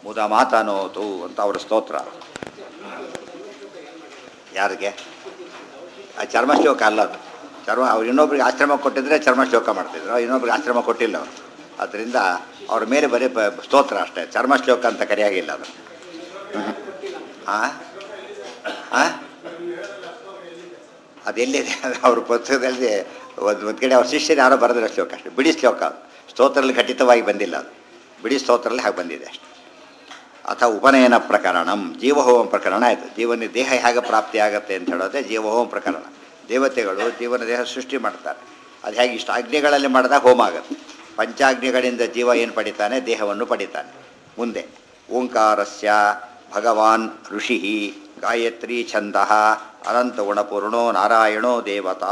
ಮುದ ಮಾತನೋತು ಅಂತ ಅವರ ಸ್ತೋತ್ರ ಯಾರಿಗೆ ಆ ಚರ್ಮ ಶ್ಲೋಕ ಅಲ್ಲ ಅದು ಚರ್ಮ ಅವ್ರು ಇನ್ನೊಬ್ರಿಗೆ ಆಶ್ರಮ ಕೊಟ್ಟಿದ್ರೆ ಚರ್ಮ ಶ್ಲೋಕ ಮಾಡ್ತಿದ್ರು ಇನ್ನೊಬ್ರಿಗೆ ಆಶ್ರಮ ಕೊಟ್ಟಿಲ್ಲ ಅವರು ಅದರಿಂದ ಅವ್ರ ಮೇಲೆ ಬರೀ ಪ- ಸ್ತೋತ್ರ ಅಷ್ಟೇ ಚರ್ಮ ಶ್ಲೋಕ ಅಂತ ಕರೆಯಾಗಿಲ್ಲ ಅದು ಹಾಂ ಹಾಂ ಅದೆಲ್ಲಿದೆ ಅದು ಅವ್ರ ಪುಸ್ತಕದಲ್ಲಿ ಒಂದು ಒಂದು ಕಡೆ ಅವ್ರ ಶಿಷ್ಯರು ಯಾರೋ ಬರೆದಿರೋ ಶ್ಲೋಕ ಅಷ್ಟೇ ಬಿಡಿ ಶ್ಲೋಕ ಅದು ಸ್ತೋತ್ರದಲ್ಲಿ ಖಚಿತವಾಗಿ ಬಂದಿಲ್ಲ ಅದು ಬಿಡಿ ಸ್ತೋತ್ರದಲ್ಲಿ ಹಾಗೆ ಬಂದಿದೆ ಅಷ್ಟೆ ಅಥವಾ ಉಪನಯನ ಪ್ರಕರಣಂ ಜೀವಹೋಮ ಪ್ರಕರಣ ಆಯಿತು ಜೀವನ ದೇಹ ಹೇಗೆ ಪ್ರಾಪ್ತಿಯಾಗತ್ತೆ ಅಂತ ಹೇಳೋದೇ ಜೀವಹೋಮ ಪ್ರಕರಣ ದೇವತೆಗಳು ಜೀವನ ದೇಹ ಸೃಷ್ಟಿ ಮಾಡ್ತಾರೆ ಅದು ಹೇಗೆ ಇಷ್ಟು ಅಗ್ನಿಗಳಲ್ಲಿ ಮಾಡಿದಾಗ ಹೋಮ ಆಗುತ್ತೆ ಪಂಚಾಗ್ನಿಗಳಿಂದ ಜೀವ ಏನು ಪಡಿತಾನೆ ದೇಹವನ್ನು ಪಡಿತಾನೆ ಮುಂದೆ ಓಂಕಾರಸ್ಯ ಭಗವಾನ್ ಋಷಿ ಗಾಯತ್ರಿ ಛಂದ ಅನಂತ ಗುಣಪೂರ್ಣೋ ನಾರಾಯಣೋ ದೇವತಾ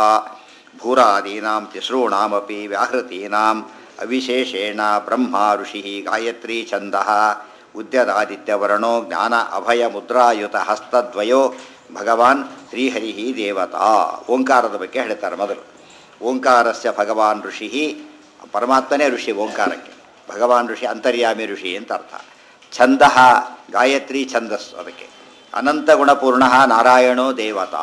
ಭೂರಾದೀನಾಂ ತಿಸॄಣಾಮಪಿ ವ್ಯಾಹೃತೀನಾಂ ಅವಿಶೇಷೇಣ ಬ್ರಹ್ಮ ಋಷಿ ಗಾಯತ್ರಿ ಛಂದ ಉದ್ಯದಾದಿತ್ಯವರ್ಣೋ ಜ್ಞಾನ ಅಭಯ ಮುದ್ರಾಯುತ ಹಸ್ತದ್ವಯೋ ಭಗವಾನ್ ಶ್ರೀಹರಿ ದೇವತಾ ಓಂಕಾರದ ಬಗ್ಗೆ ಹೇಳ್ತಾರೆ ಮೊದಲು ಓಂಕಾರಸ್ಯ ಭಗವಾನ್ ಋಷಿ ಪರಮಾತ್ಮನೇ ಋಷಿ ಓಂಕಾರಕ್ಕೆ ಭಗವಾನ್ ಋಷಿ ಅಂತರ್ಯಾಮಿ ಋಷಿ ಅಂತ ಅರ್ಥ ಛಂದ ಗಾಯತ್ರಿ ಛಂದಸ್ಸು ಅದಕ್ಕೆ ಅನಂತ ಗುಣಪೂರ್ಣ ನಾರಾಯಣೋ ದೇವತಾ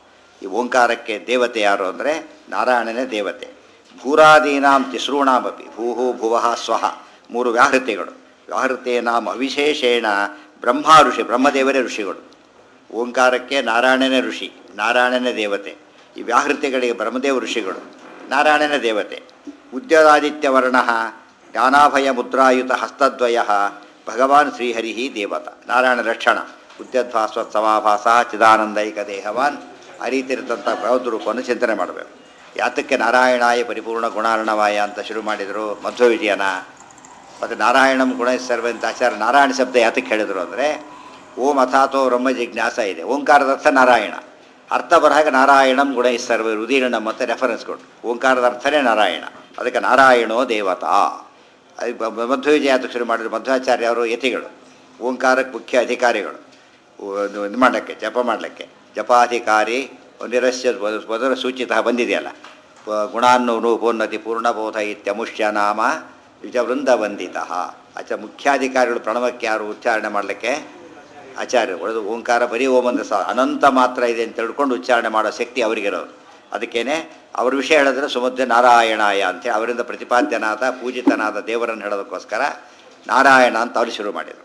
ಈ ಓಂಕಾರಕ್ಕೆ ದೇವತೆ ಯಾರು ಅಂದರೆ ನಾರಾಯಣನೇ ದೇವತೆ ಭೂರಾದೀನಾಂ ತಿಸೃಣಾಮಪಿ ಭೂಹು ಭುವಃ ಸ್ವಹ ಮೂರು ವ್ಯಾಹೃತಿಗಳು ವ್ಯಾಹೃತೇನಾಂ ಅವಿಶೇಷೇಣ ಬ್ರಹ್ಮ ಋಷಿ ಬ್ರಹ್ಮದೇವರೇ ಋಷಿಗಳು ಓಂಕಾರಕ್ಕೆ ನಾರಾಯಣನೇ ಋಷಿ ನಾರಾಯಣನೇ ದೇವತೆ ಈ ವ್ಯಾಹೃತಿಗಳಿಗೆ ಬ್ರಹ್ಮದೇವ ಋಷಿಗಳು ನಾರಾಯಣನೇ ದೇವತೆ ಉದ್ಯೋಗಾದಿತ್ಯವರ್ಣ ಜ್ಞಾನಾಭಯ ಮುದ್ರಾಯುತ ಹಸ್ತದ್ವಯ ಭಗವಾನ್ ಶ್ರೀಹರಿ ದೇವತ ನಾರಾಯಣ ಲಕ್ಷಣ ಉದ್ಯದ್ಭಾಸ್ವ ಸಮಾಭಾಸ ಚಿದಾನಂದೈಕ ದೇಹವಾನ್ ಆ ರೀತಿ ಇರತಂಥ ಬೌದ್ಧ ರೂಪವನ್ನು ಚಿಂತನೆ ಮಾಡಬೇಕು ಯಾತಕ್ಕೆ ನಾರಾಯಣಾಯ ಪರಿಪೂರ್ಣ ಗುಣಾರ್ಣವಾಯ ಅಂತ ಶುರು ಮಾಡಿದರು ಮಧ್ವ ವಿಜಯನ ಮತ್ತು ನಾರಾಯಣಂ ಗುಣ ಸರ್ವ ಅಂತ ಆಚಾರ್ಯ ನಾರಾಯಣ ಶಬ್ದ ಯಾತಕ್ಕೆ ಹೇಳಿದರು ಅಂದರೆ ಓಂ ಅಥಾತೋ ಬ್ರಹ್ಮ ಜಿಜ್ಞಾಸ ಇದೆ ಓಂಕಾರದ ಅರ್ಥ ನಾರಾಯಣ ಅರ್ಥ ಬರಹಾಗ ನಾರಾಯಣಂ ಗುಣ ಸರ್ವ ರುದೀರ್ಣ ಮತ್ತು ರೆಫರೆನ್ಸ್ ಕೊಟ್ಟು ಓಂಕಾರದ ಅರ್ಥನೇ ನಾರಾಯಣ ಅದಕ್ಕೆ ನಾರಾಯಣೋ ದೇವತಾ ಅದು ಬ- ಬ- ಮಧ್ವ ವಿಜಯ ಯಾತಕ್ಕೆ ಶುರು ಮಾಡಿದ್ರು ಮಧ್ವಾಚಾರ್ಯ ಅವರು ಯತಿಗಳು ಓಂಕಾರಕ್ಕೆ ಮುಖ್ಯ ಅಧಿಕಾರಿಗಳು ಒಂದು ಇದು ಮಾಡಲಿಕ್ಕೆ ಜಪ ಮಾಡಲಿಕ್ಕೆ ಜಪಾಧಿಕಾರಿ ನಿರಸ್ಯ ಮೊದಲ ಸೂಚಿತ ಬಂದಿದೆಯಲ್ಲ ಪ- ಗುಣಾನ್ನು ಪೂರ್ಣತಿ ಪೂರ್ಣಬೋಧ ಇತ್ಯಮುಷ್ಯ ನಾಮ ವಿಜವೃಂದ ವಂದಿತ ಆಚ ಮುಖ್ಯಾಧಿಕಾರಿಗಳು ಪ್ರಣವಕ್ಕೆ ಯಾರು ಉಚ್ಚಾರಣೆ ಮಾಡಲಿಕ್ಕೆ ಆಚಾರ್ಯರು ಉಳಿದು ಓಂಕಾರ ಬರೀ ಓಂ ಅಂದ್ರೆ ಸಾ ಅನಂತ ಮಾತ್ರ ಇದೆ ಅಂತ ತಿಳ್ಕೊಂಡು ಉಚ್ಚಾರಣೆ ಮಾಡೋ ಶಕ್ತಿ ಅವರಿಗಿರೋದು ಅದಕ್ಕೇನೆ ಅವ್ರ ವಿಷಯ ಹೇಳಿದ್ರೆ ಸುಮಧ್ಯ ನಾರಾಯಣಾಯ ಅಂತೇಳಿ ಅವರಿಂದ ಪ್ರತಿಪಾದ್ಯನಾದ ಪೂಜಿತನಾದ ದೇವರನ್ನು ಹೇಳೋದಕ್ಕೋಸ್ಕರ ನಾರಾಯಣ ಅಂತ ಅವರು ಶುರು ಮಾಡಿದರು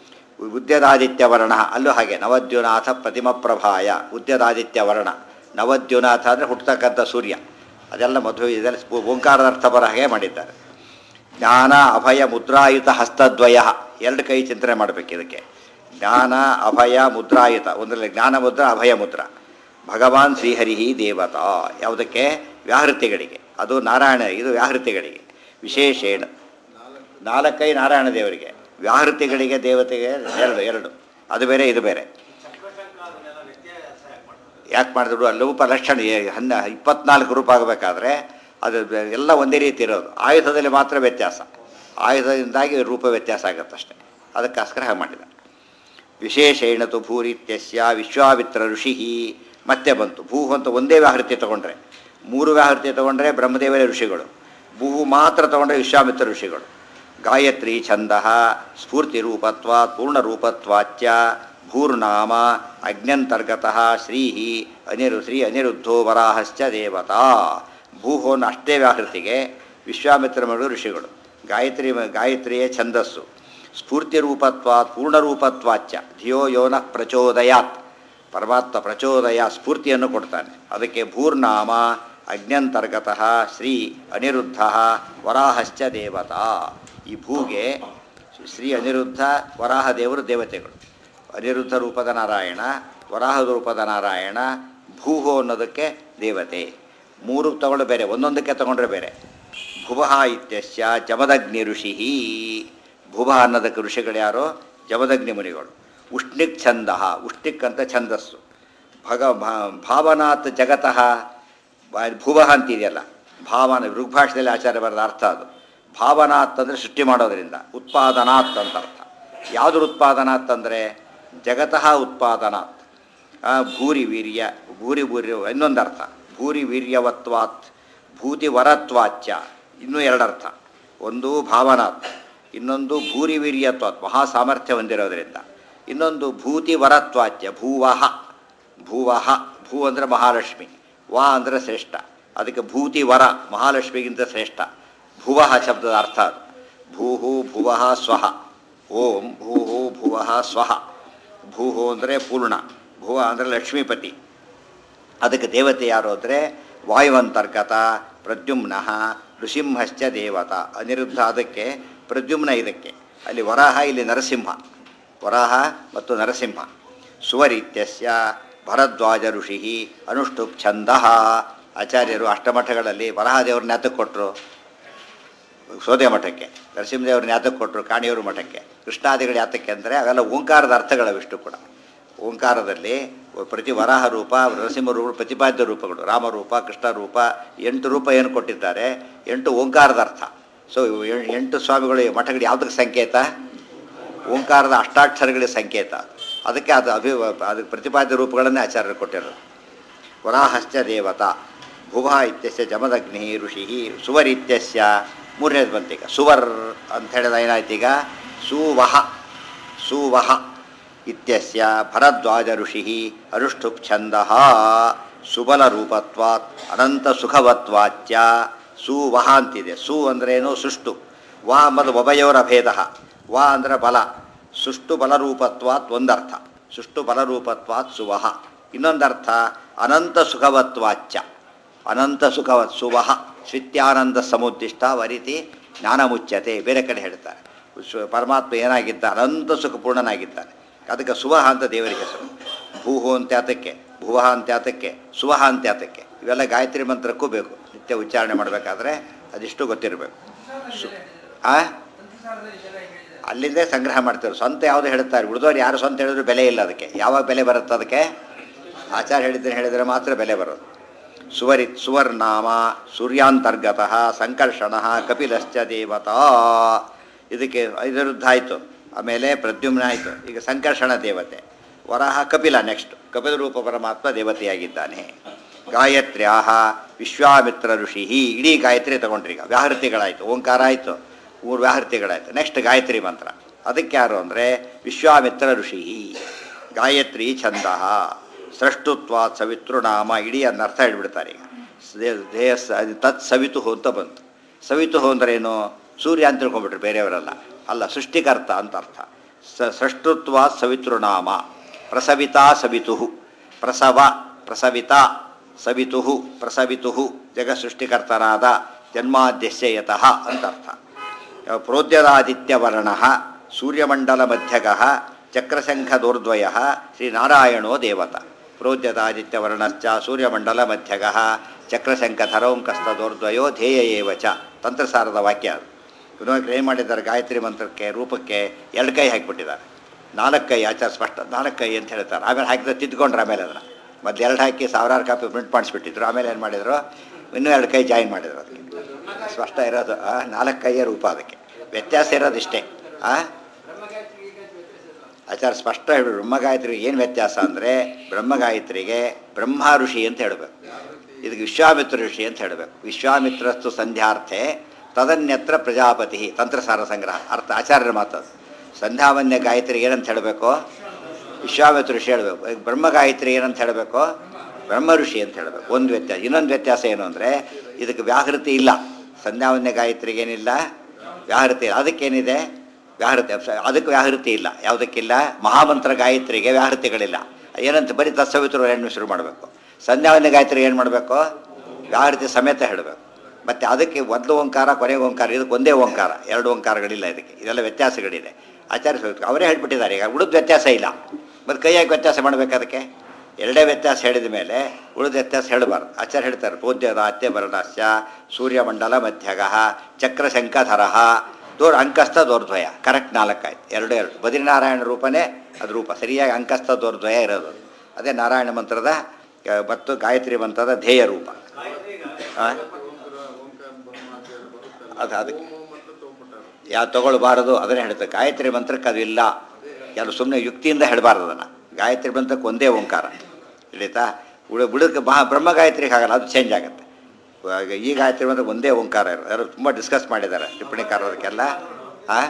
ಉದ್ಯದಾದಿತ್ಯ ವರ್ಣ ಅಲ್ಲೂ ಹಾಗೆ ನವದ್ಯುನಾಥ ಪ್ರತಿಮ ಪ್ರಭಾಯ ಉದ್ಯದಾದಿತ್ಯ ವರ್ಣ ನವದ್ಯುನಾಥ ಅಂದರೆ ಹುಟ್ಟತಕ್ಕಂಥ ಸೂರ್ಯ ಅದೆಲ್ಲ ಮದುವೆ ಇದೆಲ್ಲ ಸ್ಪು- ಓಂಕಾರದ ಅರ್ಥ ಬರ ಹಾಗೆ ಮಾಡಿದ್ದಾರೆ ಜ್ಞಾನ ಅಭಯ ಮುದ್ರಾಯುತ ಹಸ್ತದ್ವಯ ಎರಡು ಕೈ ಚಿಂತನೆ ಮಾಡಬೇಕು ಇದಕ್ಕೆ ಜ್ಞಾನ ಅಭಯ ಮುದ್ರಾಯುತ ಒಂದರಲ್ಲಿ ಜ್ಞಾನ ಮುದ್ರ ಅಭಯ ಮುದ್ರ ಭಗವಾನ್ ಶ್ರೀಹರಿ ದೇವತಾ ಯಾವುದಕ್ಕೆ ವ್ಯಾಹೃತಿಗಳಿಗೆ ಅದು ನಾರಾಯಣ ಇದು ವ್ಯಾಹೃತಿಗಳಿಗೆ ವಿಶೇಷೇಣ ನಾಲ್ಕೈ ನಾರಾಯಣ ದೇವರಿಗೆ ವ್ಯಾಹೃತಿಗಳಿಗೆ ದೇವತೆಗೆ ಎರಡು ಎರಡು ಅದು ಬೇರೆ ಇದು ಬೇರೆ ಯಾಕೆ ಮಾಡಿದ್ರು ಅಲ್ಲಿ ರೂಪ ಲಕ್ಷಣ ಏ- ಹನ್ನ ಇಪ್ಪತ್ನಾಲ್ಕು ರೂಪ ಆಗಬೇಕಾದ್ರೆ ಅದು ಬೆ- ಎಲ್ಲ ಒಂದೇ ರೀತಿ ಇರೋದು ಆಯುಧದಲ್ಲಿ ಮಾತ್ರ ವ್ಯತ್ಯಾಸ ಆಯುಧದಿಂದಾಗಿ ರೂಪ ವ್ಯತ್ಯಾಸ ಆಗುತ್ತಷ್ಟೆ ಅದಕ್ಕೋಸ್ಕರ ಹಾಗೆ ಮಾಡಿದ ವಿಶೇಷೇಣತು ಭೂರಿತ್ಯಸ್ಯ ವಿಶ್ವಾಮಿತ್ರ ಋಷಿ ಮತ್ತೆ ಬಂತು ಭೂ ಅಂತ ಒಂದೇ ವ್ಯಾಹೃತಿ ತಗೊಂಡ್ರೆ ಮೂರು ವ್ಯಾಹೃತಿ ತಗೊಂಡ್ರೆ ಬ್ರಹ್ಮದೇವರೇ ಋಷಿಗಳು ಭೂ ಮಾತ್ರ ತಗೊಂಡ್ರೆ ವಿಶ್ವಾಮಿತ್ರ ಋಷಿಗಳು ಗಾಯತ್ರಿ ಛಂದ ಸ್ಫೂರ್ತಿ ರೂಪತ್ವ ಪೂರ್ಣ ರೂಪತ್ವಾಚ್ಯ ಭೂರ್ನಾಮ ಅಗ್ನ್ಯಂತರ್ಗತಃ ಶ್ರೀ ಅನಿರು ಶ್ರೀ ಅನಿರುದ್ಧೋ ವರಾಹಶ್ಚ ದೇವತಾ ಭೂಹೋನ ಅಷ್ಟೇ ವ್ಯಾಹೃತಿಗೆ ವಿಶ್ವಾಮಿತ್ರ ಮಗಳು ಋಷಿಗಳು ಗಾಯತ್ರಿ ಗಾಯತ್ರಿಯೇ ಛಂದಸ್ಸು ಸ್ಫೂರ್ತಿ ರೂಪತ್ವಾತ್ ಪೂರ್ಣ ರೂಪತ್ವಾಚ್ಯ ಧಿಯೋ ಯೋನ ಪ್ರಚೋದಯಾತ್ ಪರಮಾತ್ಮ ಪ್ರಚೋದಯ ಸ್ಫೂರ್ತಿಯನ್ನು ಕೊಡ್ತಾನೆ ಅದಕ್ಕೆ ಭೂರ್ನಾಮ ಅಗ್ನ್ಯಂತರ್ಗತಃ ಶ್ರೀ ಅನಿರುದ್ಧ ವರಾಹಶ್ಚ ದೇವತಾ ಈ ಭೂಗೆ ಶ್ರೀ ಅನಿರುದ್ಧ ವರಾಹ ದೇವರು ದೇವತೆಗಳು ಅನಿರುದ್ಧ ರೂಪದ ನಾರಾಯಣ ವರಾಹ ರೂಪದ ನಾರಾಯಣ ಭೂಹೋ ಅನ್ನೋದಕ್ಕೆ ದೇವತೆ ಮೂರು ತಗೊಂಡು ಬೇರೆ ಒಂದೊಂದಕ್ಕೆ ತಗೊಂಡ್ರೆ ಬೇರೆ ಭುವಃ ಇತ್ಯಸ್ಯ ಜಮದಗ್ನಿ ಋಷಿ ಭುವ ಅನ್ನೋದಕ್ಕೆ ಋಷಿಗಳು ಯಾರೋ ಜಮದಗ್ನಿ ಮುನಿಗಳು ಉಷ್ಣಿಕ್ ಛಂದ ಉಷ್ಣಿಕ್ ಅಂತ ಛಂದಸ್ಸು ಭಗ ಭಾ- ಭಾವನಾತ್ ಜಗತಃ ಬ- ಭುವಃ ಅಂತಿದೆಯಲ್ಲ ಭಾವನ ಋಗ್ಭಾಷೆಯಲ್ಲಿ ಆಚಾರ್ಯ ಬರೆದ ಅರ್ಥ ಅದು ಭಾವನಾತ್ ಅಂದರೆ ಸೃಷ್ಟಿ ಮಾಡೋದರಿಂದ ಉತ್ಪಾದನಾತ್ ಅಂತ ಅರ್ಥ ಯಾವ್ದ್ರ ಉತ್ಪಾದನಾತ್ ಅಂದರೆ ಜಗತಃ ಉತ್ಪಾದನಾತ್ ಆ, ಭೂರಿ ವೀರ್ಯ ಭೂರಿ ಭೂರಿ ಇನ್ನೊಂದು ಅರ್ಥ ಭೂರಿ ವೀರ್ಯವತ್ವಾತ್ ಭೂತಿ ವರತ್ವಾಚ್ಯ ಇನ್ನೂ ಎರಡರ್ಥ ಒಂದು ಭಾವನಾತ್ ಇನ್ನೊಂದು ಭೂರಿ ವೀರ್ಯತ್ವ ಮಹಾ ಸಾಮರ್ಥ್ಯ ಹೊಂದಿರೋದ್ರಿಂದ ಇನ್ನೊಂದು ಭೂತಿ ವರತ್ವಾಚ್ಯ ಭೂವಹ ಭೂವಹ ಭೂ ಅಂದರೆ ಮಹಾಲಕ್ಷ್ಮಿ ವಾ ಅಂದರೆ ಶ್ರೇಷ್ಠ ಅದಕ್ಕೆ ಭೂತಿ ವರ ಮಹಾಲಕ್ಷ್ಮಿಗಿಂತ ಶ್ರೇಷ್ಠ ಭುವಃ ಶಬ್ದದ ಅರ್ಥ ಅದು ಭೂಹು ಭುವಃ ಸ್ವಹ ಓಂ ಭೂಹು ಭುವಃ ಸ್ವಹ ಭೂಹು ಅಂದರೆ ಪೂರ್ಣ ಭುವ ಅಂದರೆ ಲಕ್ಷ್ಮೀಪತಿ ಅದಕ್ಕೆ ದೇವತೆ ಯಾರು ಅಂದರೆ ವಾಯುವಂತರ್ಗತ ಪ್ರದ್ಯುಮ್ನ ನೃಸಿಂಹಶ್ಚ ದೇವತ ಅನಿರುದ್ಧ ಅದಕ್ಕೆ ಪ್ರದ್ಯುಮ್ನ ಇದಕ್ಕೆ ಅಲ್ಲಿ ವರಾಹ ಇಲ್ಲಿ ನರಸಿಂಹ ವರಾಹ ಮತ್ತು ನರಸಿಂಹ ಸುವರೀತ್ಯಸ್ಯ ಭರದ್ವಾಜ ಋಷಿ ಅನುಷ್ಠುಪ್ ಛಂದ ಆಚಾರ್ಯರು ಅಷ್ಟಮಠಗಳಲ್ಲಿ ವರಹದೇವ್ರನ್ನ ಯಾತಕ್ಕೆ ಕೊಟ್ಟರು ಸೋದೆ ಮಠಕ್ಕೆ ನರಸಿಂಹದೇವ್ರನ್ನ ಯಾತಕ್ಕೆ ಕೊಟ್ಟರು ಕಾಣಿಯೂರು ಮಠಕ್ಕೆ ಕೃಷ್ಣಾದಿಗಳು ಯಾತಕ್ಕೆ ಅಂದರೆ ಅವೆಲ್ಲ ಓಂಕಾರದ ಅರ್ಥಗಳವಿಷ್ಟು ಕೂಡ ಓಂಕಾರದಲ್ಲಿ ಪ್ರತಿ ವರಾಹ ರೂಪ ನರಸಿಂಹ ರೂಪ ಪ್ರತಿಪಾದ್ಯ ರೂಪಗಳು ರಾಮರೂಪ ಕೃಷ್ಣ ರೂಪ ಎಂಟು ರೂಪ ಏನು ಕೊಟ್ಟಿದ್ದಾರೆ ಎಂಟು ಓಂಕಾರದ ಅರ್ಥ ಸೊ ಎಂಟು ಸ್ವಾಮಿಗಳು ಈ ಮಠಗಳು ಯಾವುದಕ್ಕೆ ಸಂಕೇತ ಓಂಕಾರದ ಅಷ್ಟಾಕ್ಷರಗಳಿಗೆ ಸಂಕೇತ ಅದಕ್ಕೆ ಅದು ಅಭಿ ಅದಕ್ಕೆ ಪ್ರತಿಪಾದ್ಯ ರೂಪಗಳನ್ನೇ ಆಚಾರ್ಯರು ಕೊಟ್ಟಿರೋದು ವರಾಹಶ್ಚ ದೇವತಾ ಭುವ ಇತ್ಯಸ್ಯ ಜಮದಗ್ನಿ ಋಷಿ ಸುವರ್ ಇತ್ಯಸ್ಯ ಮೂರನೇದು ಬಂತೀಗ ಸುವರ್ ಅಂತ ಹೇಳಿದ ಏನಾಯ್ತು ಈಗ ಸುವಹ ಸುವಹ ಇತ್ಯಸ್ಯ ಭರದ್ವಾಜ ಋಷಿ ಅನುಷ್ಠುಪ್ ಛಂದ ಸುಬಲ ರೂಪತ್ವಾತ್ ಅನಂತ ಸುಖವತ್ವಾಚ್ಯ ಸುವಹ ಅಂತಿದೆ ಸು ಅಂದ್ರೇನು ಸುಷ್ಟು ವಾ ಅಂಬದು ಒಬಯೋರ ಭೇದ ವಾ ಅಂದರೆ ಬಲ ಸುಷ್ಟು ಬಲರೂಪತ್ವಾತ್ ಒಂದರ್ಥ ಸುಷ್ಟು ಬಲರೂಪತ್ವಾತ್ ಸುವಹ ಇನ್ನೊಂದರ್ಥ ಅನಂತ ಸುಖವತ್ವಾಚ್ಯ ಅನಂತ ಸುಖವತ್ ಸುವಹ ಶಿತ್ಯಾನಂದ ಸಮುದ್ದಿಷ್ಟ ವರಿತಿ ಜ್ಞಾನ ಮುಚ್ಚತೆ ಬೇರೆ ಕಡೆ ಹೇಳ್ತಾರೆ ಸು- ಪರಮಾತ್ಮ ಏನಾಗಿದ್ದ ಅನಂತ ಸುಖಪೂರ್ಣನಾಗಿದ್ದಾನೆ ಅದಕ್ಕೆ ಸುವಹ ಅಂತ ದೇವರಿಗೆ ಹೆಸರು ಭೂಹು ಅಂತ ಯಾತಕ್ಕೆ ಭುವಹ ಅಂತ ಯಾತಕ್ಕೆ ಸುವಹ ಅಂತ ಯಾತಕ್ಕೆ ಇವೆಲ್ಲ ಗಾಯತ್ರಿ ಮಂತ್ರಕ್ಕೂ ಬೇಕು ನಿತ್ಯ ಉಚ್ಚಾರಣೆ ಮಾಡಬೇಕಾದ್ರೆ ಅದಿಷ್ಟು ಗೊತ್ತಿರಬೇಕು ಸು ಆ ಅಲ್ಲಿಂದೇ ಸಂಗ್ರಹ ಮಾಡ್ತಾರೆ ಸ್ವಂತ ಯಾವುದು ಹೇಳ್ತಾರೆ ಉಳಿದವ್ರು ಯಾರು ಸ್ವಂತ ಹೇಳಿದ್ರು ಬೆಲೆ ಇಲ್ಲ ಅದಕ್ಕೆ ಯಾವಾಗ ಬೆಲೆ ಬರುತ್ತೆ ಅದಕ್ಕೆ ಆಚಾರ ಹೇಳಿದ್ರೆ ಹೇಳಿದರೆ ಮಾತ್ರ ಬೆಲೆ ಬರೋದು ಸುವರಿ ಸುವರ್ನಾಮ ಸೂರ್ಯಾಂತರ್ಗತಃ ಸಂಕರ್ಷಣ ಕಪಿಲಶ್ಚ ದೇವತಾ ಇದಕ್ಕೆ ಇದರದ್ದು ಆಯಿತು ಆಮೇಲೆ ಪ್ರದ್ಯುಮ್ನ ಆಯಿತು ಈಗ ಸಂಕರ್ಷಣ ದೇವತೆ ವರಹ ಕಪಿಲ ನೆಕ್ಸ್ಟ್ ಕಪಿಲ ರೂಪ ಪರಮಾತ್ಮ ದೇವತೆಯಾಗಿದ್ದಾನೆ ಗಾಯತ್ರ್ಯಾಹ ವಿಶ್ವಾಮಿತ್ರ ಋಷಿ ಇಡೀ ಗಾಯತ್ರಿ ತಗೊಂಡ್ರಿ ಈಗ ವ್ಯಾಹೃತಿಗಳಾಯಿತು ಓಂಕಾರ ಆಯಿತು ಮೂರು ವ್ಯಾಹೃತಿಗಳಾಯಿತು ನೆಕ್ಸ್ಟ್ ಗಾಯತ್ರಿ ಮಂತ್ರ ಅದಕ್ಕೆ ಯಾರು ಅಂದರೆ ವಿಶ್ವಾಮಿತ್ರ ಋಷಿ ಗಾಯತ್ರಿ ಛಂದ ಸೃಷ್ಟುತ್ವ ಸವಿತೃನಾಮ ಇಡೀ ಅದನ್ನ ಅರ್ಥ ಹೇಳ್ಬಿಡ್ತಾರೆ ಈಗ ದೇ- ದೇಹ ಸ- ಅದು ತತ್ ಸವಿತು ಅಂತ ಬಂತು ಸವಿತು ಅಂದ್ರೇನು ಸೂರ್ಯ ಅಂತ ತಿಳ್ಕೊಂಡ್ಬಿಟ್ರು ಬೇರೆಯವರೆಲ್ಲ ಅಲ್ಲ ಸೃಷ್ಟಿಕರ್ತ ಅಂತ ಅರ್ಥ ಸ ಸೃಷ್ಟುತ್ವ ಸವಿತೃನಾಮ ಪ್ರಸವಿತಾ ಸವಿತು ಪ್ರಸವ ಪ್ರಸವಿತಾ ಸವಿತು ಪ್ರಸವಿತು ಜಗ ಸೃಷ್ಟಿಕರ್ತನಾದ ಜನ್ಮಾದ್ಯಸ್ಯ ಯತಃ ಅಂತ ಅರ್ಥ ಪ್ರೋದ್ಯದಾದಿತ್ಯವರ್ಣ ಸೂರ್ಯಮಂಡಲ ಮಧ್ಯಗ ಚಕ್ರಶಂಖದೋರ್ದ್ವಯ ಶ್ರೀನಾರಾಯಣೋ ದೇವತ ಪ್ರೋದ್ಯದಾದಿತ್ಯವರ್ಣಶ್ಚ ಸೂರ್ಯಮಂಡಲ ಮಧ್ಯಗ ಚಕ್ರಶಂಖಧರೋಂಕಸ್ತದೋರ್ದ್ವಯೋ ಧ್ಯೇಯ ಏವ ಚ ತಂತ್ರಸಾರದ ವಾಕ್ಯ ಅದು ವಿನೋದ್ ಏನು ಮಾಡಿದ್ದಾರೆ ಗಾಯತ್ರಿ ಮಂತ್ರಕ್ಕೆ ರೂಪಕ್ಕೆ ಎರಡು ಕೈ ಹಾಕಿಬಿಟ್ಟಿದ್ದಾರೆ ನಾಲ್ಕು ಕೈ ಆಚಾರ ಸ್ಪಷ್ಟ ನಾಲ್ಕು ಕೈ ಅಂತ ಹೇಳ್ತಾರೆ ಆಮೇಲೆ ಹಾಕಿದ್ರೆ ತಿದ್ಕೊಂಡ್ರೆ ಆಮೇಲೆ ಅದನ್ನು ಮೊದಲು ಎರಡು ಹಾಕಿ ಸಾವಿರಾರು ಕಾಪಿ ಪ್ರಿಂಟ್ ಮಾಡಿಸ್ಬಿಟ್ಟಿದ್ರು ಆಮೇಲೆ ಏನು ಮಾಡಿದ್ರು ಇನ್ನೂ ಎರಡು ಕೈ ಜಾಯಿನ್ ಮಾಡಿದ್ರು ಅದಕ್ಕೆ ಸ್ಪಷ್ಟ ಇರೋದು ಆ, ನಾಲ್ಕು ಕೈಯ ರೂಪ ಅದಕ್ಕೆ ವ್ಯತ್ಯಾಸ ಇರೋದು ಇಷ್ಟೇ ಆ ಆಚಾರ ಸ್ಪಷ್ಟ ಹೇಳಿ ಬ್ರಹ್ಮಗಾಯತ್ರಿಗೆ ಏನು ವ್ಯತ್ಯಾಸ ಅಂದರೆ ಬ್ರಹ್ಮಗಾಯತ್ರಿಗೆ ಬ್ರಹ್ಮ ಋಷಿ ಅಂತ ಹೇಳಬೇಕು ಇದಕ್ಕೆ ವಿಶ್ವಾಮಿತ್ರ ಋಷಿ ಅಂತ ಹೇಳಬೇಕು ವಿಶ್ವಾಮಿತ್ರಸ್ತು ಸಂಧ್ಯಾರ್ಥೆ ತದನ್ಯತ್ರ ಪ್ರಜಾಪತಿ ತಂತ್ರಸಾರ ಸಂಗ್ರಹ ಅರ್ಥ ಆಚಾರ್ಯರ ಮಾತದು ಸಂಧ್ಯಾವನ್ಯ ಗಾಯತ್ರಿ ಏನಂತ ಹೇಳಬೇಕು ವಿಶ್ವಾಮಿತ್ರ ಋಷಿ ಹೇಳಬೇಕು ಈಗ ಬ್ರಹ್ಮ ಗಾಯತ್ರಿ ಏನಂತ ಹೇಳಬೇಕು ಬ್ರಹ್ಮ ಋಷಿ ಅಂತ ಹೇಳಬೇಕು ಒಂದು ವ್ಯತ್ಯಾಸ ಇನ್ನೊಂದು ವ್ಯತ್ಯಾಸ ಏನು ಅಂದರೆ ಇದಕ್ಕೆ ವ್ಯಾಹೃತಿ ಇಲ್ಲ ಸಂಧ್ಯಾವನ್ಯ ಗಾಯತ್ರಿಗೆ ಏನಿಲ್ಲ ವ್ಯಾಹೃತಿ ಇಲ್ಲ ಅದಕ್ಕೇನಿದೆ ವ್ಯಾಹೃತಿ ಅಪ್ಸ- ಅದಕ್ಕೆ ವ್ಯಾಹೃತಿ ಇಲ್ಲ ಯಾವುದಕ್ಕಿಲ್ಲ ಮಹಾಮಂತ್ರ ಗಾಯತ್ರಿಗೆ ವ್ಯಾಹೃತಿಗಳಿಲ್ಲ ಏನಂತ ಬರೀ ತತ್ಸವಿತರು ಏನು ಶುರು ಮಾಡಬೇಕು ಸಂಧ್ಯಾವನ್ಯ ಗಾಯತ್ರಿ ಏನು ಮಾಡಬೇಕು ವ್ಯಾಹೃತಿ ಸಮೇತ ಹೇಳಬೇಕು ಮತ್ತು ಅದಕ್ಕೆ ಒಂದು ಓಂಕಾರ ಕೊನೆಗೆ ಓಂಕಾರ ಇದಕ್ಕೆ ಒಂದೇ ಓಂಕಾರ ಎರಡು ಓಂಕಾರಗಳಿಲ್ಲ ಇದಕ್ಕೆ ಇದೆಲ್ಲ ವ್ಯತ್ಯಾಸಗಳಿದೆ ಆಚಾರ್ಯ ಸೂತ್ರ ಅವರೇ ಹೇಳ್ಬಿಟ್ಟಿದ್ದಾರೆ ಈಗ ಉಳಿದ ವ್ಯತ್ಯಾಸ ಇಲ್ಲ ಮತ್ತು ಕೈಯಾಗಿ ವ್ಯತ್ಯಾಸ ಮಾಡಬೇಕು ಅದಕ್ಕೆ ಎರಡೇ ವ್ಯತ್ಯಾಸ ಹೇಳಿದ ಮೇಲೆ ಉಳಿದ ವ್ಯತ್ಯಾಸ ಹೇಳಬಾರ್ದು ಆಚಾರ್ಯ ಹೇಳ್ತಾರೆ ಪೂಜ್ಯದ ಅತ್ಯ ವರ್ಣಸ್ಯ ಸೂರ್ಯಮಂಡಲ ಮಧ್ಯಗ ಚಕ್ರಶಂಖಧರ ದೂರ ಅಂಕಸ್ಥ ದೋರ್ದ್ವಯ ಕರೆಕ್ಟ್ ನಾಲ್ಕಾಯ್ತು ಎರಡು ಎರಡು ಬದ್ರಿನಾರಾಯಣ ರೂಪನೇ ಅದು ರೂಪ ಸರಿಯಾಗಿ ಅಂಕಸ್ಥ ದೋರ್ದ್ವಯ ಇರೋದು ಅದೇ ನಾರಾಯಣ ಮಂತ್ರದ ಆ, ಮತ್ತು ಗಾಯತ್ರಿ ಮಂತ್ರದ ಧ್ಯೇಯ ರೂಪ ಆ? ಅದು ಅದಕ್ಕೆ ಯಾವ ತಗೊಳ್ಬಾರದು ಅದನ್ನೇ ಹೇಳ್ತಾರೆ ಗಾಯತ್ರಿ ಮಂತ್ರಕ್ಕೆ ಅದು ಇಲ್ಲ ಎಲ್ಲ ಸುಮ್ಮನೆ ಯುಕ್ತಿಯಿಂದ ಹೇಳಬಾರ್ದು ಅದನ್ನು ಗಾಯತ್ರಿ ಮಂತ್ರಕ್ಕೆ ಒಂದೇ ಓಂಕಾರ ತಿಳಿತಾ ಉಳ ಬುಡಕ್ಕೆ ಮಹಾ ಬ್ರಹ್ಮ ಗಾಯತ್ರಿಗೆ ಆಗಲ್ಲ ಅದು ಚೇಂಜ್ ಆಗುತ್ತೆ ಇವಾಗ ಈ ಗಾಯತ್ರಿ ಮಂತ್ರಕ್ಕೆ ಒಂದೇ ಓಂಕಾರ ಇರೋದು ಯಾರು ತುಂಬ ಡಿಸ್ಕಸ್ ಮಾಡಿದ್ದಾರೆ ಟಿಪ್ಪಣಿಕಾರದಕ್ಕೆಲ್ಲ ಆ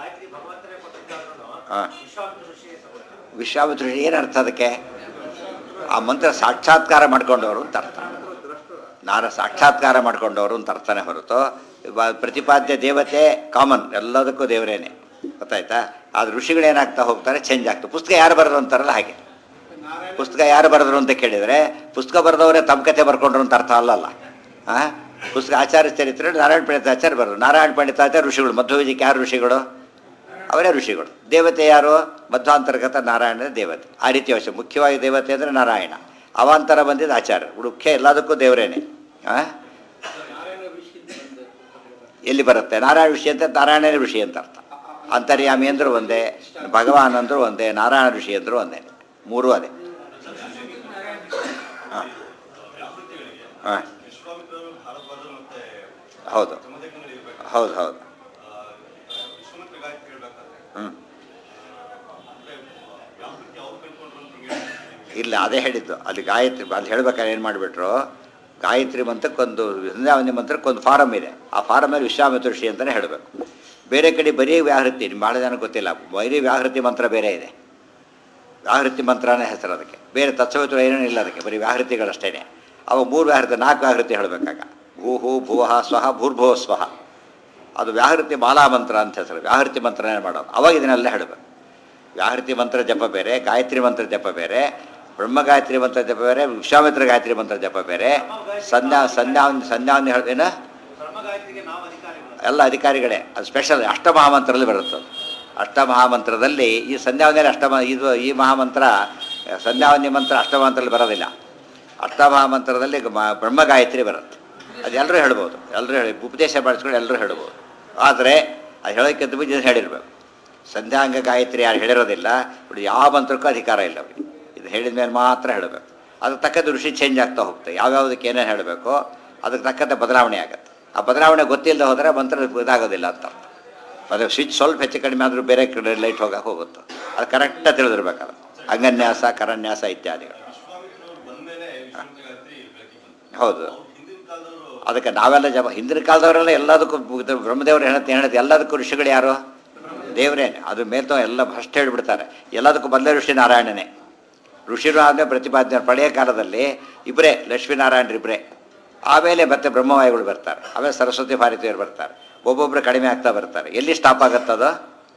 ಹಾಂ ವಿಶ್ವಾಮಿತ್ರ ಋಷಿ ಏನು ಅರ್ಥ ಅದಕ್ಕೆ ಆ ಮಂತ್ರ ಸಾಕ್ಷಾತ್ಕಾರ ಮಾಡ್ಕೊಂಡವರು ಅಂತ ಅರ್ಥ ನಾರ ಸಾಕ್ಷಾತ್ಕಾರ ಮಾಡ್ಕೊಂಡವರು ಅಂತ ಅರ್ಥನೇ ಹೊರತು ಇವ- ಪ್ರತಿಪಾದ್ಯ ದೇವತೆ ಕಾಮನ್ ಎಲ್ಲದಕ್ಕೂ ದೇವರೇನೆ ಗೊತ್ತಾಯ್ತಾ ಆದ್ರೆ ಋಷಿಗಳು ಏನಾಗ್ತಾ ಹೋಗ್ತಾರೆ ಚೇಂಜ್ ಆಗ್ತದೆ ಪುಸ್ತಕ ಯಾರು ಬರೆದ್ರು ಅಂತಾರಲ್ಲ ಹಾಗೆ ಪುಸ್ತಕ ಯಾರು ಬರೆದ್ರು ಅಂತ ಕೇಳಿದರೆ ಪುಸ್ತಕ ಬರೆದವರೇ ತಮ್ಮ ಕಥೆ ಬರ್ಕೊಂಡ್ರು ಅಂತ ಅರ್ಥ ಅಲ್ಲಲ್ಲ ಆ ಪುಸ್ತಕ ಆಚಾರ್ಯ ಚರಿತ್ರೆ ನಾರಾಯಣ ಪಂಡಿತಾಚಾರ್ಯ ಬರೆದ್ರು ನಾರಾಯಣ ಪಂಡಿತಾಚಾರ್ಯ ಋಷಿಗಳು ಮಧ್ವವಿಜಯಕ್ಕೆ ಯಾರು ಋಷಿಗಳು ಅವರೇ ಋಷಿಗಳು ದೇವತೆ ಯಾರು ಮಧ್ವಾಂತರ್ಗತ ನಾರಾಯಣನ ದೇವತೆ ಆ ರೀತಿ ಅವಶ್ಯ ಮುಖ್ಯವಾಗಿ ದೇವತೆ ಅಂದರೆ ನಾರಾಯಣ ಅವಾಂತರ ಬಂದಿದ್ದ ಆಚಾರ್ಯ ಮುಖ್ಯ ಎಲ್ಲದಕ್ಕೂ ದೇವರೇನೆ ಆ? ಎಲ್ಲಿ ಬರುತ್ತೆ ನಾರಾಯಣ ಋಷಿ ಅಂತ ನಾರಾಯಣನೇ ಋಷಿ ಅಂತ ಅರ್ಥ ಅಂತರ್ಯಾಮಿ ಅಂದ್ರೂ ಒಂದೇ ಭಗವಾನ್ ಅಂದ್ರೂ ಒಂದೇ ನಾರಾಯಣ ಋಷಿ ಅಂದ್ರೂ ಒಂದೇ ಮೂರೂ ಅದೇ ಹಾಂ ಹಾಂ ವಿಶ್ವಾಮಿತ್ರರು ಭಾರದ್ವಾಜರು ಮತ್ತೆ ಹೌದು ಜಮದಗ್ನಿಗಳು ಇರ್ಬೇಕು ಹೌದು ಹೌದು ಆ, ವಿಶ್ವಾಮಿತ್ರ ಗಾಯತ್ರಿ ಹೇಳ್ಬೇಕಾದ್ರೆ ಹ್ಞೂ ಅಂದ್ರೆ ಯಾವ ರೀತಿ ಅವ್ರು ಕಲ್ತ್ಕೊಂಡ್ರು ಅಂತ ಹೇಳಿ ಇಲ್ಲ ಅದೇ ಹೇಳಿದ್ದು ಅಲ್ಲಿ ಗಾಯತ್ರಿ ಅಲ್ಲಿ ಹೇಳ್ಬೇಕಾದ್ರೆ ಏನು ಮಾಡಿಬಿಟ್ರು ಗಾಯತ್ರಿ ಮಂತ್ರಕ್ಕೊಂದು ಸಂಧ್ಯಾವಂದಿ ಮಂತ್ರಕ್ಕೊಂದು ಫಾರಮ್ ಇದೆ ಆ ಫಾರಮಲ್ಲಿ ವಿಶ್ವಾಮಿತ್ರ ಋಷಿ ಅಂತಲೇ ಹೇಳಬೇಕು ಬೇರೆ ಕಡೆ ಬರೀ ವ್ಯಾಹೃತಿ ನಿಮ್ಗೆ ಭಾಳ ಜನ ಗೊತ್ತಿಲ್ಲ ಬರೀ ವ್ಯಾಹೃತಿ ಮಂತ್ರ ಬೇರೆ ಇದೆ ವ್ಯಾಹೃತಿ ಮಂತ್ರನೇ ಹೆಸರು ಅದಕ್ಕೆ ಬೇರೆ ತತ್ಸವಿತ್ರ ಏನೇನು ಇಲ್ಲ ಅದಕ್ಕೆ ಬರೀ ವ್ಯಾಹೃತಿಗಳಷ್ಟೇ ಅವು ಮೂರು ವ್ಯಾಹೃತಿ ನಾಲ್ಕು ವ್ಯಾಹೃತಿ ಹೇಳಬೇಕಾಗ ಭೂಹು ಭುವಃ ಸ್ವಹ ಭೂರ್ಭುವ ಸ್ವಹ ಅದು ವ್ಯಾಹೃತಿ ಮಾಲಾ ಮಂತ್ರ ಅಂತ ಹೆಸರು ವ್ಯಾಹೃತಿ ಮಂತ್ರನೇ ಮಾಡೋದು ಅವಾಗ ಇದನ್ನೆಲ್ಲ ಹೇಳಬೇಕು ವ್ಯಾಹೃತಿ ಮಂತ್ರ ಜಪ ಬೇರೆ ಗಾಯತ್ರಿ ಮಂತ್ರ ಜಪ ಬೇರೆ ಬ್ರಹ್ಮ ಗಾಯತ್ರಿ ಮಂತ್ರ ಜಪ ಬೇರೆ ವಿಶ್ವಾಮಿತ್ರ ಗಾಯತ್ರಿ ಮಂತ್ರ ಜಪ ಬೇರೆ ಸಂಧ್ಯಾ ಸಂಧ್ಯಾ ಸಂಧ್ಯಾವಂದಿ ಹೇಳ ಏನು ಬ್ರಹ್ಮಗಾಯತ್ರಿಗೆ ನಾವು ಅಧಿಕಾರಿಗಳು ಎಲ್ಲ ಅಧಿಕಾರಿಗಳೇ ಅದು ಸ್ಪೆಷಲ್ ಅಷ್ಟಮಹಾಮಂತ್ರದಲ್ಲಿ ಬರುತ್ತೆ ಅದು. ಅಷ್ಟಮಹಾಮಂತ್ರದಲ್ಲಿ ಈ ಸಂಧ್ಯಾವಂದಿಯಲ್ಲಿ ಅಷ್ಟಮ ಇದು ಈ ಮಹಾಮಂತ್ರ ಸಂಧ್ಯಾವಂದಿ ಮಂತ್ರ ಅಷ್ಟಮಹಾಮಂತ್ರದಲ್ಲಿ ಬರೋದಿಲ್ಲ ಅಷ್ಟಮಹಾಮಂತ್ರದಲ್ಲಿ ಮ- ಬ್ರಹ್ಮ ಗಾಯತ್ರಿ ಬರುತ್ತೆ ಅದು ಎಲ್ಲರೂ ಹೇಳ್ಬೋದು ಎಲ್ಲರೂ ಹೇಳಿ ಉಪದೇಶ ಮಾಡಿಸ್ಕೊಂಡು ಎಲ್ಲರೂ ಹೇಳ್ಬೋದು ಆದರೆ ಅದು ಹೇಳೋಕ್ಕಿಂತ ಮುಂಚೆ ಇದನ್ನ ಹೇಳಿರ್ಬೇಕು ಸಂಧ್ಯಾಂಗ ಗಾಯತ್ರಿ ಯಾರು ಹೇಳಿರೋದಿಲ್ಲ ఇప్పుడు ಯಾವ ಮಂತ್ರಕ್ಕೂ ಅಧಿಕಾರ ಇಲ್ಲ ಅವ್ರಿಗೆ ಇದು ಹೇಳಿದ ಮೇಲೆ ಮಾತ್ರ ಹೇಳಬೇಕು ಅದಕ್ಕೆ ತಕ್ಕಂತೆ ಋಷಿ ಚೇಂಜ್ ಆಗ್ತಾ ಹೋಗ್ತದೆ ಯಾವ್ಯಾವುದಕ್ಕೆ ಏನೇನು ಹೇಳಬೇಕು ಅದಕ್ಕೆ ತಕ್ಕಂತೆ ಬದಲಾವಣೆ ಆಗುತ್ತೆ ಆ ಬದಲಾವಣೆ ಗೊತ್ತಿಲ್ಲದೆ ಹೋದರೆ ಮಂತ್ರ ಇದಾಗೋದಿಲ್ಲ ಅಂತ ಅರ್ಥ ಅದು ಸ್ವಿಚ್ ಸ್ವಲ್ಪ ಹೆಚ್ಚು ಕಡಿಮೆ ಆದರೂ ಬೇರೆ ಕಡೆ ಲೈಟ್ ಹೋಗಕ್ಕೆ ಹೋಗುತ್ತೆ ಅದು ಕರೆಕ್ಟಾಗಿ ತಿಳಿದಿರ್ಬೇಕಲ್ಲ ಅಂಗನ್ಯಾಸ ಕರನ್ಯಾಸ ಇತ್ಯಾದಿಗಳು ವಿಶ್ವಾಮಿತ್ರರು ಬಂದ್ಮೇಲೆ ವಿಶ್ವಾಮಿತ್ರ ಗಾಯತ್ರಿ ಬೆಳಕಿಗೆ ಬಂತು ಹೌದು ಅವ್ರು ಹಿಂದಿನ ಕಾಲದವರು ಅದಕ್ಕೆ ನಾವೆಲ್ಲ ಜಪ ಹಿಂದಿನ ಕಾಲದವರೆಲ್ಲ ಎಲ್ಲದಕ್ಕೂ ಇದು ಬ್ರಹ್ಮದೇವರು ಹೇಳುತ್ತೆ ಹೇಳುತ್ತೆ ಎಲ್ಲದಕ್ಕೂ ಋಷಿಗಳು ಯಾರು ದೇವರೇನೆ ಅದ್ರ ಮೇಲ್ತವ ಎಲ್ಲ ಭ್ರಷ್ಟ ಹೇಳಿಬಿಡ್ತಾರೆ ಎಲ್ಲದಕ್ಕೂ ಮೊದಲೇ ಋಷಿ ನಾರಾಯಣನೇ ಋಷಿರು ಆದಮೇಲೆ ಪ್ರತಿಪಾದನೆ ಪಳೆಯ ಕಾಲದಲ್ಲಿ ಇಬ್ಬರೇ ಲಕ್ಷ್ಮೀನಾರಾಯಣರು ಇಬ್ಬರೇ ಆಮೇಲೆ ಮತ್ತೆ ಬ್ರಹ್ಮವಾಯುಗಳು ಬರ್ತಾರೆ ಆಮೇಲೆ ಸರಸ್ವತಿ ಭಾರತೀಯರು ಬರ್ತಾರೆ ಒಬ್ಬೊಬ್ಬರು ಕಡಿಮೆ ಆಗ್ತಾ ಬರ್ತಾರೆ ಎಲ್ಲಿ ಸ್ಟಾಪ್ ಆಗುತ್ತದು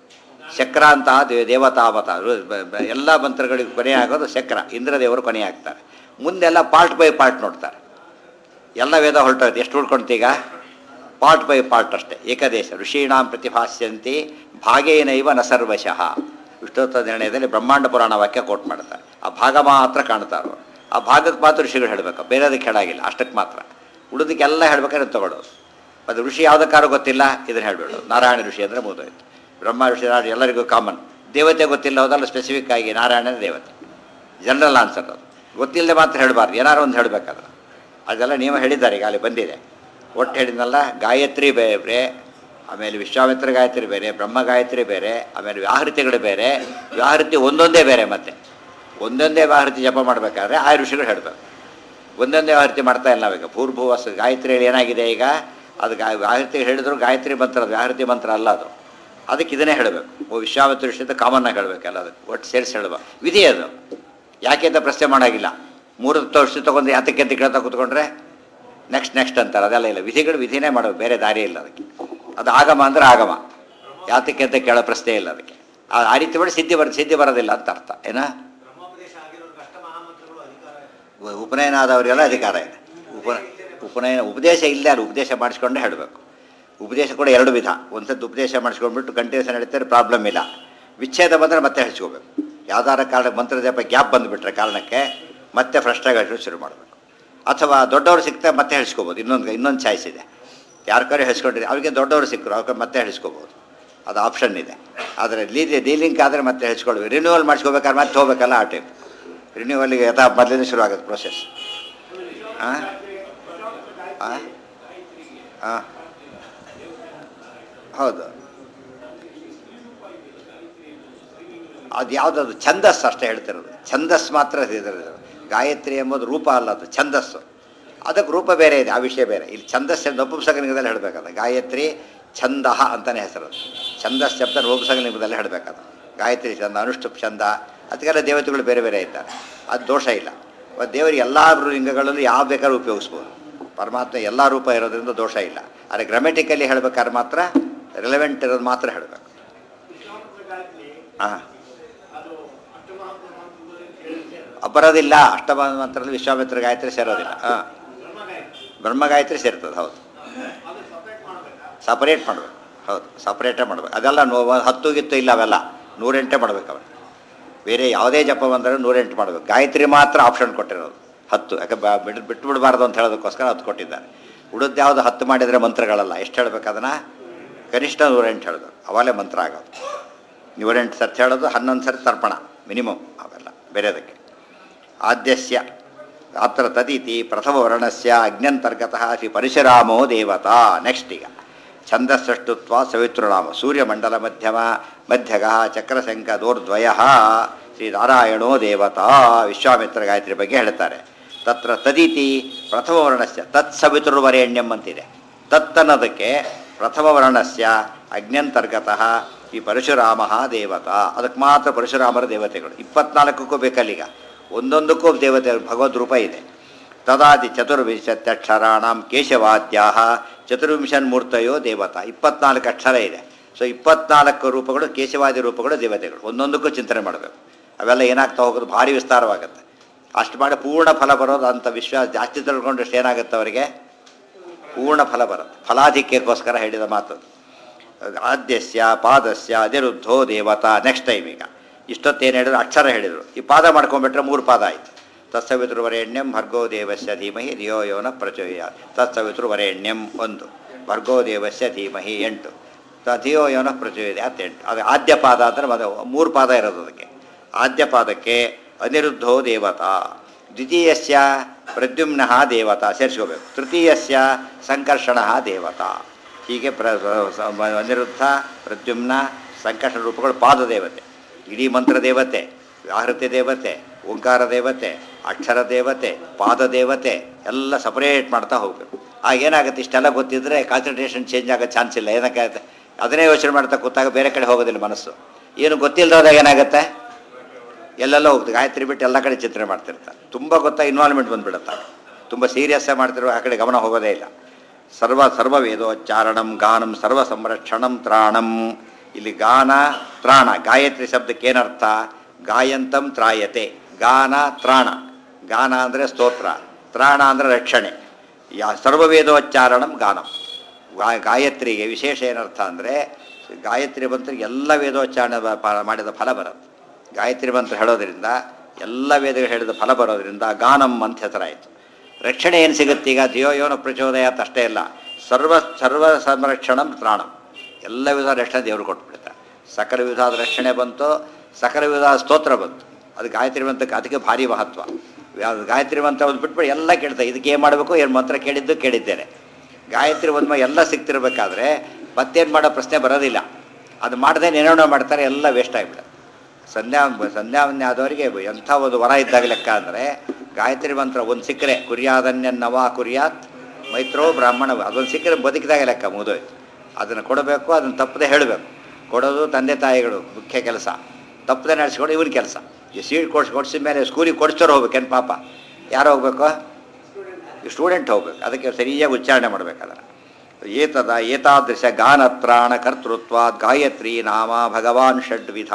ಚಕ್ರ ಅಂತ ದೇ- ದೇವತಾಮತ ರು- ಬ- ಬ- ಎಲ್ಲ ಮಂತ್ರಗಳಿಗೆ ಕೊನೆ ಆಗೋದು ಚಕ್ರ ಇಂದ್ರದೇವರು ಕೊನೆ ಆಗ್ತಾರೆ ಮುಂದೆಲ್ಲ ಪಾರ್ಟ್ ಬೈ ಪಾರ್ಟ್ ನೋಡ್ತಾರೆ ಎಲ್ಲ ವೇದ ಹೊರಟೋಯ್ತು ಎಷ್ಟು ಉಳ್ಕೊಂತೀಗ ಪಾರ್ಟ್ ಬೈ ಪಾರ್ಟ್ ಅಷ್ಟೇ ಏಕದೇಶ ಋಷೀಣಾಂ ಪ್ರತಿಭಾಸ್ಯಂತಿ ಭಾಗೇನೈವ ನ ಸರ್ವಶಃ ವಿಷ್ಣುತ್ವ ನಿರ್ಣಯದಲ್ಲಿ ಬ್ರಹ್ಮಾಂಡ ಪುರಾಣ ವಾಕ್ಯ ಕೋಟ್ ಮಾಡ್ತಾರೆ ಆ ಭಾಗ ಮಾತ್ರ ಕಾಣ್ತಾರೆ ಆ ಭಾಗಕ್ಕೆ ಮಾತ್ರ ಋಷಿಗಳು ಹೇಳಬೇಕು ಬೇರೆದಕ್ಕೆ ಹೇಳಾಗಿಲ್ಲ ಅಷ್ಟಕ್ಕೆ ಮಾತ್ರ ಉಳಿದಕ್ಕೆಲ್ಲ ಹೇಳ್ಬೇಕಾದ್ರೆ ತಗೊಳ್ಳೋದು ಅದು ಋಷಿ ಯಾವುದಕ್ಕಾರು ಗೊತ್ತಿಲ್ಲ ಇದನ್ನು ಹೇಳ್ಬೇಡು ನಾರಾಯಣ ಋಷಿ ಅಂದರೆ ಮುಗಿದೋಯ್ತು ಬ್ರಹ್ಮ ಋಷಿ ನಾರಾಯಣ ಎಲ್ಲರಿಗೂ ಕಾಮನ್ ದೇವತೆ ಗೊತ್ತಿಲ್ಲ ಹೋದಲ್ಲ ಸ್ಪೆಸಿಫಿಕ್ ಆಗಿ ನಾರಾಯಣನ ದೇವತೆ ಜನರಲ್ ಆನ್ಸರ್ ಅದು ಗೊತ್ತಿಲ್ಲದೆ ಮಾತ್ರ ಹೇಳಬಾರ್ದು ಏನಾರು ಒಂದು ಹೇಳಬೇಕಾದ್ರೆ ಅದೆಲ್ಲ ನೀವು ಹೇಳಿದ್ದಾರೆ ಈಗ ಅಲ್ಲಿ ಬಂದಿದೆ ಒಟ್ಟು ಹೇಳಿದ್ನಲ್ಲ ಗಾಯತ್ರಿ ಬೇರೆ ಆಮೇಲೆ ವಿಶ್ವಾಮಿತ್ರ ಗಾಯತ್ರಿ ಬೇರೆ ಬ್ರಹ್ಮ ಗಾಯತ್ರಿ ಬೇರೆ ಆಮೇಲೆ ವ್ಯಾಹೃತಿಗಳು ಬೇರೆ ವ್ಯಾಹೃತಿ ಒಂದೊಂದೇ ಬೇರೆ ಮತ್ತೆ ಒಂದೊಂದೇ ವ್ಯಾಹೃತಿ ಜಪ ಮಾಡಬೇಕಾದ್ರೆ ಆ ಋಷಿಗಳು ಹೇಳಬೇಕು ಒಂದೊಂದೇ ವ್ಯಾಹೃತಿ ಮಾಡ್ತಾ ಇಲ್ಲ ನಾವೀಗ ಭೂರ್ಭುವಸ್ ಗಾಯತ್ರಿಯಲ್ಲಿ ಏನಾಗಿದೆ ಈಗ ಅದು ಗಾ ವ್ಯಾಹೃತಿ ಹೇಳಿದ್ರು ಗಾಯತ್ರಿ ಮಂತ್ರ ಅದು ವ್ಯಾಹೃತಿ ಮಂತ್ರ ಅಲ್ಲ ಅದು ಅದಕ್ಕೆ ಇದನ್ನೇ ಹೇಳಬೇಕು ಓ ವಿಶ್ವಾಮಿತ್ರ ಋಷಿಯಿಂದ ಕಾಮನ್ನಾಗಿ ಹೇಳಬೇಕಲ್ಲ ಅದಕ್ಕೆ ಒಟ್ಟು ಸೇರಿಸಿ ಹೇಳುವ ವಿಧಿ ಅದು ಯಾಕೆ ಅಂತ ಪ್ರಶ್ನೆ ಮಾಡೋಂಗಿಲ್ಲ ಮೂರು ವರ್ಷ ತೊಗೊಂಡು ಯಾತಕ್ಕೆ ಅಂತ ಕೇಳ್ತಾ ಕೂತ್ಕೊಂಡ್ರೆ ನೆಕ್ಸ್ಟ್ ನೆಕ್ಸ್ಟ್ ಅಂತಾರೆ ಅದೆಲ್ಲ ಇಲ್ಲ ವಿಧಿಗಳು ವಿಧಿನೇ ಮಾಡೋದು ಬೇರೆ ದಾರಿ ಇಲ್ಲ ಅದಕ್ಕೆ ಅದು ಆಗಮ ಅಂದ್ರೆ ಆಗಮ ಯಾತಕ್ಕೆ ಅಂತ ಕೇಳೋ ಪ್ರಶ್ನೆ ಇಲ್ಲ ಅದಕ್ಕೆ ಆ ಆ ರೀತಿ ಮಾಡಿ ಸಿದ್ಧಿ ಬರ ಸಿದ್ಧಿ ಬರೋದಿಲ್ಲ ಅಂತ ಅರ್ಥ ಏನ ಬ್ರಹ್ಮೋಪದೇಶ ಆಗಿರೋರ್ಗೆ ಅಷ್ಟ ಮಹಾಮಂತ್ರಗಳು ಅಧಿಕಾರ ಇದೆ ಉ- ಉಪನಯನ ಆದವರಿಗೆಲ್ಲ ಅಧಿಕಾರ ಇದೆ ಉಪ ಉಪನಯನ ಉಪದೇಶ ಇಲ್ಲದೆ ಅದು ಉಪದೇಶ ಮಾಡಿಸ್ಕೊಂಡೇ ಹೇಳಬೇಕು ಉಪದೇಶ ಕೂಡ ಎರಡು ವಿಧ ಒಂದ್ಸತಿ ಉಪದೇಶ ಮಾಡಿಸ್ಕೊಂಡ್ಬಿಟ್ಟು ಕಂಟಿನ್ಯೂಸ್ ನಡೀತಾರೆ ಪ್ರಾಬ್ಲಮ್ ಇಲ್ಲ ವಿಚ್ಛೇದ ಬಂದರೆ ಮತ್ತೆ ಹಚ್ಕೋಬೇಕು ಯಾವ್ದಾರ ಕಾರಣ ಮಂತ್ರ ಜಪ ಗ್ಯಾಪ್ ಬಂದುಬಿಟ್ರೆ ಕಾರಣಕ್ಕೆ ಮತ್ತೆ ಫ್ರೆಶ್ಟಾಗಿ ಹಚ್ಚೋದು ಶುರು ಮಾಡಬೇಕು ಅಥವಾ ದೊಡ್ಡವರು ಸಿಗ್ತಾ ಮತ್ತೆ ಹೇಳಿಸ್ಕೋಬೋದು ಇನ್ನೊಂದು ಇನ್ನೊಂದು ಚಾಯ್ಸ್ ಇದೆ ಯಾರ ಕಡೆ ಹೇಳಿಸ್ಕೊಂಡಿದೆ ಅವ್ರಿಗೆ ದೊಡ್ಡವರು ಸಿಕ್ಕರು ಅವ್ರ ಮತ್ತೆ ಹೇಳಿಸ್ಕೋಬೋದು ಅದು ಆಪ್ಷನ್ ಇದೆ ಆದರೆ ಲೀದಿ ಡೀಲಿಂಗ್ ಆದರೆ ಮತ್ತೆ ಹೆಚ್ಚಿಕೊಳ್ಬೇಕು ರಿನ್ಯೂವಲ್ ಮಾಡಿಸ್ಕೋಬೇಕಾದ್ರೆ ಮತ್ತೆ ಹೋಗ್ಬೇಕಲ್ಲ ಆ ಟೈಮ್ ರಿನ್ಯೂವಲ್ಗೆ ಯಥಾ ಮೊದಲಿಂದ ಶುರು ಆಗುತ್ತೆ ಪ್ರೊಸೆಸ್ ಹಾಂ ಹಾಂ ಹಾಂ ಹೌದು ಅದು ಯಾವುದದು ಛಂದಸ್ಸು ಅಷ್ಟೇ ಹೇಳ್ತಿರೋದು ಛಂದಸ್ ಮಾತ್ರ ಇದಿರೋದು ಗಾಯತ್ರಿ ಎಂಬುದು ರೂಪ ಅಲ್ಲ ಅದು ಛಂದಸ್ಸು ಅದಕ್ಕೆ ರೂಪ ಬೇರೆ ಇದೆ ಆ ವಿಷಯ ಬೇರೆ ಇಲ್ಲಿ ಛಂದಸ್ಸು ನಪುಂಸಕನಿಗದಲ್ಲಿ ಹೇಳಬೇಕಲ್ಲ ಗಾಯತ್ರಿ ಛಂದಃ ಅಂತಲೇ ಹೆಸರು ಛಂದಸ್ ಶಬ್ದ ರೋಗಸಂಗಲಿಂಗದಲ್ಲಿ ಹೇಳಬೇಕದು ಗಾಯತ್ರಿ ಛಂದ ಅನುಷ್ಠುಪ್ ಛಂದ ಅದಕ್ಕೆಲ್ಲ ದೇವತೆಗಳು ಬೇರೆ ಬೇರೆ ಇದ್ದಾರೆ ಅದು ದೋಷ ಇಲ್ಲ ಮತ್ತು ದೇವರಿಗೆ ಎಲ್ಲ ಲಿಂಗಗಳಲ್ಲೂ ಯಾವ ಬೇಕಾದ್ರೂ ಉಪಯೋಗಿಸ್ಬೋದು ಪರಮಾತ್ಮ ಎಲ್ಲ ರೂಪ ಇರೋದ್ರಿಂದ ದೋಷ ಇಲ್ಲ ಆದರೆ ಗ್ರಾಮೆಟಿಕಲಿ ಹೇಳ್ಬೇಕಾದ್ರೆ ಮಾತ್ರ ರಿಲೆವೆಂಟ್ ಇರೋದು ಮಾತ್ರ ಹೇಳಬೇಕು ಹಾಂ ಬರೋದಿಲ್ಲ ಅಷ್ಟಮ ಮಂತ್ರದಲ್ಲಿ ವಿಶ್ವಾಮಿತ್ರ ಗಾಯತ್ರಿ ಸೇರೋದಿಲ್ಲ ಹಾಂ ಬ್ರಹ್ಮ ಗಾಯತ್ರಿ ಸೇರ್ತದೆ ಹೌದು ಸಪರೇಟ್ ಮಾಡಬೇಕು ಹೌದು ಸಪ್ರೇಟೇ ಮಾಡಬೇಕು ಅದೆಲ್ಲ ನೋ ಹತ್ತು ಗಿತ್ತು ಇಲ್ಲ ಅವೆಲ್ಲ ನೂರೆಂಟೇ ಮಾಡ್ಬೇಕು ಅವ ಬೇರೆ ಯಾವುದೇ ಜಪ ಬಂದರೆ ನೂರೆಂಟು ಮಾಡಬೇಕು ಗಾಯತ್ರಿ ಮಾತ್ರ ಆಪ್ಷನ್ ಕೊಟ್ಟಿರೋದು ಹತ್ತು ಯಾಕೆ ಬ ಬಿಟ್ಟು ಬಿಟ್ಟು ಬಿಡಬಾರ್ದು ಅಂತ ಹೇಳೋದಕ್ಕೋಸ್ಕರ ಹತ್ತು ಕೊಟ್ಟಿದ್ದಾರೆ ಉಳಿದು ಯಾವುದು ಹತ್ತು ಮಾಡಿದರೆ ಮಂತ್ರಗಳಲ್ಲ ಎಷ್ಟು ಹೇಳ್ಬೇಕು ಅದನ್ನು ಕನಿಷ್ಠ ನೂರೆಂಟು ಹೇಳೋದು ಅವಾಗಲೇ ಮಂತ್ರ ಆಗೋದು ನೂರೆಂಟು ಸರ್ತಿ ಹೇಳೋದು ಹನ್ನೊಂದು ಸರ್ತಿ ತರ್ಪಣ ಮಿನಿಮಮ್ ಅವೆಲ್ಲ ಬೇರೆದಕ್ಕೆ ಆದ್ಯಸ್ಯ ಅತ್ರ ತದಿತಿ ಪ್ರಥಮ ವರ್ಣಸ್ಯ ಅಗ್ನ್ಯಂತರ್ಗತಃ ಶ್ರೀ ಪರಶುರಾಮೋ ದೇವತಾ ನೆಕ್ಸ್ಟ್ ಈಗ ಛಂದಸ್ಸೃಷ್ಟುತ್ವ ಸವಿತೃನಾಮ ಸೂರ್ಯಮಂಡಲ ಮಧ್ಯಮ ಮಧ್ಯಗ ಚಕ್ರಶಂಕ ದೋರ್ದ್ವಯ ಶ್ರೀನಾರಾಯಣೋ ದೇವತಾ ವಿಶ್ವಾಮಿತ್ರ ಗಾಯತ್ರಿ ಬಗ್ಗೆ ಹೇಳ್ತಾರೆ ತತ್ರ ತದಿತಿ ಪ್ರಥಮ ವರ್ಣಸ್ಯ ತತ್ ಸವಿತೃವರೇಣ್ಯಂ ಅಂತಿದೆ ತತ್ ಅನ್ನೋದಕ್ಕೆ ಪ್ರಥಮ ವರ್ಣಸ್ಯ ಅಗ್ನ್ಯಂತರ್ಗತಃ ಈ ಪರಶುರಾಮ ದೇವತಾ ಅದಕ್ಕೆ ಮಾತ್ರ ಪರಶುರಾಮರ ದೇವತೆಗಳು ಇಪ್ಪತ್ನಾಲ್ಕಕ್ಕೂ ಬೇಕಲ್ಲೀಗ ಒಂದೊಂದಕ್ಕೂ ದೇವತೆ ಭಗವದ್ ರೂಪ ಇದೆ ತದಾದಿ ಚತುರ್ವಿಂಶತ್ಯಕ್ಷರಾಣಂ ಕೇಶವಾದ್ಯಾ ಚತುರ್ವಿಂಶನ್ಮೂರ್ತಯೋ ದೇವತಾ ಇಪ್ಪತ್ನಾಲ್ಕು ಅಕ್ಷರ ಇದೆ ಸೊ ಇಪ್ಪತ್ನಾಲ್ಕು ರೂಪಗಳು ಕೇಶವಾದಿ ರೂಪಗಳು ದೇವತೆಗಳು ಒಂದೊಂದಕ್ಕೂ ಚಿಂತನೆ ಮಾಡಬೇಕು ಅವೆಲ್ಲ ಏನಾಗ್ತಾ ಹೋಗೋದು ಭಾರಿ ವಿಸ್ತಾರವಾಗುತ್ತೆ ಅಷ್ಟು ಮಾಡಿ ಪೂರ್ಣ ಫಲ ಬರೋದು ಅಂತ ವಿಶ್ವಾಸ ಜಾಸ್ತಿ ತಿಳ್ಕೊಂಡಷ್ಟು ಏನಾಗುತ್ತೆ ಅವರಿಗೆ ಪೂರ್ಣ ಫಲ ಬರುತ್ತೆ ಫಲಾಧಿಕ್ಯಕ್ಕೋಸ್ಕರ ಹೇಳಿದ ಮಾತು ಆದ್ಯಸ್ಯ ಪಾದಸ್ಯ ಅನಿರುದ್ಧೋ ದೇವತಾ ನೆಕ್ಸ್ಟ್ ಟೈಮ್ ಈಗ ಇಷ್ಟೊತ್ತೇನು ಹೇಳಿದ್ರು ಅಕ್ಷರ ಹೇಳಿದರು ಈ ಪಾದ ಮಾಡ್ಕೊಂಡ್ಬಿಟ್ರೆ ಮೂರು ಪಾದ ಆಯಿತು ತತ್ಸವಿತೃವರೆಣ್ಯಂ ಭರ್ಗೋ ದೇವಸ್ಯ ಧೀಮಹಿ ಧಿಯೋ ಯೋನ ಪ್ರಚೋಯ ತತ್ಸವಿತೃವರೆಣ್ಯಂ ಒಂದು ಭರ್ಗೋ ದೇವಸ್ಯ ಧೀಮಹಿ ಎಂಟು ತ ಧಿಯೋ ಯೋನ ಪ್ರಚೋಯದೆ ಅಂತ ಎಂಟು ಅದು ಆದ್ಯ ಪಾದ ಅಂದರೆ ಮೊದಲು ಮೂರು ಪಾದ ಇರೋದು ಅದಕ್ಕೆ ಆದ್ಯ ಪಾದಕ್ಕೆ ಅನಿರುದ್ಧೋ ದೇವತಾ ದ್ವಿತೀಯಸ್ಯ ಪ್ರದ್ಯುಮ್ನ ದೇವತಾ ಸೇರಿಸ್ಕೋಬೇಕು ತೃತೀಯಸ್ಯ ಸಂಕರ್ಷಣ ದೇವತಾ ಹೀಗೆ ಪ್ರ ಸ- ಅನಿರುದ್ಧ ಪ್ರದ್ಯುಮ್ನ ಸಂಕರ್ಷಣ ರೂಪಗಳು ಪಾದ ದೇವತೆ ಇಡೀ ಮಂತ್ರ ದೇವತೆ ಆಹೃತಿ ದೇವತೆ ಓಂಕಾರ ದೇವತೆ ಅಕ್ಷರ ದೇವತೆ ಪಾದ ದೇವತೆ ಎಲ್ಲ ಸಪರೇಟ್ ಮಾಡ್ತಾ ಹೋಗ್ಬೇಕು ಆಗ ಏನಾಗುತ್ತೆ ಇಷ್ಟೆಲ್ಲ ಗೊತ್ತಿದ್ರೆ ಕಾನ್ಸಂಟ್ರೇಷನ್ ಚೇಂಜ್ ಆಗೋ ಚಾನ್ಸ್ ಇಲ್ಲ ಏನಕ್ಕೆ ಅದನ್ನೇ ಯೋಚನೆ ಮಾಡ್ತಾ ಕೂತಾಗ ಬೇರೆ ಕಡೆ ಹೋಗೋದಿಲ್ಲ ಮನಸ್ಸು ಏನು ಗೊತ್ತಿಲ್ಲದಾಗ ಏನಾಗುತ್ತೆ ಎಲ್ಲೆಲ್ಲ ಹೋಗ್ತದೆ ಗಾಯತ್ರಿ ಬಿಟ್ಟು ಎಲ್ಲ ಕಡೆ ಚಿಂತನೆ ಮಾಡ್ತಿರ್ತಾರೆ ತುಂಬ ಗೊತ್ತಾ ಇನ್ವಾಲ್ವ್ಮೆಂಟ್ ಬಂದ್ಬಿಡುತ್ತೆ ತುಂಬ ಸೀರಿಯಸ್ಸಾಗಿ ಮಾಡ್ತಿರೋ ಆ ಕಡೆ ಗಮನ ಹೋಗೋದೇ ಇಲ್ಲ ಸರ್ವ ಸರ್ವ ವೇದೋಚ್ಚಾರಣಂ ಗಾನಂ ಸರ್ವ ಸಂರಕ್ಷಣಂ ತ್ರಾಣಂ ಇಲ್ಲಿ ಗಾನ ತ್ರಾಣ ಗಾಯತ್ರಿ ಶಬ್ದಕ್ಕೆ ಏನರ್ಥ ಗಾಯಂತಂ ತ್ರಾಯತೆ ಗಾನ ತ್ರಾಣ ಗಾನ ಅಂದರೆ ಸ್ತೋತ್ರ ತ್ರಾಣ ಅಂದರೆ ರಕ್ಷಣೆ ಯಾ ಸರ್ವ ವೇದೋಚ್ಚಾರಣಂ ಗಾನಂ ಗಾ- ಗಾಯತ್ರಿಗೆ ವಿಶೇಷ ಏನರ್ಥ ಅಂದರೆ ಗಾಯತ್ರಿ ಮಂತ್ರಕ್ಕೆ ಎಲ್ಲ ವೇದೋಚ್ಚಾರಣ ಬ- ಪ- ಮಾಡಿದ ಫಲ ಬರುತ್ತೆ ಗಾಯತ್ರಿ ಮಂತ್ರ ಹೇಳೋದ್ರಿಂದ ಎಲ್ಲ ವೇದಗಳು ಹೇಳಿದ ಫಲ ಬರೋದ್ರಿಂದ ಗಾನಂ ಅಂತ ಹೆಸರಾಯಿತು ರಕ್ಷಣೆ ಏನು ಸಿಗುತ್ತೆ ಈಗ ಧಿಯೋಯೋನ ಪ್ರಚೋದಯಾತ್ ಅಷ್ಟೇ ಇಲ್ಲ ಸರ್ವ ಸರ್ವ ಸಂರಕ್ಷಣಂ ತ್ರಾಣಂ ಎಲ್ಲ ವಿಧದ ರಕ್ಷಣೆ ದೇವರು ಕೊಟ್ಬಿಡ್ತಾರೆ ಸಕಲ ವಿಧವಾದ ರಕ್ಷಣೆ ಬಂತು ಸಕಲ ವಿಧವಾದ ಸ್ತೋತ್ರ ಬಂತು ಅದು ಗಾಯತ್ರಿ ಮಂತ್ರಕ್ಕೆ ಅದಕ್ಕೆ ಭಾರಿ ಮಹತ್ವ ಯಾವ್ದು ಗಾಯತ್ರಿ ಮಂತ್ರ ಒಂದು ಬಿಟ್ಬಿಟ್ಟು ಎಲ್ಲ ಕೇಳ್ತಾರೆ ಇದಕ್ಕೆ ಏನು ಮಾಡಬೇಕು ಏನು ಮಂತ್ರ ಕೇಳಿದ್ದು ಕೇಳಿದ್ದೇನೆ ಗಾಯತ್ರಿ ಒಂದು ಎಲ್ಲ ಸಿಗ್ತಿರ್ಬೇಕಾದ್ರೆ ಮತ್ತೇನು ಮಾಡೋ ಪ್ರಶ್ನೆ ಬರೋದಿಲ್ಲ ಅದು ಮಾಡದೆ ಏನೇನೋ ಮಾಡ್ತಾರೆ ಎಲ್ಲ ವೇಸ್ಟ್ ಆಗಿಬಿಡುತ್ತೆ ಸಂಧ್ಯಾ ಸಂಧ್ಯಾವನ್ಯ ಆದವರಿಗೆ ಎಂಥ ಒಂದು ವರ ಇದ್ದಾಗ ಲೆಕ್ಕ ಅಂದರೆ ಗಾಯತ್ರಿ ಮಂತ್ರ ಒಂದು ಸಿಕ್ಕರೆ ಕುರಿಯಾದನ್ಯನ್ನವ ಕುರಿಯಾತ್ ಮೈತ್ರೋ ಬ್ರಾಹ್ಮಣ ಅದೊಂದು ಸಿಕ್ಕರೆ ಬದುಕಿದಾಗ ಲೆಕ್ಕ ಮುಗಿದೋಯ್ತು ಅದನ್ನು ಕೊಡಬೇಕು ಅದನ್ನು ತಪ್ಪದೆ ಹೇಳಬೇಕು ಕೊಡೋದು ತಂದೆ ತಾಯಿಗಳು ಮುಖ್ಯ ಕೆಲಸ ತಪ್ಪದೆ ನಡೆಸ್ಕೊಂಡು ಇವನ ಕೆಲಸ ಈ ಸೀಟ್ ಕೊಡ್ಸಿ ಕೊಡ್ಸಿದ ಮೇಲೆ ಸ್ಕೂಲಿಗೆ ಕೊಡಿಸೋರು ಹೋಗ್ಬೇಕೇನು ಪಾಪ ಯಾರು ಹೋಗ್ಬೇಕು ಸ್ಟೂಡೆಂಟ್ ಹೋಗ್ಬೇಕು ಅದಕ್ಕೆ ಸರಿಯಾಗಿ ಉಚ್ಚಾರಣೆ ಮಾಡ್ಬೇಕು ಅದನ್ನು ಏತದ ಏತಾದೃಶ ಗಾನತ್ರಾಣ ಕರ್ತೃತ್ವ ಗಾಯತ್ರಿ ನಾಮ ಭಗವಾನ್ ಷಡ್ವಿಧ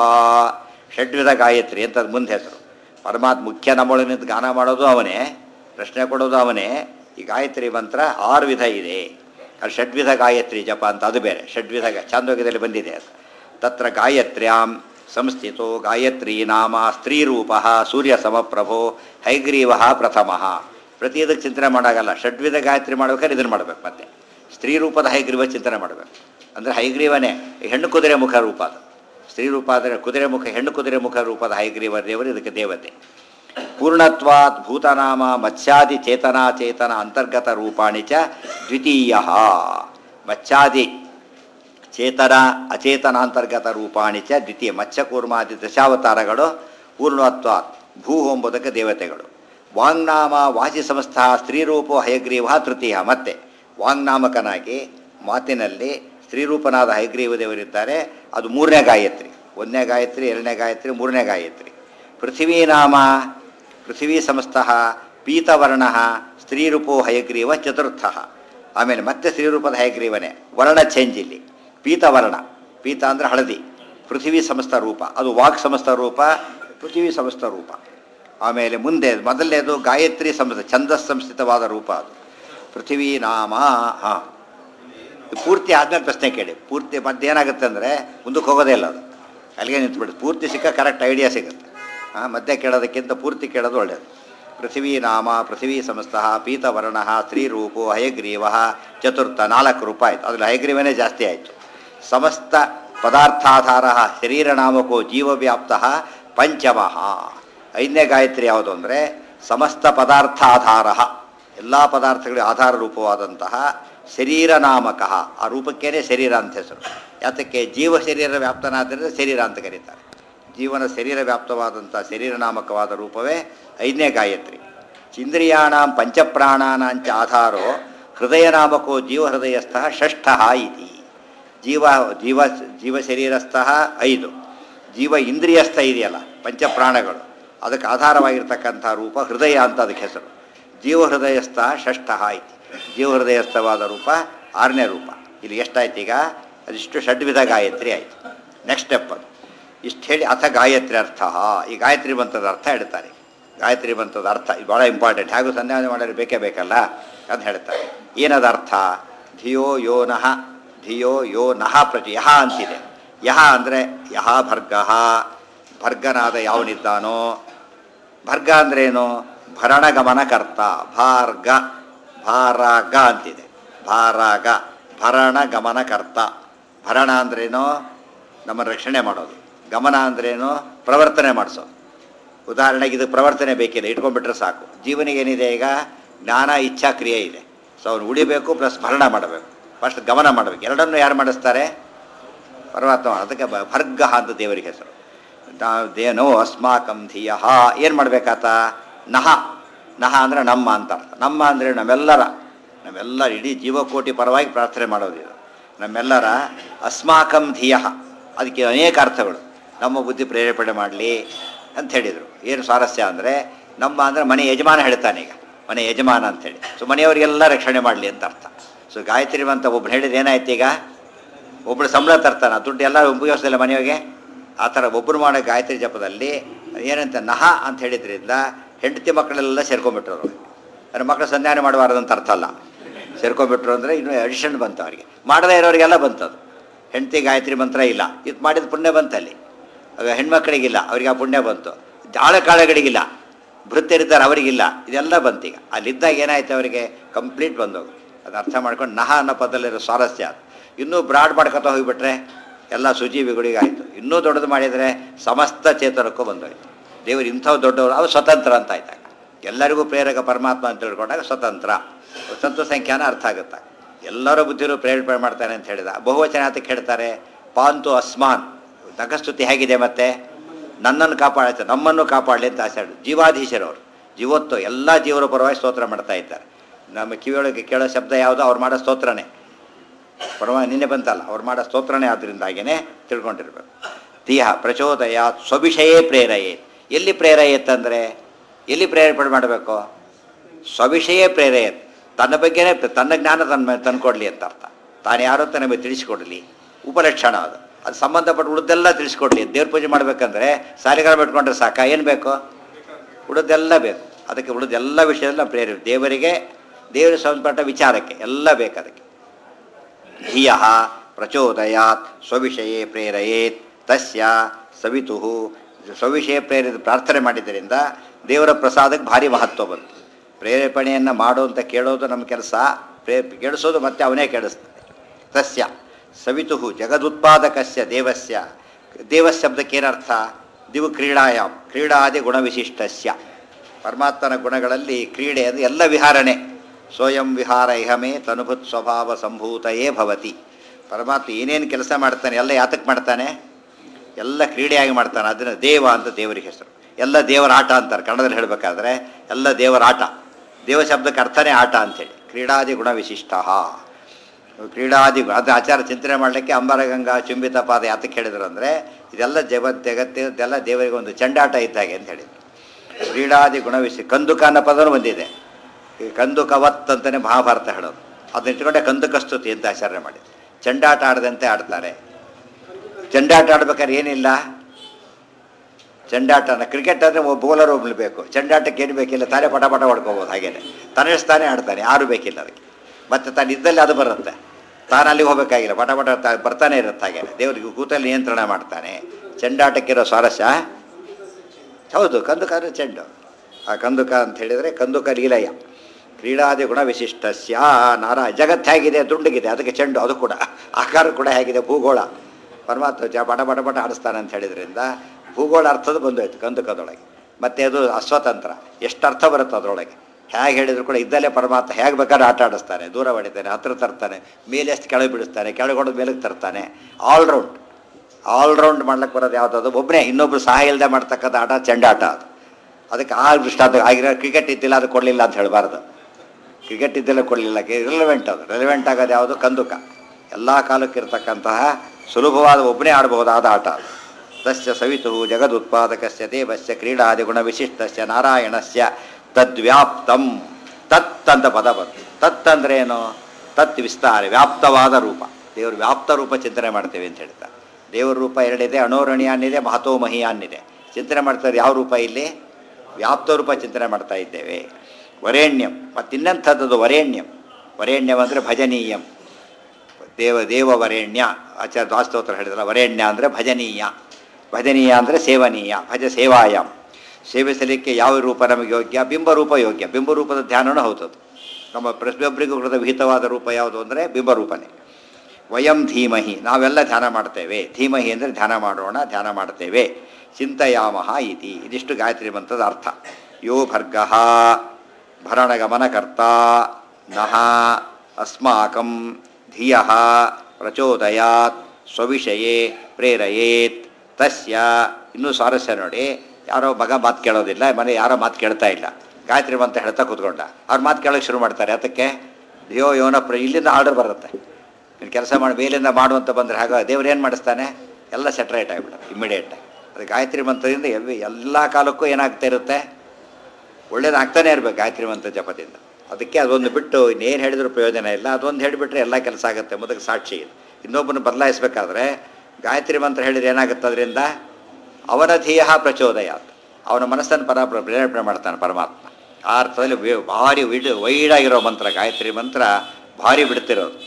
ಷಡ್ವಿಧ ಗಾಯತ್ರಿ ಅಂತ ಅದ್ ಮುಂದೆ ಹೆಸರು ಪರಮಾತ್ಮ ಮುಖ್ಯ ನಮ್ಮೊಳಗೆ ನಿಂತು ಗಾನ ಮಾಡೋದು ಅವನೇ ಪ್ರಶ್ನೆ ಕೊಡೋದು ಅವನೇ ಈ ಗಾಯತ್ರಿ ಮಂತ್ರ ಆರು ವಿಧ ಇದೆ ಅದು ಷಡ್ವಿಧ ಗಾಯತ್ರಿ ಜಪ ಅಂತ ಅದು ಬೇರೆ ಷಡ್ವಿಧ ಗಾ- ಚಾಂದೋಗ್ಯದಲ್ಲಿ ಬಂದಿದೆ ಅದು ತತ್ರ ಗಾಯತ್ರ್ಯಾಂ ಸಂಸ್ಥಿತೋ ಗಾಯತ್ರಿ ನಾಮ ಸ್ತ್ರೀರೂಪ ಸೂರ್ಯ ಸಮಪ್ರಭೋ ಹೈಗ್ರೀವ ಪ್ರಥಮ ಪ್ರತಿ ಇದಕ್ಕೆ ಚಿಂತನೆ ಮಾಡೋಕ್ಕಲ್ಲ ಷಡ್ವಿಧ ಗಾಯತ್ರಿ ಮಾಡ್ಬೇಕಾದ್ರೆ ಇದನ್ನು ಮಾಡ್ಬೇಕು ಮತ್ತೆ ಸ್ತ್ರೀ ರೂಪದ ಹೈಗ್ರೀವ ಚಿಂತನೆ ಮಾಡಬೇಕು ಅಂದರೆ ಹೈಗ್ರೀವನೇ ಈ ಹೆಣ್ಣು ಕುದುರೆ ಮುಖ ರೂಪ ಅದು ಸ್ತ್ರೀ ರೂಪ ಆದರೆ ಕುದುರೆ ಮುಖ ಹೆಣ್ಣು ಕುದುರೆ ಮುಖ ರೂಪದ ಹೈಗ್ರೀವ ದೇವರು ಇದಕ್ಕೆ ದೇವತೆ ಪೂರ್ಣತ್ವಾತ್ ಭೂತನಾಮ ಮತ್ಸ್ಯಾದಿ ಚೇತನಾ ಚೇತನ ಅಂತರ್ಗತ ರೂಪಾಣಿ ಚ ದ್ವಿತೀಯ ಮತ್ಸ್ಯಾದಿ ಚೇತನ ಅಚೇತನಾಂತರ್ಗತ ರೂಪಾಣಿ ಚ ದ್ವಿತೀಯ ಮತ್ಸ್ಯಕೂರ್ಮಾದಿ ದಶಾವತಾರಗಳು ಪೂರ್ಣತ್ವ ಭೂ ಎಂಬುದಕ್ಕೆ ದೇವತೆಗಳು ವಾಂಗ್ನಾಮ ವಾಚಿ ಸಂಸ್ಥಾ ಸ್ತ್ರೀರೂಪೋ ಹಯಗ್ರೀವ ತೃತೀಯ ಮತ್ತೆ ವಾಂಗ್ನಾಮಕನಾಗಿ ಮಾತಿನಲ್ಲಿ ಸ್ತ್ರೀರೂಪನಾದ ಹೈಗ್ರೀವ ದೇವರಿದ್ದಾರೆ ಅದು ಮೂರನೇ ಗಾಯತ್ರಿ ಒಂದನೇ ಗಾಯತ್ರಿ ಎರಡನೇ ಗಾಯತ್ರಿ ಮೂರನೇ ಗಾಯತ್ರಿ ಪೃಥ್ವೀ ನಾಮ ಪೃಥ್ವೀ ಸಮಸ್ತಃ ಪೀತವರ್ಣ ಸ್ತ್ರೀರೂಪೋ ಹಯಗ್ರೀವ ಚತುರ್ಥ ಆಮೇಲೆ ಮತ್ತೆ ಸ್ತ್ರೀರೂಪದ ಹಯಗ್ರೀವನೇ ವರ್ಣ ಚೇಂಜ್ ಇಲ್ಲಿ ಪೀತವರ್ಣ ಪೀತ ಅಂದರೆ ಹಳದಿ ಪೃಥ್ವೀ ಸಮಸ್ತ ರೂಪ ಅದು ವಾಕ್ ಸಮಸ್ತ ರೂಪ ಪೃಥ್ವೀ ಸಮಸ್ತ ರೂಪ ಆಮೇಲೆ ಮುಂದೆ ಮೊದಲನೇದು ಗಾಯತ್ರಿ ಸಂಸ್ಥೆ ಛಂದಸ್ ಸಂಸ್ಥಿತವಾದ ರೂಪ ಅದು ಪೃಥ್ವೀ ನಾಮ ಹಾಂ ಪೂರ್ತಿ ಆದ್ಮೇಲೆ ಪ್ರಶ್ನೆ ಕೇಳಿ ಪೂರ್ತಿ ಮತ್ತೆ ಏನಾಗುತ್ತೆ ಅಂದರೆ ಮುಂದಕ್ಕೆ ಹೋಗೋದೇ ಇಲ್ಲ ಅದು ಅಲ್ಲಿಗೆ ನಿಂತ್ಬಿಡುತ್ತೆ ಪೂರ್ತಿ ಸಿಕ್ಕ ಕರೆಕ್ಟ್ ಐಡಿಯಾ ಸಿಗುತ್ತೆ ಹಾಂ ಮಧ್ಯೆ ಕೇಳೋದಕ್ಕಿಂತ ಪೂರ್ತಿ ಕೇಳೋದು ಒಳ್ಳೆಯದು ಪೃಥ್ವೀ ನಾಮ ಪೃಥ್ವೀ ಸಮಸ್ತಃ ಪೀತವರ್ಣ ಸ್ತ್ರೀರೂಪೋ ಹಯಗ್ರೀವ ಚತುರ್ಥ ನಾಲ್ಕು ರೂಪ ಆಯಿತು ಅದ್ರಲ್ಲಿ ಹಯಗ್ರೀವನೇ ಜಾಸ್ತಿ ಆಯಿತು ಸಮಸ್ತ ಪದಾರ್ಥಾಧಾರ ಶರೀರನಾಮಕೋ ಜೀವವ್ಯಾಪ್ತ ಪಂಚಮಃ ಐದನೇ ಗಾಯತ್ರಿ ಯಾವುದು ಅಂದರೆ ಸಮಸ್ತ ಪದಾರ್ಥಾಧಾರ ಎಲ್ಲ ಪದಾರ್ಥಗಳಿಗೆ ಆಧಾರ ರೂಪವಾದಂತಹ ಶರೀರ ನಾಮಕ ಆ ರೂಪಕ್ಕೇನೆ ಶರೀರ ಅಂತ ಹೆಸರು ಯಾತಕ್ಕೆ ಜೀವ ಶರೀರ ವ್ಯಾಪ್ತನಾದ್ದರಿಂದ ಶರೀರ ಅಂತ ಕರೀತಾರೆ ಜೀವನ ಶರೀರ ವ್ಯಾಪ್ತವಾದಂಥ ಶರೀರ ನಾಮಕವಾದ ರೂಪವೇ ಐದನೇ ಗಾಯತ್ರಿ ಇಂದ್ರಿಯಾಣಾಂ ಪಂಚಪ್ರಾಣಾನಾಂಚ ಆಧಾರೋ ಹೃದಯ ನಾಮಕೋ ಜೀವ ಹೃದಯಸ್ಥಃ ಷಷ್ಠ ಇತಿ ಜೀವ ಜೀವ ಜೀವ ಶರೀರಸ್ಥಃ ಐದು ಜೀವ ಇಂದ್ರಿಯಸ್ಥ ಇದೆಯಲ್ಲ ಪಂಚಪ್ರಾಣಗಳು ಅದಕ್ಕೆ ಆಧಾರವಾಗಿರ್ತಕ್ಕಂಥ ರೂಪ ಹೃದಯ ಅಂತ ಅದಕ್ಕೆ ಹೆಸರು ಜೀವ ಹೃದಯಸ್ಥ ಷಷ್ಠ ಇತಿ ಜೀವ ಹೃದಯಸ್ಥವಾದ ರೂಪ ಆರನೇ ರೂಪ ಇಲ್ಲಿ ಎಷ್ಟಾಯ್ತು ಈಗ ಅದಿಷ್ಟು ಷಡ್ವಿಧ ಗಾಯತ್ರಿ ಆಯಿತು ನೆಕ್ಸ್ಟ್ ಸ್ಟೆಪ್ ಅದು ಇಷ್ಟು ಹೇಳಿ ಅಥ ಗಾಯತ್ರಿ ಅರ್ಥ ಈ ಗಾಯತ್ರಿ ಮಂತ್ರದ ಅರ್ಥ ಹೇಳ್ತಾರೆ ಗಾಯತ್ರಿ ಮಂತ್ರದ ಅರ್ಥ ಇದು ಭಾಳ ಇಂಪಾರ್ಟೆಂಟ್ ಹಾಗೂ ಸಂಧ್ಯಾವನೆ ಮಾಡಲು ಬೇಕೇ ಬೇಕಲ್ಲ ಅಂತ ಹೇಳ್ತಾರೆ ಏನದ ಅರ್ಥ ಧಿಯೋ ಯೋ ನಃ ಧಿಯೋ ಯೋ ನಃ ಪ್ರತಿ ಯಹ ಅಂತಿದೆ ಯಹ ಅಂದರೆ ಯಹ ಭರ್ಗಃ ಭರ್ಗನಾದ ಯಾವನಿದ್ದಾನೋ ಭರ್ಗ ಅಂದ್ರೇನು ಭರಣಗಮನಕರ್ತ ಭಾರ್ಗ ಭಾರಾಗ ಅಂತಿದೆ ಭಾರಾಗ ಭರಣ ಗಮನಕರ್ತ ಭರಣ ಅಂದ್ರೇನು ನಮ್ಮ ರಕ್ಷಣೆ ಮಾಡೋದು ಗಮನ ಅಂದ್ರೇನು ಪ್ರವರ್ತನೆ ಮಾಡಿಸೋದು ಉದಾಹರಣೆಗೆ ಇದು ಪ್ರವರ್ತನೆ ಬೇಕಿಲ್ಲ ಇಟ್ಕೊಂಡ್ಬಿಟ್ರೆ ಸಾಕು ಜೀವನಿಗೆ ಏನಿದೆ ಈಗ ಜ್ಞಾನ ಇಚ್ಛಾ ಕ್ರಿಯೆ ಇದೆ ಸೊ ಅವನು ಉಳಿಬೇಕು ಪ್ಲಸ್ ಭರಣ ಮಾಡಬೇಕು ಫಸ್ಟ್ ಗಮನ ಮಾಡಬೇಕು ಎರಡನ್ನೂ ಯಾರು ಮಾಡಿಸ್ತಾರೆ ಪರಮಾತ್ಮ ಅದಕ್ಕೆ ಬ- ಭರ್ಗ ಅಂತ ದೇವರಿಗೆ ಹೆಸರು ನಾವು ದೇನೋ ಅಸ್ಮಾಕಂ ಧಿಯ ಏನು ಮಾಡ್ಬೇಕಾತ ನಹ ನಹ ಅಂದರೆ ನಮ್ಮ ಅಂತ ಅರ್ಥ ನಮ್ಮ ಅಂದರೆ ನಮ್ಮೆಲ್ಲರ ನಮ್ಮೆಲ್ಲರ ಇಡೀ ಜೀವಕೋಟಿ ಪರವಾಗಿ ಪ್ರಾರ್ಥನೆ ಮಾಡೋದಿದು ನಮ್ಮೆಲ್ಲರ ಅಸ್ಮಾಕಂ ಧಿಯ ಅದಕ್ಕೆ ಅನೇಕ ಅರ್ಥಗಳು ನಮ್ಮ ಬುದ್ಧಿ ಪ್ರೇರೇಪಣೆ ಮಾಡಲಿ ಅಂತ ಹೇಳಿದರು ಏನು ಸ್ವಾರಸ್ಯ ಅಂದರೆ ನಮ್ಮ ಅಂದರೆ ಮನೆ ಯಜಮಾನ ಹೇಳ್ತಾನೆ ಈಗ ಮನೆ ಯಜಮಾನ ಅಂತೇಳಿ ಸೊ ಮನೆಯವರಿಗೆಲ್ಲ ರಕ್ಷಣೆ ಮಾಡಲಿ ಅಂತ ಅರ್ಥ ಸೊ ಗಾಯತ್ರಿ ಅಂತ ಒಬ್ಬನು ಹೇಳಿದ ಏನಾಯ್ತು ಈಗ ಒಬ್ಬಳು ಸಂಬಳ ತರ್ತಾನೆ ದುಡ್ಡು ಎಲ್ಲ ಉಪಯೋಗಿಸಲಿಲ್ಲ ಮನೆಯೊಳಗೆ ಆ ಥರ ಒಬ್ಬರು ಮಾಡೋ ಗಾಯತ್ರಿ ಜಪದಲ್ಲಿ ಏನಂತ ನಹ ಅಂತ ಹೇಳಿದ್ರಿಂದ ಹೆಂಡತಿ ಮಕ್ಕಳೆಲ್ಲ ಸೇರ್ಕೊಂಡ್ಬಿಟ್ರು ಅವ್ರು ಅಂದರೆ ಮಕ್ಕಳು ಸಂಧಾನ ಮಾಡಬಾರ್ದು ಅಂತ ಅರ್ಥ ಅಲ್ಲ ಸೇರ್ಕೊಂಡ್ಬಿಟ್ರು ಅಂದರೆ ಇನ್ನೂ ಅಡಿಷನ್ ಬಂತು ಅವರಿಗೆ ಮಾಡದೇ ಇರೋರಿಗೆಲ್ಲ ಬಂತದು ಹೆಂಡತಿ ಗಾಯತ್ರಿ ಮಂತ್ರ ಇಲ್ಲ ಇದು ಮಾಡಿದ ಪುಣ್ಯ ಬಂತಲ್ಲಿ ಆಗ ಹೆಣ್ಮಕ್ಳಿಗಿಲ್ಲ ಅವರಿಗೆ ಆ ಪುಣ್ಯ ಬಂತು ಕಾಳಗಳಿಗಿಲ್ಲ ಭೃತ್ಯರಿದ್ದಾರೆ ಅವರಿಗಿಲ್ಲ ಇದೆಲ್ಲ ಬಂತೀಗ ಅಲ್ಲಿದ್ದಾಗ ಏನಾಯ್ತು ಅವರಿಗೆ ಕಂಪ್ಲೀಟ್ ಬಂದೋಗು ಅದು ಅರ್ಥ ಮಾಡ್ಕೊಂಡು ನಹ ಅನ್ನೋ ಪದದಲ್ಲಿರೋ ಸ್ವಾರಸ್ಯ ಅದು ಇನ್ನೂ ಬ್ರಾಡ್ ಮಾಡ್ಕೊತಾ ಹೋಗಿಬಿಟ್ರೆ ಎಲ್ಲ ಸುಜೀವಿಗಳಿಗಾಯಿತು ಇನ್ನೂ ದೊಡ್ಡದು ಮಾಡಿದರೆ ಸಮಸ್ತ ಚೇತನಕ್ಕೂ ಬಂದೋಯ್ತು ದೇವರು ಇಂಥವು ದೊಡ್ಡವರು ಅವು ಸ್ವತಂತ್ರ ಅಂತ ಆಯ್ತಾಗ ಎಲ್ಲರಿಗೂ ಪ್ರೇರಕ ಪರಮಾತ್ಮ ಅಂತ ತಿಳ್ಕೊಂಡಾಗ ಸ್ವತಂತ್ರ ಸ್ವತಂತ್ರ ಸಂಖ್ಯಾನ ಅರ್ಥ ಆಗುತ್ತೆ ಎಲ್ಲರೂ ಬುದ್ಧಿರು ಪ್ರೇರೇಪಣೆ ಮಾಡ್ತಾನೆ ಅಂತ ಹೇಳಿದ ಬಹುವಚನ ಅದಕ್ಕೆ ಹೇಳ್ತಾರೆ ಪಾಂತು ಅಸ್ಮಾನ್ ನಖಸ್ತುತಿ ಹೇಗಿದೆ ಮತ್ತೆ ನನ್ನನ್ನು ಕಾಪಾಡುತ್ತೆ ನಮ್ಮನ್ನು ಕಾಪಾಡಲಿ ಅಂತ ಆಸೆ ಜೀವಾಧೀಶರವರು ಜೀವತ್ತು ಎಲ್ಲ ಜೀವರ ಪರವಾಗಿ ಸ್ತೋತ್ರ ಮಾಡ್ತಾ ಇದ್ದಾರೆ ನಮ್ಮ ಕಿವಿಯೊಳಗೆ ಕೇಳೋ ಶಬ್ದ ಯಾವುದು ಅವ್ರು ಮಾಡೋ ಸ್ತೋತ್ರನೇ ಪರವಾಗಿ ನಿನ್ನೆ ಬಂತಲ್ಲ ಅವ್ರು ಮಾಡೋ ಸ್ತೋತ್ರನೇ ಆದ್ದರಿಂದಾಗೇ ತಿಳ್ಕೊಂಡಿರ್ಬೇಕು ದೇಹ ಪ್ರಚೋದಯಾತ್ ಸ್ವವಿಷಯೇ ಪ್ರೇರಯೇತ್ ಎಲ್ಲಿ ಪ್ರೇರಯೇತ್ ಅಂದರೆ ಎಲ್ಲಿ ಪ್ರೇರೇಪಣೆ ಮಾಡಬೇಕು ಸ್ವವಿಷಯೇ ಪ್ರೇರಯತ್ ತನ್ನ ಬಗ್ಗೆನೇ ತನ್ನ ಜ್ಞಾನ ತನ್ನ ತಂದ್ಕೊಡ್ಲಿ ಅಂತ ಅರ್ಥ ತಾನು ಯಾರೋ ತನಗೆ ತಿಳಿಸ್ಕೊಡ್ಲಿ ಉಪಲಕ್ಷಣ ಅದು ಅದು ಸಂಬಂಧಪಟ್ಟ ಉಳಿದೆಲ್ಲ ತಿಳಿಸ್ಕೊಡ್ಲಿ ದೇವ್ರ ಪೂಜೆ ಮಾಡಬೇಕಂದ್ರೆ ಸಾಲಿಗಾರ ಬಿಟ್ಕೊಂಡ್ರೆ ಸಾಕ ಏನು ಬೇಕು ಉಳಿದೆಲ್ಲ ಬೇಕು ಅದಕ್ಕೆ ಉಳಿದೆಲ್ಲ ವಿಷಯದಲ್ಲ ಪ್ರೇರ ದೇವರಿಗೆ ದೇವರಿಗೆ ಸಂಬಂಧಪಟ್ಟ ವಿಚಾರಕ್ಕೆ ಎಲ್ಲ ಬೇಕು ಅದಕ್ಕೆ ಧಿಯ ಪ್ರಚೋದಯಾತ್ ಸ್ವವಿಷಯೇ ಪ್ರೇರಯೇತ್ ತಸ್ಯ ಸವಿತು ಸ್ವವಿಷಯ ಪ್ರೇರಿತ ಪ್ರಾರ್ಥನೆ ಮಾಡಿದ್ದರಿಂದ ದೇವರ ಪ್ರಸಾದಕ್ಕೆ ಭಾರಿ ಮಹತ್ವ ಬಂತು ಪ್ರೇರೇಪಣೆಯನ್ನು ಮಾಡು ಅಂತ ಕೇಳೋದು ನಮ್ಮ ಕೆಲಸ ಪ್ರೇ ಕೇಳಿಸೋದು ಮತ್ತೆ ಅವನೇ ಕೇಳಿಸ್ತಾನೆ ತಸ್ಯ ಸವಿತು ಜಗದುತ್ಪಾದಕಸ್ಯ ದೇವಸ್ಯ ದೇವಶಬ್ದಕ್ಕೆ ಏನರ್ಥ ದಿವು ಕ್ರೀಡಾಯಾಮ್ ಕ್ರೀಡಾದಿ ಗುಣವಿಶಿಷ್ಟಸ್ಯ ಪರಮಾತ್ಮನ ಗುಣಗಳಲ್ಲಿ ಕ್ರೀಡೆ ಅದು ಎಲ್ಲ ವಿಹಾರನೆ ಸ್ವಯಂ ವಿಹಾರ ಇಹಮೇ ತನುಭುತ್ ಸ್ವಭಾವ ಸಂಭೂತಯೇ ಭವತಿ ಪರಮಾತ್ಮ ಏನೇನು ಕೆಲಸ ಮಾಡ್ತಾನೆ ಎಲ್ಲ ಯಾತಕ್ಕೆ ಮಾಡ್ತಾನೆ ಎಲ್ಲ ಕ್ರೀಡೆಯಾಗಿ ಮಾಡ್ತಾನೆ ಅದನ್ನು ದೇವ ಅಂತ ದೇವರಿಗೆ ಹೆಸರು ಎಲ್ಲ ದೇವರ ಆಟ ಅಂತಾರೆ ಕನ್ನಡದಲ್ಲಿ ಹೇಳಬೇಕಾದ್ರೆ ಎಲ್ಲ ದೇವರ ಆಟ ದೇವ ಶಬ್ದಕ್ಕೆ ಅರ್ಥನೇ ಆಟ ಅಂಥೇಳಿ ಕ್ರೀಡಾದಿ ಗುಣ ವಿಶಿಷ್ಟ ಕ್ರೀಡಾದಿ ಅದು ಆಚಾರ ಚಿಂತನೆ ಮಾಡಲಿಕ್ಕೆ ಅಂಬರಗಂಗಾ ಚುಂಬಿತ ಪಾದ ಯಾತಕ್ಕೆ ಹೇಳಿದ್ರು ಅಂದರೆ ಇದೆಲ್ಲ ಜಗತ್ ಜಗತ್ತು ಇದೆಲ್ಲ ದೇವರಿಗೆ ಒಂದು ಚಂಡಾಟ ಇದ್ದಾಗೆ ಅಂತ ಹೇಳಿದ್ರು ಕ್ರೀಡಾದಿ ಗುಣವಿಷಯ ಕಂದುಕ ಅನ್ನೋ ಪದನೂ ಬಂದಿದೆ ಈ ಕಂದುಕವತ್ ಅಂತಲೇ ಮಹಾಭಾರತ ಹೇಳೋದು ಅದನ್ನ ಇಟ್ಕೊಂಡೆ ಕಂದುಕಸ್ತುತಿ ಅಂತ ಆಚರಣೆ ಮಾಡಿದ್ರು ಚಂಡಾಟ ಆಡದಂತೆ ಆಡ್ತಾರೆ ಚಂಡಾಟ ಆಡ್ಬೇಕಾದ್ರೆ ಏನಿಲ್ಲ ಚಂಡಾಟನ ಕ್ರಿಕೆಟ್ ಅಂದರೆ ಒಬ್ಬ ಬೌಲರ್ ಒಬ್ಬಳು ಬೇಕು ಚಂಡಾಟಕ್ಕೆ ಏನು ಬೇಕಿಲ್ಲ ತಾನೇ ಪಟ ಪಟ ಹೊಡ್ಕೋಬೋದು ಹಾಗೇನೆ ತನ್ನಷ್ಟಾನೇ ಆಡ್ತಾನೆ ಯಾರು ಬೇಕಿಲ್ಲ ಅದಕ್ಕೆ ಮತ್ತೆ ತಾನು ಇದ್ದಲ್ಲಿ ಅದು ಬರುತ್ತೆ ತಾನು ಅಲ್ಲಿಗೆ ಹೋಗಬೇಕಾಗಿಲ್ಲ ಪಟ ಪಟ ತ- ಬರ್ತಾನೆ ಇರುತ್ತೆ ಹಾಗೇನೆ ದೇವರಿಗೆ ಕೂತಲ್ಲಿ ನಿಯಂತ್ರಣ ಮಾಡ್ತಾನೆ ಚಂಡಾಟಕ್ಕಿರೋ ಸ್ವಾರಸ್ಯ ಹೌದು ಕಂದುಕ ಅಂದರೆ ಚೆಂಡು ಆ ಕಂದುಕ ಅಂತ ಹೇಳಿದರೆ ಕಂದುಕ ಲೀಲಯ ಕ್ರೀಡಾದಿ ಗುಣ ವಿಶಿಷ್ಟಸ್ಯ ನಾರ ಜಗತ್ತು ಹೇಗಿದೆ ದುಂಡಗಿದೆ ಅದಕ್ಕೆ ಚೆಂಡು ಅದು ಕೂಡ ಆಕಾರ ಕೂಡ ಹೇಗಿದೆ ಭೂಗೋಳ ಪರಮಾತ್ಮ ಜ ಪಟ ಪಟ ಪಟ ಆಡಿಸ್ತಾನೆ ಅಂತ ಹೇಳಿದ್ರಿಂದ ಭೂಗೋಳ ಅರ್ಥದ ಬಂದೋಯ್ತು ಕಂದುಕದೊಳಗೆ ಮತ್ತು ಅದು ಅಸ್ವತಂತ್ರ ಎಷ್ಟು ಅರ್ಥ ಬರುತ್ತೆ ಅದರೊಳಗೆ ಹೇಗೆ ಹೇಳಿದ್ರು ಕೂಡ ಇದ್ದಲ್ಲೇ ಪರಮಾತ್ಮ ಹೇಗೆ ಬೇಕಾದ್ರೆ ಆಟ ಆಡಿಸ್ತಾನೆ ದೂರ ಹೊಡಿತಾನೆ ಹತ್ರ ತರ್ತಾನೆ ಮೇಲೆ ಎಷ್ಟು ಕೆಳಗೆ ಬಿಡಿಸ್ತಾನೆ ಕೆಳಗೆ ಹೊಡೆದು ಮೇಲಕ್ಕೆ ತರ್ತಾನೆ ಆಲ್ರೌಂಡ್ ಆಲ್ರೌಂಡ್ ಮಾಡ್ಲಿಕ್ಕೆ ಬರೋದು ಯಾವುದದು ಒಬ್ಬನೇ ಇನ್ನೊಬ್ರು ಸಹಾಯ ಇಲ್ಲದೆ ಮಾಡ್ತಕ್ಕಂಥ ಆಟ ಚೆಂಡಾಟ ಅದು ಅದಕ್ಕೆ ಆ ದೃಷ್ಟಾಂತ ಆಗಿರೋ ಕ್ರಿಕೆಟ್ ಇದ್ದಿಲ್ಲ ಅದು ಕೊಡಲಿಲ್ಲ ಅಂತ ಹೇಳಬಾರ್ದು ಕ್ರಿಕೆಟ್ ಇದ್ದೆಲ್ಲ ಕೊಡಲಿಲ್ಲ ರಿಲೆವೆಂಟ್ ಅದು ರಿಲೆವೆಂಟ್ ಆಗೋದು ಯಾವುದು ಕಂದುಕ ಎಲ್ಲ ಕಾಲಕ್ಕೆ ಇರತಕ್ಕಂತಹ ಸುಲಭವಾದ ಒಬ್ಬನೇ ಆಡಬಹುದಾದ ಆಟ ಅದು ತಸ್ಯ ಸವಿತು ಜಗದುತ್ಪಾದಕಸ್ಯ ದೇವಸ್ಯ ಕ್ರೀಡಾದಿ ಗುಣ ವಿಶಿಷ್ಟಸ್ಯ ನಾರಾಯಣಸ್ಯ ತದ್ವ್ಯಾಪ್ತಂ ತತ್ ಅಂತ ಪದ ಬಂತು ತತ್ ಅಂದ್ರೆ ಏನು ತತ್ ವಿಸ್ತಾರ ವ್ಯಾಪ್ತವಾದ ರೂಪ ದೇವರು ವ್ಯಾಪ್ತ ರೂಪ ಚಿಂತನೆ ಮಾಡ್ತೇವೆ ಅಂತ ಹೇಳ್ತಾ ದೇವರ ರೂಪ ಎರಡಿದೆ ಅಣೋರಣೀಯಾನ್ನಿದೆ ಮಹತೋ ಮಹಿಯಾನ್ನಿದೆ ಚಿಂತನೆ ಮಾಡ್ತಾರೆ ಯಾವ ರೂಪ ಇಲ್ಲಿ ವ್ಯಾಪ್ತ ರೂಪ ಚಿಂತನೆ ಮಾಡ್ತಾ ಇದ್ದೇವೆ ವರೇಣ್ಯಂ ಮತ್ತು ಇನ್ನಂಥದ್ದು ವರೇಣ್ಯಂ ವರೇಣ್ಯಂ ಅಂದರೆ ಭಜನೀಯಂ ದೇವ ದೇವ ವರೇಣ್ಯ ಆಚಾರ್ಯ ದಾಸ್ತೋತ್ರ ಹೇಳಿದ್ರಲ್ಲ ವರೇಣ್ಯ ಅಂದರೆ ಭಜನೀಯ ಭಜನೀಯ ಅಂದರೆ ಸೇವನೀಯ ಭಜ ಸೇವಾಯಾಮ್ ಸೇವಿಸಲಿಕ್ಕೆ ಯಾವ ರೂಪ ನಮಗೆ ಯೋಗ್ಯ ಬಿಂಬರೂಪ ಯೋಗ್ಯ ಬಿಂಬರೂಪದ ಧ್ಯಾನವೂ ಹೌದದು ನಮ್ಮ ಪ್ರತಿಯೊಬ್ಬರಿಗೂ ಕೃತ ವಿಹಿತವಾದ ರೂಪ ಯಾವುದು ಅಂದರೆ ಬಿಂಬರೂಪನೇ ವಯಂ ಧೀಮಹಿ ನಾವೆಲ್ಲ ಧ್ಯಾನ ಮಾಡ್ತೇವೆ ಧೀಮಹಿ ಅಂದರೆ ಧ್ಯಾನ ಮಾಡೋಣ ಧ್ಯಾನ ಮಾಡ್ತೇವೆ ಚಿಂತಯಾಮಹ ಇತಿ ಇದಿಷ್ಟು ಗಾಯತ್ರಿ ಮಂತ್ರದ ಅರ್ಥ ಯೋ ಭರ್ಗ ಭರಣಗಮನಕರ್ತ ನಃ ಅಸ್ಮಾಕಂ ಧಿಯ ಪ್ರಚೋದಯಾತ್ ಸ್ವವಿಷಯೇ ಪ್ರೇರಯೇತ್ ತಸ್ಯ ಇನ್ನೂ ಸ್ವಾರಸ್ಯ ನೋಡಿ ಯಾರೋ ಮಗ ಮಾತು ಕೇಳೋದಿಲ್ಲ ಮನೆ ಯಾರೋ ಮಾತು ಕೇಳ್ತಾ ಇಲ್ಲ ಗಾಯತ್ರಿ ಮಂತ್ರ ಹೇಳ್ತಾ ಕೂತ್ಕೊಂಡ ಅವ್ರು ಮಾತು ಕೇಳೋಕೆ ಶುರು ಮಾಡ್ತಾರೆ ಅದಕ್ಕೆ ಧಿಯೋ ಯೋನ ಪ್ರ ಇಲ್ಲಿಂದ ಆರ್ಡರ್ ಬರುತ್ತೆ ನೀನು ಕೆಲಸ ಮಾಡಿ ಮೇಲಿಂದ ಮಾಡುವಂತ ಬಂದರೆ ಹಾಗೆ ದೇವ್ರು ಏನು ಮಾಡಿಸ್ತಾನೆ ಎಲ್ಲ ಸೆಟ್ರೇಟ್ ಆಗಿಬಿಡುತ್ತೆ ಇಮಿಡಿಯೇಟಾಗಿ ಅದು ಗಾಯತ್ರಿ ಮಂತ್ರದಿಂದ ಎಲ್ಲಿ ಎಲ್ಲ ಕಾಲಕ್ಕೂ ಏನಾಗ್ತಾ ಇರುತ್ತೆ ಒಳ್ಳೇದಾಗ್ತಾನೆ ಇರಬೇಕು ಗಾಯತ್ರಿ ಮಂತ್ರ ಜಪದಿಂದ ಅದಕ್ಕೆ ಅದೊಂದು ಬಿಟ್ಟು ಇನ್ನೇನು ಹೇಳಿದ್ರು ಪ್ರಯೋಜನ ಇಲ್ಲ ಅದೊಂದು ಹೇಳಿಬಿಟ್ರೆ ಎಲ್ಲ ಕೆಲಸ ಆಗುತ್ತೆ ಮೊದಲು ಸಾಕ್ಷಿ ಇದು ಇನ್ನೊಬ್ಬನ ಬದಲಾಯಿಸಬೇಕಾದ್ರೆ ಗಾಯತ್ರಿ ಮಂತ್ರ ಹೇಳಿದ್ರೆ ಏನಾಗುತ್ತೆ ಅದರಿಂದ ಅವನ ಧೀಯ ಪ್ರಚೋದಯಾತ್ ಅವನ ಮನಸ್ಸನ್ನು ಪರ ಪ್ರೇರೇಪಣೆ ಮಾಡ್ತಾನೆ ಪರಮಾತ್ಮ ಆ ಅರ್ಥದಲ್ಲಿ ವಿ- ಭಾರಿ ವಿಡ್ ವೈಡಾಗಿರೋ ಮಂತ್ರ ಗಾಯತ್ರಿ ಮಂತ್ರ ಭಾರಿ ಬಿಡ್ತಿರೋದು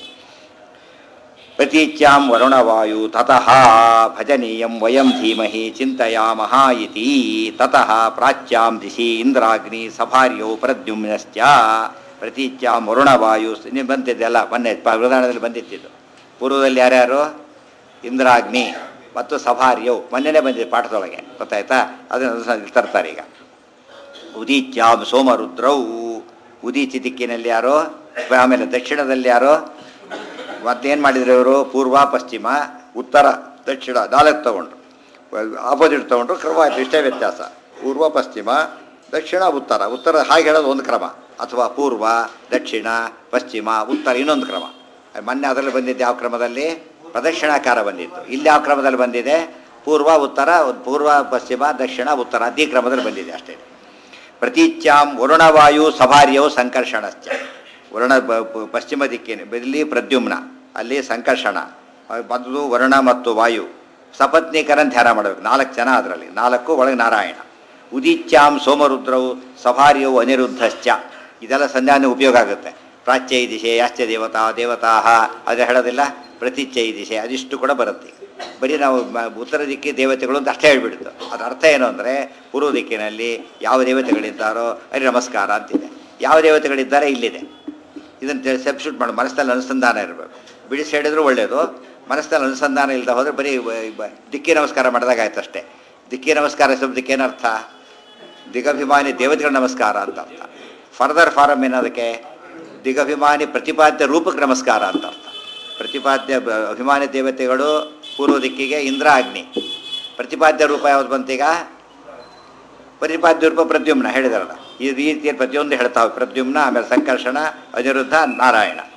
ಪ್ರತೀಚ್ಯಾಂ ವರುಣವಾಯು ತತಃ ಭಜನೀಯಂ ವಯಂ ಧೀಮಹಿ ಚಿಂತಯಾಮಹ ಇತಿ ತತಃ ಪ್ರಾಚ್ಯಾಂ ದಿಶಿ ಇಂದ್ರಾಗ್ನಿ ಸಭಾರ್ಯೋ ಪ್ರದ್ಯುಮ್ನಶ್ಚ ಪ್ರತೀಚ್ಯಾಂ ವರುಣವಾಯು ನೀವು ಬಂದಿದ್ದೆಲ್ಲ ಮೊನ್ನೆ ಪ- ಉದಾಹರಣೆಯಲ್ಲಿ ಬಂದಿತ್ತಿದ್ದು ಪೂರ್ವದಲ್ಲಿ ಯಾರ್ಯಾರು ಇಂದ್ರಾಗ್ನಿ ಮತ್ತು ಸಭಾರ್ಯವು ಮೊನ್ನೆನೇ ಬಂದಿದೆ ಪಾಠದೊಳಗೆ ಗೊತ್ತಾಯ್ತಾ ಅದನ್ನು ಸ- ತರ್ತಾರೆ ಈಗ ಉದೀಚ್ಯಾಂ ಸೋಮರುದ್ರೌ ಉದೀಚಿ ದಿಕ್ಕಿನಲ್ಲಿ ಯಾರೋ ಆಮೇಲೆ ದಕ್ಷಿಣದಲ್ಲಿ ಯಾರೋ ಮತ್ತೇನು ಮಾಡಿದ್ರು ಇವರು ಪೂರ್ವ ಪಶ್ಚಿಮ ಉತ್ತರ ದಕ್ಷಿಣ ನಾಲ್ಕು ತಗೊಂಡ್ರು ಆಪೋಸಿಟ್ ತಗೊಂಡ್ರು ಕ್ರಮ ಆಯಿತು ಇಷ್ಟೇ ವ್ಯತ್ಯಾಸ ಪೂರ್ವ ಪಶ್ಚಿಮ ದಕ್ಷಿಣ ಉತ್ತರ ಉತ್ತರ ಹಾಗೆ ಹೇಳೋದು ಒಂದು ಕ್ರಮ ಅಥವಾ ಪೂರ್ವ ದಕ್ಷಿಣ ಪಶ್ಚಿಮ ಉತ್ತರ ಇನ್ನೊಂದು ಕ್ರಮ ಮೊನ್ನೆ ಅದರಲ್ಲಿ ಬಂದಿದ್ದು ಯಾವ ಕ್ರಮದಲ್ಲಿ ಪ್ರದಕ್ಷಿಣಾಕಾರ ಬಂದಿತ್ತು ಇಲ್ಲಿ ಯಾವ ಕ್ರಮದಲ್ಲಿ ಬಂದಿದೆ ಪೂರ್ವ ಉತ್ತರ ಪೂರ್ವ ಪಶ್ಚಿಮ ದಕ್ಷಿಣ ಉತ್ತರ ಅದೇ ಕ್ರಮದಲ್ಲಿ ಬಂದಿದೆ ಅಷ್ಟೇ ಪ್ರತೀಚ್ಯಾಂ ವರುಣವಾಯು ಸಭಾರ್ಯವು ಸಂಕರ್ಷಣಶ್ಚ ವರುಣ ಬ- ಪ- ಪಶ್ಚಿಮ ದಿಕ್ಕಿನ ಇಲ್ಲಿ ಪ್ರದ್ಯುಮ್ನ ಅಲ್ಲಿ ಸಂಕರ್ಷಣ ಮೊದಲು ವರುಣ ಮತ್ತು ವಾಯು ಸಪತ್ನೀಕರನ್ ಧ್ಯಾನ ಮಾಡಬೇಕು ನಾಲ್ಕು ಜನ ಅದರಲ್ಲಿ ನಾಲ್ಕು ಒಳಗೆ ನಾರಾಯಣ ಉದೀಚ್ಯಾಂ ಸೋಮರುದ್ರವು ಸಭಾರ್ಯವು ಅನಿರುದ್ಧಶ್ಚ ಇದೆಲ್ಲ ಸಂಧ್ಯಾನ ಉಪಯೋಗ ಆಗುತ್ತೆ ಪ್ರಾಚ್ಯೈ ದಿಶೆ ಯಾಶ್ಚ ದೇವತಾ ದೇವತಾ ಅದು ಹೇಳೋದಿಲ್ಲ ಪ್ರತಿಚ್ಛೈ ದಿಶೆ ಅದಿಷ್ಟು ಕೂಡ ಬರುತ್ತೆ ಬರೀ ನಾವು ಮ- ಉತ್ತರ ದಿಕ್ಕಿ ದೇವತೆಗಳು ಅಂತ ಅಷ್ಟೇ ಹೇಳ್ಬಿಡ್ತು ಅದರ ಅರ್ಥ ಏನು ಅಂದರೆ ಪೂರ್ವ ದಿಕ್ಕಿನಲ್ಲಿ ಯಾವ ದೇವತೆಗಳಿದ್ದಾರೋ ಅಲ್ಲಿ ನಮಸ್ಕಾರ ಅಂತಿದೆ ಯಾವ ದೇವತೆಗಳಿದ್ದಾರೆ ಇಲ್ಲಿದೆ ಇದನ್ನು ಸಬ್ಸ್ಟಿಟ್ಯೂಟ್ ಮಾಡಿ ಮನಸ್ಸಲ್ಲಿ ಅನುಸಂಧಾನ ಇರಬೇಕು ಬಿಡಿಸಿ ಹೇಳಿದ್ರು ಒಳ್ಳೆಯದು ಮನಸ್ಸಲ್ಲಿ ಅನುಸಂಧಾನ ಇಲ್ಲದೆ ಹೋದರೆ ಬರೀ ಬ- ಬ- ದಿಕ್ಕಿ ನಮಸ್ಕಾರ ಮಾಡಿದಾಗ ಆಯ್ತು ಅಷ್ಟೇ ದಿಕ್ಕಿ ನಮಸ್ಕಾರ ಶಬ್ದಕ್ಕೆ ಏನರ್ಥ ದಿಗಭಿಮಾನಿ ದೇವತೆಗಳ ನಮಸ್ಕಾರ ಅಂತ ಅರ್ಥ ಫರ್ದರ್ ಫಾರಮ್ ಏನದಕ್ಕೆ ದಿಗಭಿಮಾನಿ ಪ್ರತಿಪಾದ್ಯ ರೂಪಕ್ಕೆ ನಮಸ್ಕಾರ ಅಂತ ಅರ್ಥ ಪ್ರತಿಪಾದ್ಯ ಬ- ಅಭಿಮಾನಿ ದೇವತೆಗಳು ಪೂರ್ವ ದಿಕ್ಕಿಗೆ ಇಂದ್ರ ಅಗ್ನಿ ಪ್ರತಿಪಾದ್ಯ ರೂಪ ಯಾವ್ದು ಬಂತೀಗ ಪ್ರತಿಪಾದ್ಯ ರೂಪ ಪ್ರದ್ಯುಮ್ನ ಹೇಳಿದಾರಲ್ಲ ಈ ರೀತಿಯ ಪ್ರತಿಯೊಂದು ಹೇಳ್ತಾವೆ ಪ್ರದ್ಯುಮ್ನ ಆಮೇಲೆ ಸಂಕರ್ಷಣ ಅನಿರುದ್ಧ ನಾರಾಯಣ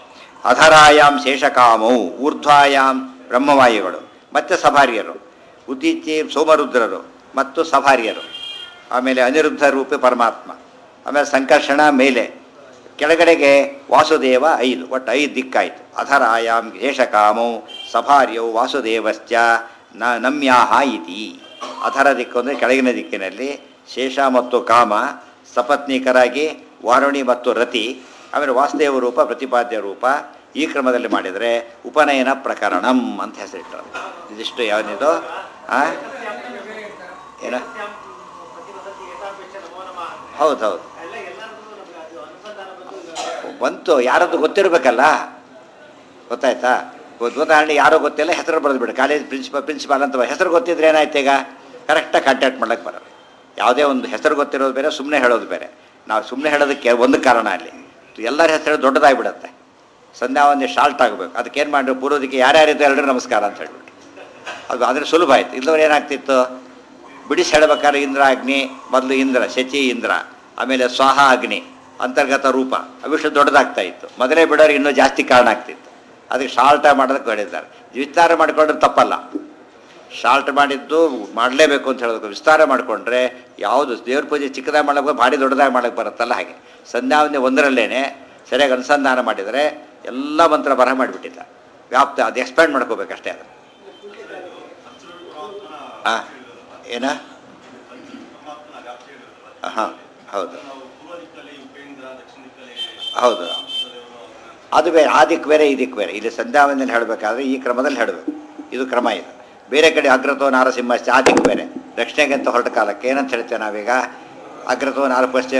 ಅಧರಾಯಾಮ್ ಶೇಷಕಾಮೌ ಊರ್ಧ್ವಾಯಾಮ್ ಬ್ರಹ್ಮವಾಯುಗಳು ಮತ್ತೆ ಸಭಾರ್ಯರು ಉದ್ದೀಚಿ ಸೋಮರುದ್ರರು ಮತ್ತು ಸಭಾರ್ಯರು ಆಮೇಲೆ ಅನಿರುದ್ಧ ರೂಪಿ ಪರಮಾತ್ಮ ಆಮೇಲೆ ಸಂಕರ್ಷಣ ಮೇಲೆ ಕೆಳಗಡೆಗೆ ವಾಸುದೇವ ಐದು ಒಟ್ಟು ಐದು ದಿಕ್ಕಾಯಿತು ಅಧರಾಯಾಮ್ ಶೇಷಕಾಮೌ ಸಭಾರ್ಯೌ ವಾಸುದೇವಶ್ಚ ನ ನಮ್ಯಾಹ ಇತಿ ಅಧರ ದಿಕ್ಕು ಅಂದರೆ ಕೆಳಗಿನ ದಿಕ್ಕಿನಲ್ಲಿ ಶೇಷ ಮತ್ತು ಕಾಮ ಸಪತ್ನೀಕರಾಗಿ ವಾರುಣಿ ಮತ್ತು ರತಿ ಆಮೇಲೆ ವಾಸುದೇವ ರೂಪ ಪ್ರತಿಪಾದ್ಯ ರೂಪ ಈ ಕ್ರಮದಲ್ಲಿ ಮಾಡಿದರೆ ಉಪನಯನ ಪ್ರಕರಣಂ ಅಂತ ಹೆಸರಿಟ್ಟರು ಇದಿಷ್ಟು ಯಾವನಿದು ಆ ಏನ ಹೌದು ಹೌದು ಬಂತು ಯಾರದ್ದು ಗೊತ್ತಿರಬೇಕಲ್ಲ ಗೊತ್ತಾಯ್ತಾ ಉದ್- ಉದಾಹರಣೆ ಯಾರೋ ಗೊತ್ತಿಲ್ಲ ಹೆಸರು ಬರೆದು ಬಿಡು ಕಾಲೇಜ್ ಪ್ರಿನ್ಸಿಪಲ್ ಪ್ರಿನ್ಸಿಪಾಲ್ ಅಂತ ಹೆಸರು ಗೊತ್ತಿದ್ರೆ ಏನಾಯ್ತು ಈಗ ಕರೆಕ್ಟಾಗಿ ಕಾಂಟ್ಯಾಕ್ಟ್ ಮಾಡಕ್ಕೆ ಬರೋದು ಯಾವುದೇ ಒಂದು ಹೆಸರು ಗೊತ್ತಿರೋದು ಬೇರೆ ಸುಮ್ಮನೆ ಹೇಳೋದು ಬೇರೆ ನಾವು ಸುಮ್ಮನೆ ಹೇಳೋದಕ್ಕೆ ಒಂದು ಕಾರಣ ಅಲ್ಲಿ ಎಲ್ಲರ ಹೆಸರು ದೊಡ್ಡದಾಗಿಬಿಡುತ್ತೆ ಸಂಧ್ಯಾ ಒಂದು ಶಾಲ್ಟ್ ಆಗಬೇಕು ಅದಕ್ಕೇನು ಮಾಡಿ ಪೂರ್ವದಿಕ್ಕೆ ಯಾರ್ಯಾರಿದ್ದು ಎಲ್ಲರೂ ನಮಸ್ಕಾರ ಅಂತ ಹೇಳ್ಬಿಟ್ಟು ಅದು ಆದರೆ ಸುಲಭ ಆಯ್ತು ಇಲ್ಲದವ್ರು ಏನಾಗ್ತಿತ್ತು ಬಿಡಿಸಿ ಹೇಳ್ಬೇಕಾದ್ರೆ ಇಂದ್ರ ಅಗ್ನಿ ಮೊದಲು ಇಂದ್ರ ಶಚಿ ಇಂದ್ರ ಆಮೇಲೆ ಸ್ವಾಹ ಅಗ್ನಿ ಅಂತರ್ಗತ ರೂಪ ಅವಿಷ್ಟು ದೊಡ್ಡದಾಗ್ತಾ ಇತ್ತು ಮೊದಲೇ ಬಿಡೋರು ಇನ್ನೂ ಜಾಸ್ತಿ ಕಾರಣ ಆಗ್ತಿತ್ತು ಅದಕ್ಕೆ ಶಾಲ್ಟ ಮಾಡೋದಕ್ಕೆ ಹೇಳಿದ್ದಾರೆ ವಿಸ್ತಾರ ಮಾಡಿಕೊಂಡ್ರೆ ತಪ್ಪಲ್ಲ ಶಾಲ್ಟ್ ಮಾಡಿದ್ದು ಮಾಡಲೇಬೇಕು ಅಂತ ಹೇಳೋದಕ್ಕೆ ವಿಸ್ತಾರ ಮಾಡಿಕೊಂಡ್ರೆ ಯಾವುದು ದೇವ್ರ ಪೂಜೆ ಚಿಕ್ಕದಾಗಿ ಮಾಡಬೇಕು ಭಾರಿ ದೊಡ್ಡದಾಗಿ ಮಾಡಕ್ಕೆ ಬರುತ್ತಲ್ಲ ಹಾಗೆ ಸಂಧ್ಯಾವಂದೆ ಒಂದರಲ್ಲೇನೆ ಸರಿಯಾಗಿ ಅನುಸಂಧಾನ ಮಾಡಿದರೆ ಎಲ್ಲ ಮಂತ್ರ ಬರಹ ಮಾಡಿಬಿಟ್ಟಿದ್ದ ವ್ಯಾಪ್ತ ಅದು ಎಕ್ಸ್ಪ್ಯಾಂಡ್ ಮಾಡ್ಕೋಬೇಕಷ್ಟೇ ಅದು ಹಾಂ ಏನ ಪರಮಾತ್ಮನ ವ್ಯಾಪ್ತಿ ಹೇಳಿದ್ರಲ್ಲ ಹಾಂ ಹೌದು ನಾವು ಪೂರ್ವ ದಿಕ್ಕಲ್ಲಿ ಉಪೇಂದ್ರ ದಕ್ಷಿಣ ದಿಕ್ಕಲ್ಲಿ ಹೌದು ಅದು ಬೇರೆ ಆ ದಿಕ್ಕು ಬೇರೆ ಈ ದಿಕ್ಕು ಬೇರೆ ಇಲ್ಲಿ ಸಂಧ್ಯಾವಂದನೆ ಹೇಳಬೇಕಾದ್ರೆ ಈ ಕ್ರಮದಲ್ಲಿ ಹೇಳಬೇಕು ಇದು ಕ್ರಮ ಇದು ಬೇರೆ ಕಡೆ ಅಗ್ರತೋ ನಾರಸಿಂಹ ಆ ದಿಕ್ಕು ಬೇರೆ ದಕ್ಷಿಣಕ್ಕೆ ಅಂತ ಹೊರಟ ಕಾಲಕ್ಕೆ ಏನಂತ ಹೇಳ್ತೇವೆ ನಾವೀಗ ಅಗ್ರತೋ ನಾರ ಪಶ್ಚಿಮ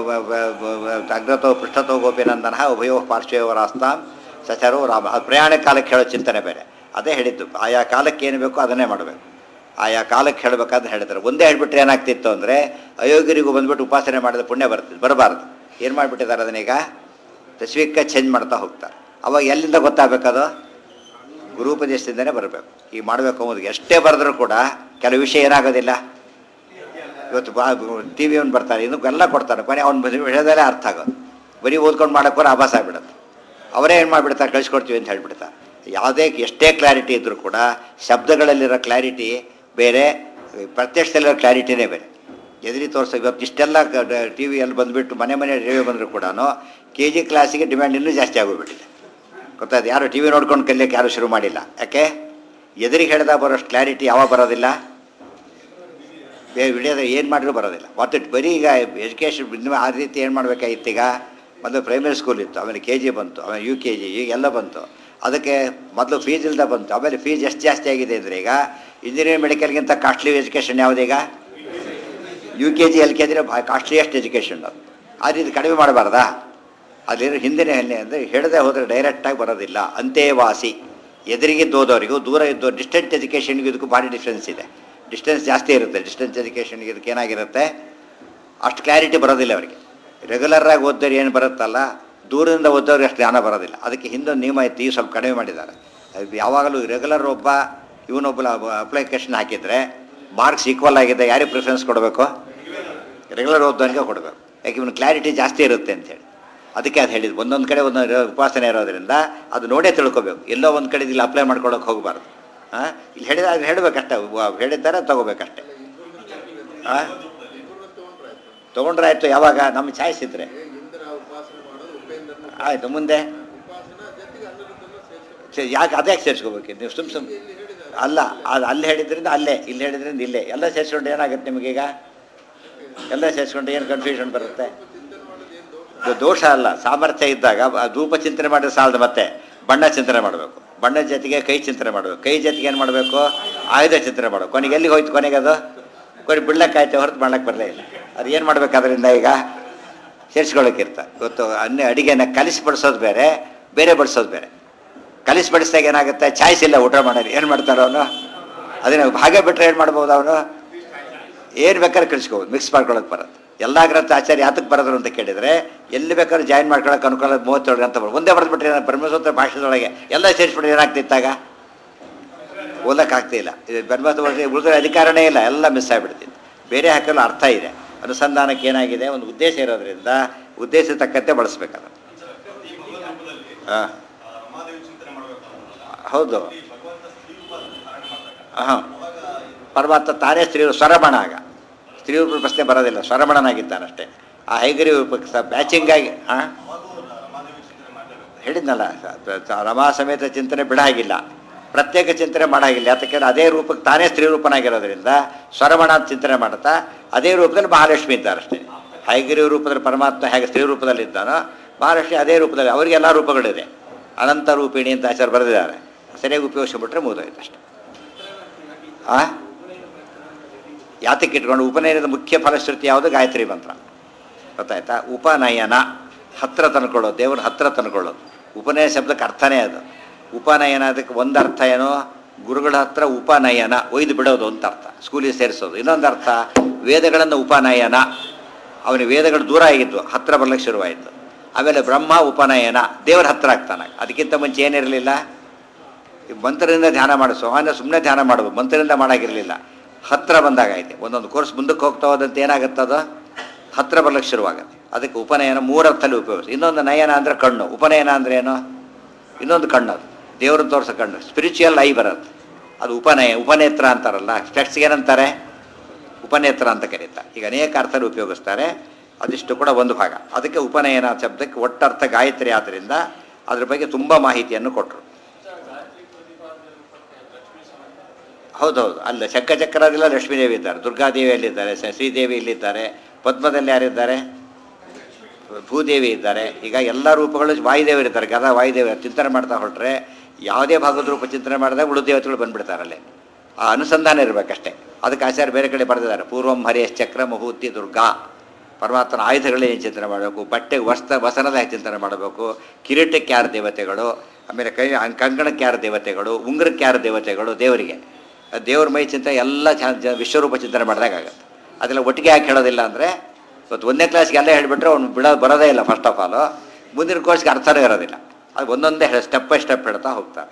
ಅಗ್ರತೋ ಪೃಷ್ಠತೋ ಗೋಪಿನಂದನ ಉಭಯೋ ಪಾರ್ಶ್ವರಾಸ್ತಾಂ ಸಚರೋ ರಾಮ ಅದು ಪ್ರಯಾಣ ಕಾಲಕ್ಕೆ ಹೇಳೋ ಚಿಂತನೆ ಬೇರೆ ಅದೇ ಹೇಳಿದ್ದು ಆಯಾ ಕಾಲಕ್ಕೆ ಏನು ಬೇಕೋ ಅದನ್ನೇ ಮಾಡಬೇಕು ಆಯಾ ಕಾಲಕ್ಕೆ ಹೇಳಬೇಕಾದ್ರೆ ಹೇಳಿದ್ದಾರೆ ಒಂದೇ ಹೇಳ್ಬಿಟ್ರೆ ಏನಾಗ್ತಿತ್ತು ಅಂದರೆ ಅಯೋಗ್ಯರಿಗೂ ಬಂದ್ಬಿಟ್ಟು ಉಪಾಸನೆ ಮಾಡಿದ ಪುಣ್ಯ ಬರ್ತಿತ್ತು ಬರಬಾರ್ದು ಏನು ಮಾಡಿಬಿಟ್ಟಿದ್ದಾರೆ ಅದನ್ನೀಗ ತಸ್ವೀಕ ಚೇಂಜ್ ಮಾಡ್ತಾ ಹೋಗ್ತಾರೆ ಅವಾಗ ಎಲ್ಲಿಂದ ಗೊತ್ತಾಗಬೇಕದು ಗುರುಪದೇಶದಿಂದನೇ ಬರಬೇಕು ಈಗ ಮಾಡಬೇಕು ಅನ್ನೋದು ಎಷ್ಟೇ ಬರೆದ್ರೂ ಕೂಡ ಕೆಲವು ವಿಷಯ ಏನಾಗೋದಿಲ್ಲ ಇವತ್ತು ಬಾ ಟಿ ವಿ ಅವ್ನು ಬರ್ತಾರೆ ಇದಕ್ಕೆಲ್ಲ ಕೊಡ್ತಾರೆ ಕೊನೆ ಅವ್ನು ವಿಷಯದಲ್ಲೇ ಅರ್ಥ ಆಗೋದು ಬರೀ ಓದ್ಕೊಂಡು ಮಾಡೋಕ್ಕೆ ಬರೋ ಆಭಾಸ ಆಗ್ಬಿಡುತ್ತೆ ಅವರೇ ಏನು ಮಾಡಿಬಿಡ್ತಾರೆ ಕಳಿಸ್ಕೊಡ್ತೀವಿ ಅಂತ ಹೇಳ್ಬಿಡ್ತಾರೆ ಯಾವುದೇ ಎಷ್ಟೇ ಕ್ಲಾರಿಟಿ ಇದ್ದರೂ ಕೂಡ ಶಬ್ದಗಳಲ್ಲಿರೋ ಕ್ಲಾರಿಟಿ ಬೇರೆ ಪ್ರತ್ಯಕ್ಷದಲ್ಲಿರೋ ಕ್ಲಾರಿಟಿನೇ ಬೇರೆ ಎದುರಿ ತೋರಿಸೋ ಇವತ್ತು ಇಷ್ಟೆಲ್ಲ ಟಿ ವಿಯಲ್ಲಿ ಬಂದುಬಿಟ್ಟು ಮನೆ ಮನೆ ರೇಡಿಯೋ ಬಂದರೂ ಕೂಡ ಕೆ ಜಿ ಕ್ಲಾಸಿಗೆ ಡಿಮ್ಯಾಂಡ್ ಇನ್ನೂ ಜಾಸ್ತಿ ಆಗೋಗ್ಬಿಟ್ಟಿದೆ ಗೊತ್ತಾಯ್ತು ಯಾರು ಟಿ ವಿ ನೋಡ್ಕೊಂಡು ಕಲಿಯೋಕ್ಕೆ ಯಾರೂ ಶುರು ಮಾಡಿಲ್ಲ ಯಾಕೆ ಎದುರಿಗೆ ಹೇಳಿದಾಗ ಬರೋಷ್ಟು ಕ್ಲಾರಿಟಿ ಯಾವಾಗ ಬರೋದಿಲ್ಲ ಬೇರೆ ವಿಡಿಯೋದ ಏನು ಮಾಡಿದ್ರು ಬರೋದಿಲ್ಲ ಮತ್ತು ಬರೀ ಈಗ ಎಜುಕೇಷನ್ ಇನ್ನು ಆ ರೀತಿ ಏನು ಮಾಡಬೇಕಾಗಿತ್ತು ಈಗ ಮೊದಲು ಪ್ರೈಮರಿ ಸ್ಕೂಲ್ ಇತ್ತು ಆಮೇಲೆ ಕೆ ಜಿ ಬಂತು ಆಮೇಲೆ ಯು ಕೆ ಜಿ ಈಗ ಎಲ್ಲ ಬಂತು ಅದಕ್ಕೆ ಮೊದಲು ಫೀಸ್ ಇಲ್ದ ಬಂತು ಆಮೇಲೆ ಫೀಸ್ ಎಷ್ಟು ಜಾಸ್ತಿ ಆಗಿದೆ ಅಂದರೆ ಈಗ ಇಂಜಿನಿಯರಿಂಗ್ ಮೆಡಿಕಲ್ಗಿಂತ ಕಾಸ್ಟ್ಲಿ ಎಜುಕೇಷನ್ ಯಾವುದೀಗ U K G L K G costliest education ಅದು ಆ ರೀತಿ ಕಡಿಮೆ ಮಾಡಬಾರ್ದಾ ಅಲ್ಲಿರೋ ಹಿಂದಿನ ಹೆಣ್ಣೆ ಅಂದರೆ ಹೇಳದೆ ಹೋದರೆ ಡೈರೆಕ್ಟಾಗಿ ಬರೋದಿಲ್ಲ ಅಂತೇವಾಸಿ ಎದುರಿಗಿದ್ದು ಓದೋರಿಗೂ ದೂರ ಇದ್ದು ಡಿಸ್ಟೆಂಟ್ ಎಜುಕೇಷನ್ಗೂ ಇದಕ್ಕೂ ಭಾರಿ ಡಿಫ್ರೆನ್ಸ್ ಇದೆ ಡಿಸ್ಟೆನ್ಸ್ ಜಾಸ್ತಿ ಇರುತ್ತೆ ಡಿಸ್ಟೆನ್ಸ್ ಎಜುಕೇಷನ್ಗೆ ಇದಕ್ಕೆ ಏನಾಗಿರುತ್ತೆ ಅಷ್ಟು ಕ್ಲಾರಿಟಿ ಬರೋದಿಲ್ಲ ಅವರಿಗೆ ರೆಗ್ಯುಲರಾಗಿ ಓದೋರು ಏನು ಬರುತ್ತಲ್ಲ ದೂರದಿಂದ ಓದೋರಿಗೆ ಅಷ್ಟು ಜ್ಞಾನ ಬರೋದಿಲ್ಲ ಅದಕ್ಕೆ ಹಿಂದೊಂದು ನಿಯಮ ಇತ್ತು ಈಗ ಸ್ವಲ್ಪ ಕಡಿಮೆ ಮಾಡಿದ್ದಾರೆ ಅದು ಯಾವಾಗಲೂ ರೆಗ್ಯುಲರ್ ಒಬ್ಬ ಇವನೊಬ್ಬ ಅಪ್ಲಿಕೇಶನ್ ಹಾಕಿದರೆ ಮಾರ್ಕ್ಸ್ ಈಕ್ವಲ್ ಆಗಿದೆ ಯಾರಿಗೆ ಪ್ರಿಫರೆನ್ಸ್ ಕೊಡಬೇಕು ರೆಗ್ಯುಲರ್ ಓದೋನಿಗೆ ಕೊಡಬೇಕು ಯಾಕೆ ಇವನು ಕ್ಲಾರಿಟಿ ಜಾಸ್ತಿ ಇರುತ್ತೆ ಅಂತೇಳಿ ಅದಕ್ಕೆ ಅದು ಹೇಳಿದ್ದು ಒಂದೊಂದು ಕಡೆ ಒಂದೊಂದು ಇರೋ- ಉಪಾಸನೆ ಇರೋದ್ರಿಂದ ಅದು ನೋಡೇ ತಿಳ್ಕೊಬೇಕು ಎಲ್ಲೋ ಒಂದು ಕಡೆ ಇಲ್ಲಿ ಅಪ್ಲೈ ಮಾಡ್ಕೊಳಕ್ಕೆ ಹೋಗಬಾರ್ದು ಹಾಂ ಇಲ್ಲಿ ಹೇಳಿದ ಅದು ಹೇಳಬೇಕಷ್ಟೇ ಹೇಳಿದ್ದಾರೆ ತಗೋಬೇಕಷ್ಟೆ ಹಾಂ ತೊಗೊಂಡ್ರೆ ಆಯಿತು ಯಾವಾಗ ನಮ್ಮ ಚಾಯ್ಸ್ ಇದ್ದರೆ ಆಯಿತು ಮುಂದೆ ಸರಿ, ಯಾಕೆ ಅದೇ ಸೇರಿಸ್ಕೋಬೇಕು ನೀವು ಸುಮ್ ಸುಮ್ ಅಲ್ಲ ಅದು ಅಲ್ಲಿ ಹೇಳಿದ್ರಿಂದ ಅಲ್ಲೇ ಇಲ್ಲಿ ಹೇಳಿದ್ರಿಂದ ಇಲ್ಲೇ ಎಲ್ಲ ಸೇರಿಸ್ಕೊಂಡು ಏನಾಗುತ್ತೆ ನಿಮಗೀಗ ಎಲ್ಲ ಸೇರಿಸ್ಕೊಂಡು ಏನು ಕನ್ಫ್ಯೂಷನ್ ಬರುತ್ತೆ ಇದು ದೋಷ ಅಲ್ಲ ಸಾಮರ್ಥ್ಯ ಇದ್ದಾಗ ಆ ಧೂಪ ಚಿಂತನೆ ಮಾಡಿದ್ರೆ ಸಾಲದು ಮತ್ತೆ ಬಣ್ಣ ಚಿಂತನೆ ಮಾಡಬೇಕು ಬಣ್ಣದ ಜೊತೆಗೆ ಕೈ ಚಿಂತನೆ ಮಾಡಬೇಕು ಕೈ ಜೊತೆಗೆ ಏನು ಮಾಡಬೇಕು ಆಯುಧ ಚಿಂತನೆ ಮಾಡಬೇಕು ಕೊನೆಗೆ ಎಲ್ಲಿಗೆ ಹೋಯ್ತು ಕೊನೆಗೆ ಅದು ಕೊನೆ ಬಿಡ್ಲಕ್ಕಾಯ್ತು ಹೊರತು ಮಾಡ್ಲಕ್ಕೆ ಬರಲೇ ಇಲ್ಲ ಅದು ಏನು ಮಾಡ್ಬೇಕು ಅದರಿಂದ ಈಗ ಸೇರಿಸ್ಕೊಳ್ಳೋಕ್ಕಿರ್ತ ಇವತ್ತು ಅನ್ನ ಅಡಿಗೆನ ಕಲಿಸಿ ಬಡಿಸೋದು ಬೇರೆ ಬೇರೆ ಬಡಿಸೋದು ಬೇರೆ ಕಲಿಸಿ ಬಡಿಸಿದಾಗ ಏನಾಗುತ್ತೆ ಚಾಯ್ಸ್ ಇಲ್ಲ ಊಟ ಮಾಡೋದು ಏನು ಮಾಡ್ತಾರೋ ಅವನು ಅದನ್ನ ಹಾಗೆ ಬಿಟ್ಟರೆ ಏನು ಮಾಡ್ಬೋದು ಅವನು ಏನು ಬೇಕಾದ್ರೆ ಕಲಿಸ್ಕೋಬೋದು ಮಿಕ್ಸ್ ಮಾಡ್ಕೊಳಕ್ಕೆ ಬರುತ್ತೆ ಎಲ್ಲ ಗ್ರಂಥ ಆಚಾರ್ಯ ಯಾತಕ್ಕೆ ಬರೋದ್ರು ಅಂತ ಕೇಳಿದರೆ ಎಲ್ಲಿ ಬೇಕಾದ್ರೂ ಜಾಯಿನ್ ಮಾಡ್ಕೊಳಕ್ಕೆ ಅನುಕೂಲ ಮೂವತ್ತೇಳು ಗ್ರಂಥ ಬರೋದು ಒಂದೇ ಬರೆದ್ಬಿಟ್ರೆ ಏನಾದ್ರು ಬ್ರಹ್ಮಸೂತ್ರ ಭಾಷೆದೊಳಗೆ ಎಲ್ಲ ಸೇರಿಸ್ಬಿಟ್ರೆ ಏನಾಗ್ತಿತ್ತಾಗ ಓದಕ್ಕಾಗ್ತಿಲ್ಲ ಇದು ಬ್ರಹ್ಮಸೂತ್ರ ಉಳಿದ್ರೆ ಅಧಿಕಾರನೇ ಇಲ್ಲ ಎಲ್ಲ ಮಿಸ್ ಆಗಿಬಿಡ್ತಿತ್ತು ಬೇರೆ ಹಾಕಲು ಅರ್ಥ ಇದೆ ಅನುಸಂಧಾನಕ್ಕೆ ಏನಾಗಿದೆ ಒಂದು ಉದ್ದೇಶ ಇರೋದ್ರಿಂದ ಉದ್ದೇಶ ತಕ್ಕಂತೆ ಬಳಸ್ಬೇಕದು ಹಾಂ ಹೌದು ಈ ಭಗವಂತ ಸ್ತ್ರೀ ರೂಪ ಧಾರಣ ಮಾಡ್ದಾಗ ಹಾಂ ಅವಾಗ ಪರಮಾತ್ಮ ತಾನೇ ಸ್ತ್ರೀ ಸ್ವರಮಣ ಆಗ ಸ್ತ್ರೀ ರೂಪದ ಪ್ರಶ್ನೆ ಬರೋದಿಲ್ಲ ಸ್ವರಮಣನಾಗಿದ್ದಾನಷ್ಟೇ ಆ ಹೈಗರಿ ರೂಪಕ್ಕೆ ಸ ಮ್ಯಾಚಿಂಗ್ ಆಗಿ ಹಾಂ ಅವಾಗೂ ರಮಾದೇವಿ ಚಿಂತನೆ ಮಾಡಲೇಬೇಕು ಹೇಳಿದ್ನಲ್ಲ ಸ- ಸ- ರಮಾ ಸಮೇತ ಚಿಂತನೆ ಬಿಡಾಗಿಲ್ಲ ಪ್ರತ್ಯೇಕ ಚಿಂತನೆ ಮಾಡಾಗಿಲ್ಲ ಯಾತಕ್ಕೆ ಅದೇ ರೂಪಕ್ಕೆ ತಾನೇ ಸ್ತ್ರೀ ರೂಪನಾಗಿರೋದ್ರಿಂದ ಸ್ವರಮಣ ಅಂತ ಚಿಂತನೆ ಮಾಡುತ್ತಾ ಅದೇ ರೂಪದಲ್ಲಿ ಮಹಾಲಕ್ಷ್ಮಿ ಇದ್ದಾರಷ್ಟೇ ಹೈಗಿರಿ ರೂಪದಲ್ಲಿ ಪರಮಾತ್ಮ ಹೇಗೆ ಸ್ತ್ರೀ ರೂಪದಲ್ಲಿ ಇದ್ದಾನೋ ಮಹಾಲಕ್ಷ್ಮಿ ಅದೇ ರೂಪದಲ್ಲಿ ಅವರಿಗೆ ಎಲ್ಲ ರೂಪಗಳಿದೆ ಅನಂತ ರೂಪಿಣಿ ಅಂತ ಆಚಾರ್ಯ ಬರೆದಿದ್ದಾರೆ ಸರಿಯಾಗಿ ಉಪಯೋಗಿಸ್ಬಿಟ್ರೆ ಮುಗಿದೋಯ್ತು ಅಷ್ಟೇ ಆ ಯಾತಕ್ಕೆ ಇಟ್ಕೊಂಡು ಉಪನಯನದ ಮುಖ್ಯ ಫಲಶ್ರುತಿ ಯಾವುದು ಗಾಯತ್ರಿ ಮಂತ್ರ ಗೊತ್ತಾಯ್ತಾ ಉಪನಯನ ಹತ್ರ ತಂದ್ಕೊಳ್ಳೋದು ದೇವ್ರ ಹತ್ರ ತಂದ್ಕೊಳ್ಳೋದು ಉಪನಯನ ಶಬ್ದಕ್ಕೆ ಅರ್ಥನೇ ಅದು ಉಪನಯನ ಅದಕ್ಕೆ ಒಂದು ಅರ್ಥ ಏನೋ ಗುರುಗಳ ಹತ್ರ ಉಪನಯನ ಒಯ್ದು ಬಿಡೋದು ಅಂತ ಅರ್ಥ ಸ್ಕೂಲಿಗೆ ಸೇರಿಸೋದು ಇನ್ನೊಂದು ಅರ್ಥ ವೇದಗಳನ್ನು ಉಪನಯನ ಅವನಿಗೆ ವೇದಗಳು ದೂರ ಆಗಿದ್ವು ಹತ್ರ ಬರ್ಲಿಕ್ಕೆ ಶುರುವಾಯಿತು ಆಮೇಲೆ ಬ್ರಹ್ಮ ಉಪನಯನ ದೇವರ ಹತ್ರ ಆಗ್ತಾನೆ ಅದಕ್ಕಿಂತ ಮುಂಚೆ ಏನಿರಲಿಲ್ಲ ಈ ಮಂತ್ರದಿಂದ ಧ್ಯಾನ ಮಾಡಿಸೋ ಅವನ್ನ ಸುಮ್ಮನೆ ಧ್ಯಾನ ಮಾಡ್ಬೋದು ಮಂತ್ರದಿಂದ ಮಾಡಾಗಿರಲಿಲ್ಲ ಹತ್ರ ಬಂದಾಗೈತೆ ಒಂದೊಂದು ಕೋರ್ಸ್ ಮುಂದಕ್ಕೆ ಹೋಗ್ತಾ ಹೋದಂತೆ ಏನಾಗುತ್ತದ ಹತ್ರ ಬರ್ಲಿಕ್ಕೆ ಶುರುವಾಗುತ್ತೆ ಅದಕ್ಕೆ ಉಪನಯನ ಮೂರರ್ಥಲ್ಲಿ ಉಪಯೋಗಿಸಿ ಇನ್ನೊಂದು ನಯನ ಅಂದರೆ ಕಣ್ಣು ಉಪನಯನ ಅಂದರೆ ಏನು ಇನ್ನೊಂದು ಕಣ್ಣು ಅದು ದೇವ್ರನ್ನ ತೋರಿಸೋ ಕಣ್ಣು ಸ್ಪಿರಿಚುವಲ್ ಐ ಬರುತ್ತೆ ಅದು ಉಪನಯ ಉಪನೇತ್ರ ಅಂತಾರಲ್ಲ ಸ್ಪೆಕ್ಸ್ಗೆ ಏನಂತಾರೆ ಉಪನೇತ್ರ ಅಂತ ಕರೀತಾರೆ ಈಗ ಅನೇಕ ಅರ್ಥದಲ್ಲಿ ಉಪಯೋಗಿಸ್ತಾರೆ ಅದಿಷ್ಟು ಕೂಡ ಒಂದು ಭಾಗ ಅದಕ್ಕೆ ಉಪನಯನ ಶಬ್ದಕ್ಕೆ ಒಟ್ಟರ್ಥ ಗಾಯತ್ರಿ ಆದ್ದರಿಂದ ಅದ್ರ ಬಗ್ಗೆ ತುಂಬ ಮಾಹಿತಿಯನ್ನು ಕೊಟ್ಟರು ಹೌದೌದು ಅಲ್ಲ ಶಂಖಚಕ್ರದಲ್ಲ ಲಕ್ಷ್ಮೀದೇವಿ ಇದ್ದಾರೆ ದುರ್ಗಾದೇವಿ ಅಲ್ಲಿದ್ದಾರೆ ಸ- ಶ್ರೀದೇವಿ ಇಲ್ಲಿದ್ದಾರೆ ಪದ್ಮದಲ್ಲಿ ಯಾರಿದ್ದಾರೆ ಭೂದೇವಿ ಇದ್ದಾರೆ ಈಗ ಎಲ್ಲ ರೂಪಗಳು ವಾಯುದೇವರು ಇದ್ದಾರೆ ಗದಾ ವಾಯುದೇವರು ಚಿಂತನೆ ಮಾಡ್ತಾ ಹೊರಟ್ರೆ ಯಾವುದೇ ಭಾಗದ ರೂಪ ಚಿಂತನೆ ಮಾಡಿದಾಗ ಉಳಿದ ದೇವತೆಗಳು ಬಂದ್ಬಿಡ್ತಾರಲ್ಲಿ ಆ ಅನುಸಂಧಾನ ಇರಬೇಕಷ್ಟೇ ಅದಕ್ಕೆ ಆಚಾರ್ಯ ಬೇರೆ ಕಡೆ ಬರೆದಿದ್ದಾರೆ ಪೂರ್ವಂ ಹರಿಯಶ್ ಚಕ್ರ ಮಹೂತಿ ದುರ್ಗಾ ಪರಮಾತ್ಮನ ಆಯುಧಗಳೇ ಏನು ಚಿಂತನೆ ಮಾಡಬೇಕು ಬಟ್ಟೆ ವಸ್ತ್ರ ವಸನದ ಹೇಗೆ ಚಿಂತನೆ ಮಾಡಬೇಕು ಕಿರೀಟಕ್ಕೆ ಯಾರು ದೇವತೆಗಳು ಆಮೇಲೆ ಕೈ ಅಂಗ್- ಕಂಕಣಕ್ಕೆ ಯಾರು ದೇವತೆಗಳು ಉಂಗುರಕ್ಕೆ ಯಾರು ದೇವತೆಗಳು ದೇವರಿಗೆ ಆ ದೇವ್ರ ಮೈ ಚಿಂತನೆ ಎಲ್ಲ ಚ- ಜ- ವಿಶ್ವರೂಪ ಚಿಂತನೆ ಮಾಡಿದಾಗ ಆಗುತ್ತೆ ಅದೆಲ್ಲ ಒಟ್ಟಿಗೆ ಯಾಕೆ ಹೇಳೋದಿಲ್ಲ ಅಂದರೆ ಇವತ್ತು ಒಂದನೇ ಕ್ಲಾಸ್ಗೆ ಎಲ್ಲ ಹೇಳಿಬಿಟ್ರೆ ಅವ್ನು ಬಿಡೋದು ಬರೋದೇ ಇಲ್ಲ ಫಸ್ಟ್ ಆಫ್ ಆಲು ಮುಂದಿನ ಕೋರ್ಸ್ಗೆ ಅರ್ಥನೇ ಇರೋದಿಲ್ಲ ಅದು ಒಂದೊಂದೇ ಹೇಳಿ ಸ್ಟೆಪ್ ಬೈ ಸ್ಟೆಪ್ ಹೇಳ್ತಾ ಹೋಗ್ತಾರೆ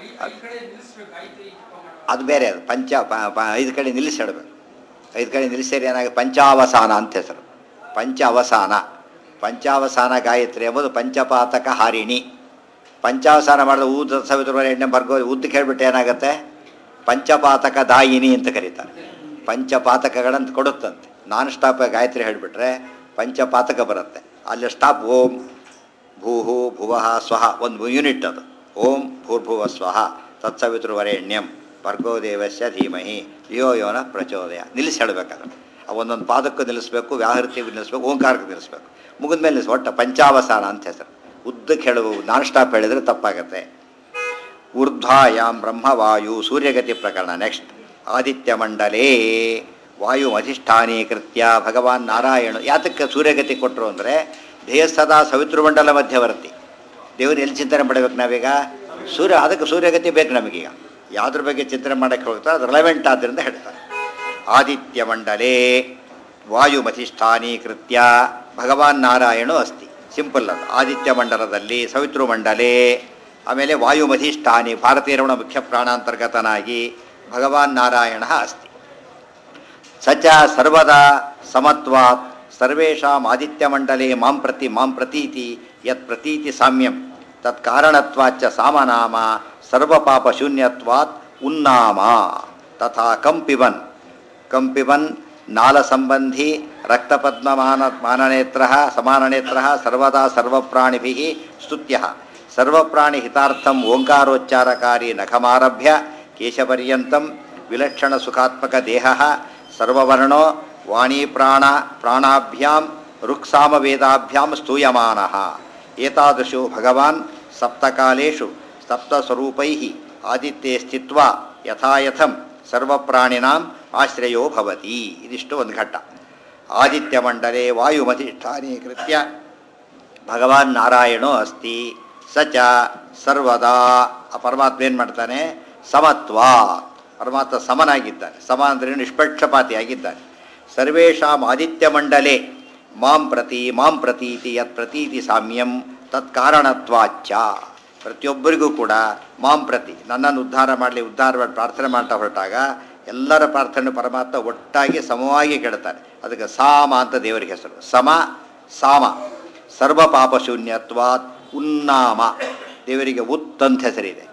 ಅದು ಬೇರೆ ಅದು ಪಂಚ ಪ- ಪ- ಐದು ಕಡೆ ನಿಲ್ಲಿಸಿ ಹೇಳಬೇಕು ಐದು ಕಡೆ ನಿಲ್ಲಿಸಿದ್ರೆ ಏನಾಗುತ್ತೆ ಪಂಚಾವಸಾನ ಅಂತ ಹೆಸರು ಪಂಚ ಅವಸಾನ ಪಂಚಾವಸಾನ ಗಾಯತ್ರಿ ಎಂಬುದು ಪಂಚಪಾತಕ ಹಾರಿಣಿ ಪಂಚಾವಸಾನ ಮಾಡಿದ ಊದ ಸವಿತೃ ಎಣ್ಣೆ ಬರ್ಗೋ ಉದ್ದಕ್ಕೆ ಹೇಳ್ಬಿಟ್ಟು ಏನಾಗುತ್ತೆ ಪಂಚಪಾತಕ ದಾಯಿನಿ ಅಂತ ಕರೀತಾರೆ ಪಂಚಪಾತಕಗಳಂತ ಕೊಡುತ್ತಂತೆ ನಾನ್ ಸ್ಟಾಪ್ ಗಾಯತ್ರಿ ಹೇಳಿಬಿಟ್ರೆ ಪಂಚಪಾತಕ ಬರುತ್ತೆ ಅಲ್ಲಿ ಸ್ಟಾಪ್ ಓಂ ಭೂಹು ಭುವಃ ಸ್ವಹ ಒಂದು ಯೂನಿಟ್ ಅದು ಓಂ ಭೂರ್ಭುವ ಸ್ವಹ ತತ್ಸವಿತೃವರೆಣ್ಯಂ ಭರ್ಗೋ ದೇವಸ್ಯ ಧೀಮಹಿ ಯೋ ಯೋನ ಪ್ರಚೋದಯ ನಿಲ್ಲಿಸಿ ಹೇಳ್ಬೇಕಾದ್ರೆ ಆ ಒಂದೊಂದು ಪಾದಕ್ಕೂ ನಿಲ್ಲಿಸ್ಬೇಕು ವ್ಯಾಹೃತಿಗೂ ನಿಲ್ಲಿಸ್ಬೇಕು ಓಂಕಾರಕ್ಕೆ ನಿಲ್ಲಿಸ್ಬೇಕು ಮುಗಿದ ಮೇಲೆ ನಿಲ್ಲಿಸ್ ಒಟ್ಟು ಪಂಚಾವಸಾನ ಅಂತ ಹೆಸರು ಉದ್ದಕ್ಕೆ ಹೇಳುವ ನಾನ್ ಸ್ಟಾಪ್ ಹೇಳಿದರೆ ತಪ್ಪಾಗತ್ತೆ ಊರ್ಧ್ವಾಯಾಮ್ ಬ್ರಹ್ಮವಾಯು ಸೂರ್ಯಗತಿ ಪ್ರಕರಣ ನೆಕ್ಸ್ಟ್ ಆದಿತ್ಯ ಮಂಡಲೇ ವಾಯು ಅಧಿಷ್ಠಾನೀಕೃತ್ಯ ಭಗವಾನ್ ನಾರಾಯಣ ಯಾತಕ್ಕೆ ಸೂರ್ಯಗತಿ ಕೊಟ್ಟರು ಅಂದರೆ ದೇಹ ಸದಾ ಸವಿತೃಮಂಡಲ ಮಧ್ಯವರ್ತಿ ದೇವರು ಎಲ್ಲಿ ಚಿಂತನೆ ಮಾಡಬೇಕು ನಾವೀಗ ಸೂರ್ಯ ಅದಕ್ಕೆ ಸೂರ್ಯಗತಿ ಬೇಕು ನಮಗೀಗ ಯಾವುದ್ರ ಬಗ್ಗೆ ಚಿಂತನೆ ಮಾಡೋಕ್ಕೆ ಹೋಗ್ತಾರೆ ಅದು ರಿಲೆವೆಂಟ್ ಆದ್ದರಿಂದ ಹೇಳ್ತಾರೆ ಆದಿತ್ಯ ಮಂಡಲೇ ವಾಯುಮಧಿಷ್ಠಾನೀಕೃತ್ಯ ಭಗವಾನ್ ನಾರಾಯಣೋ ಅಸ್ತಿ ಸಿಂಪಲ್ ಅದು ಆದಿತ್ಯ ಮಂಡಲದಲ್ಲಿ ಸವಿತೃ ಮಂಡಲೇ ಆಮೇಲೆ ವಾಯುಮಧಿಷ್ಠಾನಿ ಭಾರತೀಯ ರಮಣ ಮುಖ್ಯ ಪ್ರಾಣಾಂತರ್ಗತನಾಗಿ ಭಗವಾನ್ ನಾರಾಯಣ ಅಸ್ತಿ ಸಚ ಸರ್ವದಾ ಸಮತ್ವಾತ್ ಸರ್ವೇಷಾಂ ಆದಿತ್ಯಮಂಡಲೇ ಮಾಂ ಪ್ರತಿ ಮಾಂ ಪ್ರತೀತಿ ಯತ್ ಪ್ರತೀತಿ ಸಾಮ್ಯಂ ತತ್ ಕಾರಣತ್ವಾಚ್ಚ ಸಾಮನಾಮ ಸರ್ವಪಾಪ ಶೂನ್ಯತ್ವಾತ್ ಉನ್ನಾಮ ತಥಾ ಕಂಪಿಬನ್ ಕಂಪಿಬನ್ ನಾಲಸಂಬಂಧಿ ರಕ್ತಪದ್ಮಮಾನ ಮಾನನೇತ್ರ ಸಮಾನನೇತ್ರ ಸರ್ವದಾ ಸರ್ವಪ್ರಾಣಿಭಿ ಸ್ತುತ್ಯ ಸರ್ವಪ್ರಾಣಿ ಹಿತಾರ್ಥಂ ಓಂಕಾರೋಚ್ಚಾರಕಾರಿ ನಖಮಾರಭ್ಯ ಕೇಶಪರ್ಯಂತಂ ವಿಲಕ್ಷಣ ಸುಖಾತ್ಮಕ ದೇಹ ಸರ್ವವರ್ಣೋ ವಾಣಿ ಪ್ರಾಣ ಪ್ರಾಣಾಭ್ಯಾಂ ಋಕ್ಸಾಮವೇದಾಭ್ಯಾಂ ಸ್ತೂಯಮಾನಃ ಏತಾದೃಶೋ ಭಗವಾನ್ ಸಪ್ತಕಾಲೇಷು ಸಪ್ತಸ್ವರೂಪೈ ಆದಿತ್ಯೆ ಸ್ಥಿತ್ವಾ ಯಥಾಯಥಂ ಸರ್ವಪ್ರಾಣಿನಾಂ ಆಶ್ರಯೋ ಭವತಿ ಇದಿಷ್ಟು ಒಂದು ಘಟ್ಟ ಆದಿತ್ಯ ಮಂಡಲೆ ವಾಯುಮತಿಷ್ಠಾನೀಕೃತ್ಯ ಭಗವಾನ್ ನಾರಾಯಣೋ ಅಸ್ತಿ ಸ ಚ ಸರ್ವದಾ ಆ ಪರಮಾತ್ಮ ಏನು ಮಾಡ್ತಾನೆ ಸಮತ್ವ ಪರಮಾತ್ಮ ಸಮನಾಗಿದ್ದಾನೆ ಸಮ ಅಂದರೆ ನಿಷ್ಪಕ್ಷಪಾತಿಯಾಗಿದ್ದಾನೆ ಸರ್ವೇಷಾಂ ಆದಿತ್ಯ ಮಂಡಲೆ ಮಾಂ ಪ್ರತಿ ಮಾಂ ಪ್ರತೀತಿ ಯತ್ ಪ್ರತೀತಿ ಸಾಮ್ಯಂ ತತ್ಕಾರಣತ್ವಾಚ್ಚ ಪ್ರತಿಯೊಬ್ಬರಿಗೂ ಕೂಡ ಮಾಂ ಪ್ರತಿ ನನ್ನನ್ನು ಉದ್ಧಾರ ಮಾಡಲಿ ಉದ್ಧಾರ ಮಾಡಿ ಪ್ರಾರ್ಥನೆ ಮಾಡ್ತಾ ಹೊರಟಾಗ ಎಲ್ಲರ ಪ್ರಾರ್ಥನೆ ಪರಮಾತ್ಮ ಒಟ್ಟಾಗಿ ಸಮವಾಗಿ ಕೇಳ್ತಾನೆ ಅದಕ್ಕೆ ಸಾಮ ಅಂತ ದೇವರಿಗೆ ಹೆಸರು ಸಮ ಸಾಮ ಸರ್ವ ಪಾಪ ಶೂನ್ಯತ್ವಾತ್ ಉನ್ನಾಮ ದೇವರಿಗೆ ಉತ್ ಅಂತ ಹೆಸರಿದೆ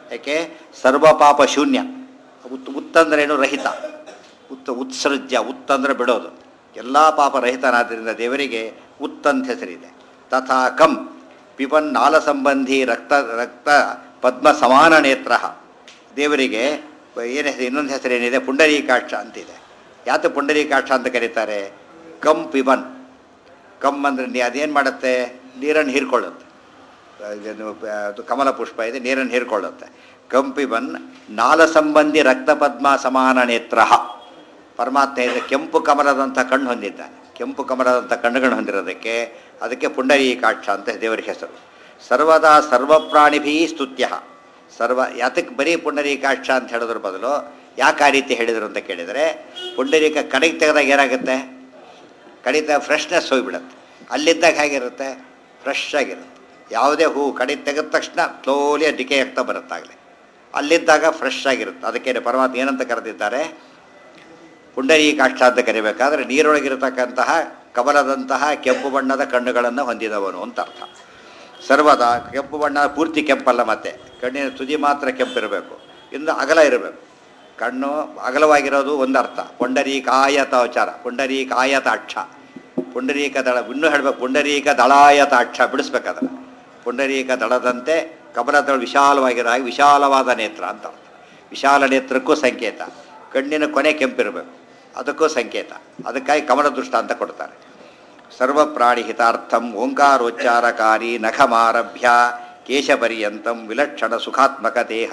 ಯಾಕೆ ಸರ್ವ ಪಾಪ ಶೂನ್ಯ ಉತ್ ಉತ್ತಂದ್ರೇನು ರಹಿತ ಉತ್ ಉತ್ಸೃಜ್ಯ ಉತ್ತಂದ್ರೆ ಬಿಡೋದು ಎಲ್ಲ ಪಾಪ ರಹಿತನಾದ್ದರಿಂದ ದೇವರಿಗೆ ಉತ್ ಅಂತ ಹೆಸರಿದೆ ತಥಾ ಕಂ ಪಿಬನ್ ನಾಲ ಸಂಬಂಧಿ ರಕ್ತ ರಕ್ತ ಪದ್ಮ ಸಮಾನ ನೇತ್ರ ದೇವರಿಗೆ ಏನು ಹೆಸರು ಇನ್ನೊಂದು ಹೆಸರೇನಿದೆ ಪುಂಡರೀಕಾಕ್ಷ ಅಂತಿದೆ ಯಾತ ಪುಂಡರೀಕಾಕ್ಷ ಅಂತ ಕರೀತಾರೆ ಕಂ ಪಿಬನ್ ಕಮ್ ಅಂದರೆ ನೀ ಅದೇನು ಮಾಡುತ್ತೆ ನೀರನ್ನು ಹೀರ್ಕೊಳ್ಳುತ್ತೆ ಅದೇನು ಪ- ಅದು ಕಮಲ ಪುಷ್ಪ ಇದೆ ನೀರನ್ನು ಹೀರ್ಕೊಳ್ಳುತ್ತೆ ಕಂಪಿಬನ್ ನಾಲ ಸಂಬಂಧಿ ರಕ್ತಪದ್ಮ ಸಮಾನ ನೇತ್ರ ಪರಮಾತ್ಮ ಇದೆ ಕೆಂಪು ಕಮಲದಂಥ ಕಣ್ಣು ಹೊಂದಿದ್ದಾನೆ ಕೆಂಪು ಕಮಲದಂಥ ಕಣ್ಣುಗಳು ಹೊಂದಿರೋದಕ್ಕೆ ಅದಕ್ಕೆ ಪುಂಡರೀಕಾಕ್ಷ ಅಂತ ದೇವರ ಹೆಸರು ಸರ್ವದಾ ಸರ್ವಪ್ರಾಣಿಭಿ ಸ್ತುತ್ಯ ಸರ್ವ ಯಾತಕ್ಕೆ ಬರೀ ಪುಂಡರೀಕಾಕ್ಷ ಅಂತ ಹೇಳೋದ್ರ ಬದಲು ಯಾಕೆ ಆ ರೀತಿ ಹೇಳಿದರು ಅಂತ ಕೇಳಿದರೆ ಪುಂಡರೀಕ ಕಡೆಗೆ ತೆಗೆದಾಗ ಏನಾಗುತ್ತೆ ಕಡಿತ ಫ್ರೆಶ್ನೆಸ್ ಹೋಗಿಬಿಡುತ್ತೆ ಅಲ್ಲಿದ್ದಾಗ ಹೇಗಿರುತ್ತೆ ಫ್ರೆಶ್ ಆಗಿರುತ್ತೆ ಯಾವುದೇ ಹೂವು ಕಡಿ ತೆಗೆದ ತಕ್ಷಣ ಸ್ಲೋಲಿ ಡಿಕೆ ಆಗ್ತಾ ಬರುತ್ತಾಗಲೇ ಅಲ್ಲಿದ್ದಾಗ ಫ್ರೆಶ್ ಆಗಿರುತ್ತೆ ಅದಕ್ಕೆ ಪರಮಾತ್ಮ ಏನಂತ ಕರೆದಿದ್ದಾರೆ ಪುಂಡರೀಕಾಕ್ಷ ಅಂತ ಕರಿಬೇಕಾದ್ರೆ ನೀರೊಳಗಿರತಕ್ಕಂತಹ ಕಮಲದಂತಹ ಕೆಂಪು ಬಣ್ಣದ ಕಣ್ಣುಗಳನ್ನು ಹೊಂದಿದವನು ಅಂತ ಅರ್ಥ ಸರ್ವದಾ ಕೆಂಪು ಬಣ್ಣ ಪೂರ್ತಿ ಕೆಂಪಲ್ಲ ಮತ್ತೆ ಕಣ್ಣಿನ ತುದಿ ಮಾತ್ರ ಕೆಂಪಿರಬೇಕು ಇನ್ನು ಅಗಲ ಇರಬೇಕು ಕಣ್ಣು ಅಗಲವಾಗಿರೋದು ಒಂದು ಅರ್ಥ ಪುಂಡರೀಕಾಯತ ವಿಚಾರ ಪುಂಡರೀಕಾಯತ ಅಕ್ಷ ಪುಂಡರೀಕ ದಳ ಇನ್ನೂ ಹೇಳಬೇಕು ಪುಂಡರೀಕ ದಳಾಯತ ಅಕ್ಷ ಬಿಡಿಸ್ಬೇಕದನ್ನು ಪುಂಡರೀಕ ದಳದಂತೆ ಕಮಲದಳ ವಿಶಾಲವಾಗಿರೋ ಹಾಗೆ ವಿಶಾಲವಾದ ನೇತ್ರ ಅಂತ ಅರ್ಥ ವಿಶಾಲ ನೇತ್ರಕ್ಕೂ ಸಂಕೇತ ಕಣ್ಣಿನ ಕೊನೆ ಕೆಂಪಿರಬೇಕು ಅದಕ್ಕೂ ಸಂಕೇತ ಅದಕ್ಕಾಗಿ ಕಮಲ ದೃಷ್ಟ ಅಂತ ಕೊಡ್ತಾರೆ ಸರ್ವಪ್ರಾಣಿ ಹಿತಾರ್ಥಂ ಓಂಕಾರೋಚ್ಚಾರಕಾರಿ ನಖಮಾರಭ್ಯ ಕೇಶಪರ್ಯಂತಂ ವಿಲಕ್ಷಣ ಸುಖಾತ್ಮಕ ದೇಹ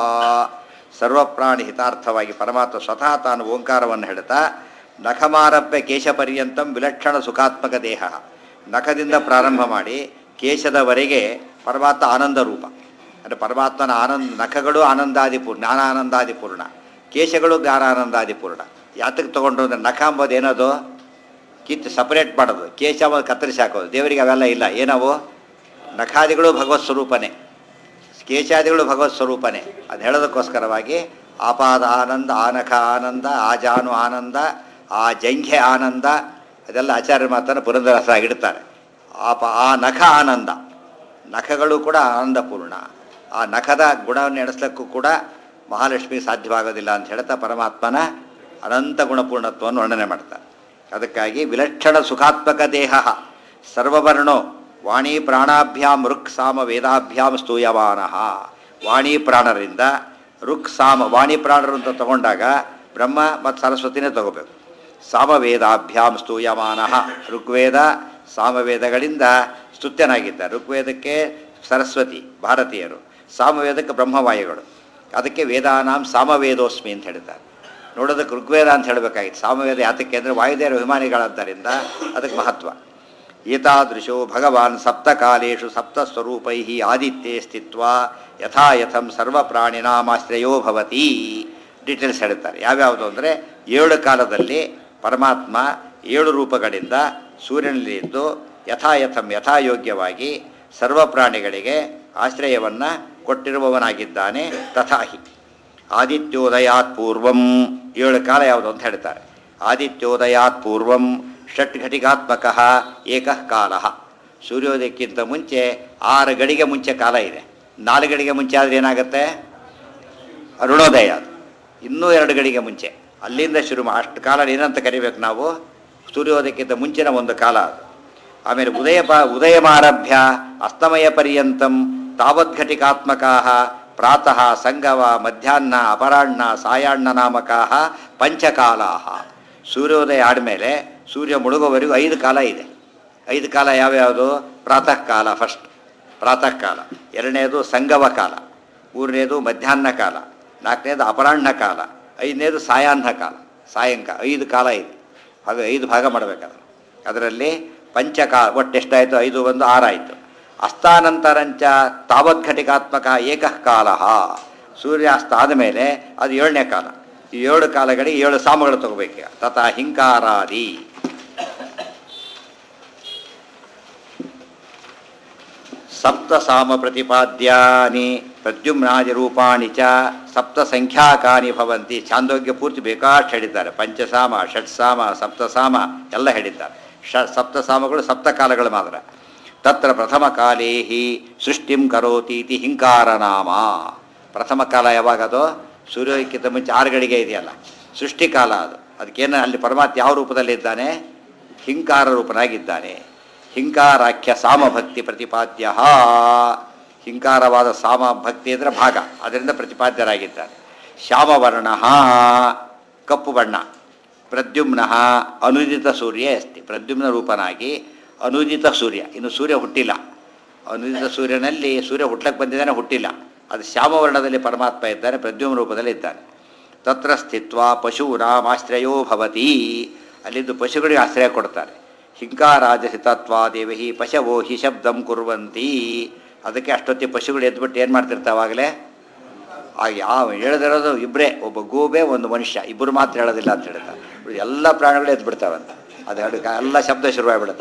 ಸರ್ವಪ್ರಾಣಿ ಹಿತಾರ್ಥವಾಗಿ ಪರಮಾತ್ಮ ಸ್ವತಃ ತಾನು ಓಂಕಾರವನ್ನು ಹೇಳ್ತಾ ನಖಮಾರಭ್ಯ ಕೇಶಪರ್ಯಂತಂ ವಿಲಕ್ಷಣ ಸುಖಾತ್ಮಕ ದೇಹ ನಖದಿಂದ ಪ್ರಾರಂಭ ಮಾಡಿ ಕೇಶದವರೆಗೆ ಪರಮಾತ್ಮ ಆನಂದ ರೂಪ ಅಂದರೆ ಪರಮಾತ್ಮನ ಆನಂದ ನಖಗಳು ಆನಂದಾದಿಪೂರ್ಣ ಜ್ಞಾನಾನಂದಾದಿಪೂರ್ಣ ಕೇಶಗಳು ಜ್ಞಾನಾನಂದಾದಿಪೂರ್ಣ ಯಾತಕ್ಕೆ ತೊಗೊಂಡ್ರು ಅಂದರೆ ನಖ ಅಂಬೋದು ಏನದು ಕಿತ್ತು ಸಪರೇಟ್ ಮಾಡೋದು ಕೇಶ ಅಂಬೋದು ಕತ್ತರಿಸಿ ಹಾಕೋದು ದೇವರಿಗೆ ಅವೆಲ್ಲ ಇಲ್ಲ ಏನವು ನಖಾದಿಗಳು ಭಗವತ್ ಸ್ವರೂಪನೇ ಕೇಶಾದಿಗಳು ಭಗವತ್ ಸ್ವರೂಪನೇ ಅದು ಹೇಳೋದಕ್ಕೋಸ್ಕರವಾಗಿ ಆಪಾದ ಆನಂದ ಆನಖ ಆನಂದ ಆಜಾನು ಆನಂದ ಆ ಜಂಘೆ ಆನಂದ ಅದೆಲ್ಲ ಆಚಾರ್ಯ ಮಾತನ್ನು ಪುರಂದರಸರಾಗಿ ಇಡ್ತಾರೆ ಆಪ ಆ ನಖ ಆನಂದ ನಖಗಳು ಕೂಡ ಆನಂದಪೂರ್ಣ ಆ ನಖದ ಗುಣವನ್ನು ಎಣಿಸ್ಲಿಕ್ಕೂ ಕೂಡ ಮಹಾಲಕ್ಷ್ಮಿ ಸಾಧ್ಯವಾಗೋದಿಲ್ಲ ಅಂತ ಹೇಳ್ತಾ ಪರಮಾತ್ಮನ ಅನಂತ ಗುಣಪೂರ್ಣತ್ವವನ್ನು ವರ್ಣನೆ ಮಾಡ್ತಾರೆ ಅದಕ್ಕಾಗಿ ವಿಲಕ್ಷಣ ಸುಖಾತ್ಮಕ ದೇಹ ಸರ್ವವರ್ಣೋ ವಾಣಿ ಪ್ರಾಣಾಭ್ಯಾಂ ಋಕ್ ಸಾಮ ವೇದಾಭ್ಯಾಂ ಸ್ತೂಯಮಾನ ವಾಣಿ ಪ್ರಾಣರಿಂದ ಋಕ್ ಸಾಮ ವಾಣಿ ಪ್ರಾಣರು ಅಂತ ತಗೊಂಡಾಗ ಬ್ರಹ್ಮ ಮತ್ತು ಸರಸ್ವತಿನೇ ತಗೋಬೇಕು ಸಾಮವೇದಾಭ್ಯಾಂ ಸ್ತೂಯಮಾನ ಋಗ್ವೇದ ಸಾಮವೇದಗಳಿಂದ ಸ್ತುತ್ಯನಾಗಿದ್ದ ಋಗ್ವೇದಕ್ಕೆ ಸರಸ್ವತಿ ಭಾರತೀಯರು ಸಾಮವೇದಕ್ಕೆ ಬ್ರಹ್ಮವಾಯುಗಳು ಅದಕ್ಕೆ ವೇದಾನಾಂ ಸಾಮವೇದೋಸ್ಮಿ ಅಂತ ಹೇಳಿದ್ದಾರೆ ನೋಡೋದಕ್ಕೆ ಋಗ್ವೇದ ಅಂತ ಹೇಳಬೇಕಾಗಿತ್ತು ಸಾಮವೇದ ಯಾತಕ್ಕೆ ಅಂದರೆ ವಾಯುದೇವರ ಅಭಿಮಾನಿಗಳಾದ್ದರಿಂದ ಅದಕ್ಕೆ ಮಹತ್ವ ಏತಾದೃಶೋ ಭಗವಾನ್ ಸಪ್ತಕಾಲೇಶು ಸಪ್ತಸ್ವರೂಪೈ ಆದಿತ್ಯೆ ಸ್ಥಿತ್ವ ಯಥಾ ಯಥಂ ಸರ್ವಪ್ರಾಣಿನಾಮಾಶ್ರಯೋ ಭವತಿ ಡೀಟೇಲ್ಸ್ ಹೇಳ್ತಾರೆ ಯಾವ್ಯಾವುದು ಅಂದರೆ ಏಳು ಕಾಲದಲ್ಲಿ ಪರಮಾತ್ಮ ಏಳು ರೂಪಗಳಿಂದ ಸೂರ್ಯನಲ್ಲಿ ಇದ್ದು ಯಥಾಯಥಂ ಯಥಾಯೋಗ್ಯವಾಗಿ ಸರ್ವ ಪ್ರಾಣಿಗಳಿಗೆ ಆಶ್ರಯವನ್ನು ಕೊಟ್ಟಿರುವವನಾಗಿದ್ದಾನೆ ತಥಾಹಿ ಆದಿತ್ಯೋದಯಾತ್ ಪೂರ್ವಂ ಏಳು ಕಾಲ ಯಾವುದು ಅಂತ ಹೇಳ್ತಾರೆ ಆದಿತ್ಯೋದಯಾತ್ ಪೂರ್ವಂ ಷಟ್ ಘಟಿಕಾತ್ಮಕ ಏಕಃ ಕಾಲ ಸೂರ್ಯೋದಯಕ್ಕಿಂತ ಮುಂಚೆ ಆರು ಗಡಿಗೆ ಮುಂಚೆ ಕಾಲ ಇದೆ ನಾಲ್ಕು ಗಡಿಗೆ ಮುಂಚೆ ಆದರೆ ಏನಾಗುತ್ತೆ ಅರುಣೋದಯ ಅದು ಇನ್ನೂ ಎರಡು ಗಡಿಗೆ ಮುಂಚೆ ಅಲ್ಲಿಂದ ಶುರು ಮಾ ಅಷ್ಟು ಕಾಲ ಏನಂತ ಕರಿಬೇಕು ನಾವು ಸೂರ್ಯೋದಯಕ್ಕಿಂತ ಮುಂಚಿನ ಒಂದು ಕಾಲ ಅದು ಆಮೇಲೆ ಉದಯ ಪ ಉದಯಮಾರಭ್ಯ ಅಸ್ತಮಯ ಪರ್ಯಂತಂ ತಾವದ್ಘಟಿಕಾತ್ಮಕಾ ಪ್ರಾತಃ ಸಂಗವ ಮಧ್ಯಾಹ್ನ ಅಪರಾಹ್ನ ಸಾಯಾಹ್ನ ನಾಮಕಾ ಪಂಚಕಾಲಾ ಸೂರ್ಯೋದಯ ಆದಮೇಲೆ ಸೂರ್ಯ ಮುಳುಗೋವರೆಗೂ ಐದು ಕಾಲ ಇದೆ ಐದು ಕಾಲ ಯಾವ್ಯಾವುದು ಪ್ರಾತಃ ಕಾಲ ಫಸ್ಟ್ ಪ್ರಾತಃ ಕಾಲ ಎರಡನೇದು ಸಂಗವ ಕಾಲ ಮೂರನೇದು ಮಧ್ಯಾಹ್ನ ಕಾಲ ನಾಲ್ಕನೇದು ಅಪರಾಹ್ನ ಕಾಲ ಐದನೇದು ಸಾಯಾಹ್ನ ಕಾಲ ಸಾಯಂಕಾಲ ಐದು ಕಾಲ ಇದೆ ಹಾಗೆ ಐದು ಭಾಗ ಮಾಡಬೇಕಾದ್ರೆ ಅದರಲ್ಲಿ ಪಂಚಕಾಲ ಒಟ್ಟು ಎಷ್ಟಾಯಿತು ಐದು ಒಂದು ಆರಾಯಿತು ಅಸ್ತಾನಂತರಂಚ ತಾವದ್ಘಟಿಕಾತ್ಮಕ ಏಕಃ ಕಾಲ ಸೂರ್ಯಾಸ್ತ ಆದಮೇಲೆ ಅದು ಏಳನೇ ಕಾಲ ಈ ಏಳು ಕಾಲಗಳಿಗೆ ಏಳು ಸಾಮಗಳು ತಗೋಬೇಕು ತಥಾ ಹಿಂಕಾರಾದಿ ಸಪ್ತ ಸಾಮ ಪ್ರತಿಪಾದ್ಯಾನಿ ಪ್ರದ್ಯುಮ್ನಾದಿ ರೂಪಾಣಿ ಚ ಸಪ್ತ ಸಂಖ್ಯಾಕಾನಿ ಭವಂತಿ ಚಾಂದೋಗ್ಯ ಪೂರ್ತಿ ಬೇಕಾಷ್ಟು ಹೇಳಿದ್ದಾರೆ ಪಂಚಸಾಮ ಷಟ್ಸಾಮ ಸಪ್ತಸಾಮ ಎಲ್ಲ ಹೇಳಿದ್ದಾರೆ ಷ ಸಪ್ತಸಾಮಗಳು ಸಪ್ತಕಾಲಗಳು ಮಾತ್ರ ತತ್ರ ಪ್ರಥಮ ಕಾಲೇ ಹಿ ಸೃಷ್ಟಿಂ ಕರೋತೀತಿ ಹಿಂಕಾರ ನಾಮ ಪ್ರಥಮ ಕಾಲ ಯಾವಾಗ ಅದು ಸೂರ್ಯೋದಯಕ್ಕಿಂತ ಮುಂಚೆ ಆರು ಗಡಿಗೆ ಇದೆಯಲ್ಲ ಸೃಷ್ಟಿಕಾಲ ಅದು ಅದಕ್ಕೇನು ಅಲ್ಲಿ ಪರಮಾತ್ಮ ಯಾವ ರೂಪದಲ್ಲಿದ್ದಾನೆ ಹಿಂಕಾರ ರೂಪನಾಗಿದ್ದಾನೆ ಹಿಂಕಾರಾಖ್ಯ ಸಾಮಭಕ್ತಿ ಪ್ರತಿಪಾದ್ಯ ಹಿಂಕಾರವಾದ ಸಾಮ ಭಕ್ತಿ ಅಂದರೆ ಭಾಗ ಅದರಿಂದ ಪ್ರತಿಪಾದ್ಯರಾಗಿದ್ದಾನೆ ಶ್ಯಾಮವರ್ಣ ಕಪ್ಪು ಬಣ್ಣ ಪ್ರದ್ಯುಮ್ನ ಅನುದಿತ ಸೂರ್ಯ ಅಸ್ತಿ ಪ್ರದ್ಯುಮ್ನ ರೂಪನಾಗಿ ಅನುದಿತ ಸೂರ್ಯ ಇನ್ನು ಸೂರ್ಯ ಹುಟ್ಟಿಲ್ಲ ಅನುದಿತ ಸೂರ್ಯನಲ್ಲಿ ಸೂರ್ಯ ಹುಟ್ಲಕ್ಕೆ ಬಂದಿದ್ದಾನೆ ಹುಟ್ಟಿಲ್ಲ ಅದು ಶ್ಯಾಮವರ್ಣದಲ್ಲಿ ಪರಮಾತ್ಮ ಇದ್ದಾನೆ ಪ್ರದ್ಯುಮ್ನ ರೂಪದಲ್ಲಿ ಇದ್ದಾನೆ ತತ್ರ ಸ್ಥಿತ್ವ ಪಶೂನಾಮಾಶ್ರಯೋ ಭವತಿ ಅಲ್ಲಿದ್ದು ಪಶುಗಳಿಗೆ ಆಶ್ರಯ ಕೊಡ್ತಾರೆ ಹಿಂಕಾರಾಜಸಿತತ್ವಾ ದೇವಹಿ ಪಶವೋ ಹಿ ಶಬ್ದಂ ಕುರ್ವಂತಿ ಅದಕ್ಕೆ ಅಷ್ಟೊತ್ತಿ ಪಶುಗಳು ಎದ್ಬಿಟ್ಟು ಏನು ಮಾಡ್ತಿರ್ತಾವಾಗಲೇ ಆ ಯಾವ ಹೇಳದಿರೋದು ಇಬ್ಬರೇ ಒಬ್ಬ ಗೂಬೆ ಒಂದು ಮನುಷ್ಯ ಇಬ್ಬರು ಮಾತ್ರ ಹೇಳೋದಿಲ್ಲ ಅಂತ ಹೇಳ್ತಾರೆ ಎಲ್ಲ ಪ್ರಾಣಿಗಳು ಎದ್ಬಿಡ್ತಾವಂತ ಅದು ಹೇಳಿ ಎಲ್ಲ ಶಬ್ದ ಶುರುವಾಗ್ಬಿಡುತ್ತೆ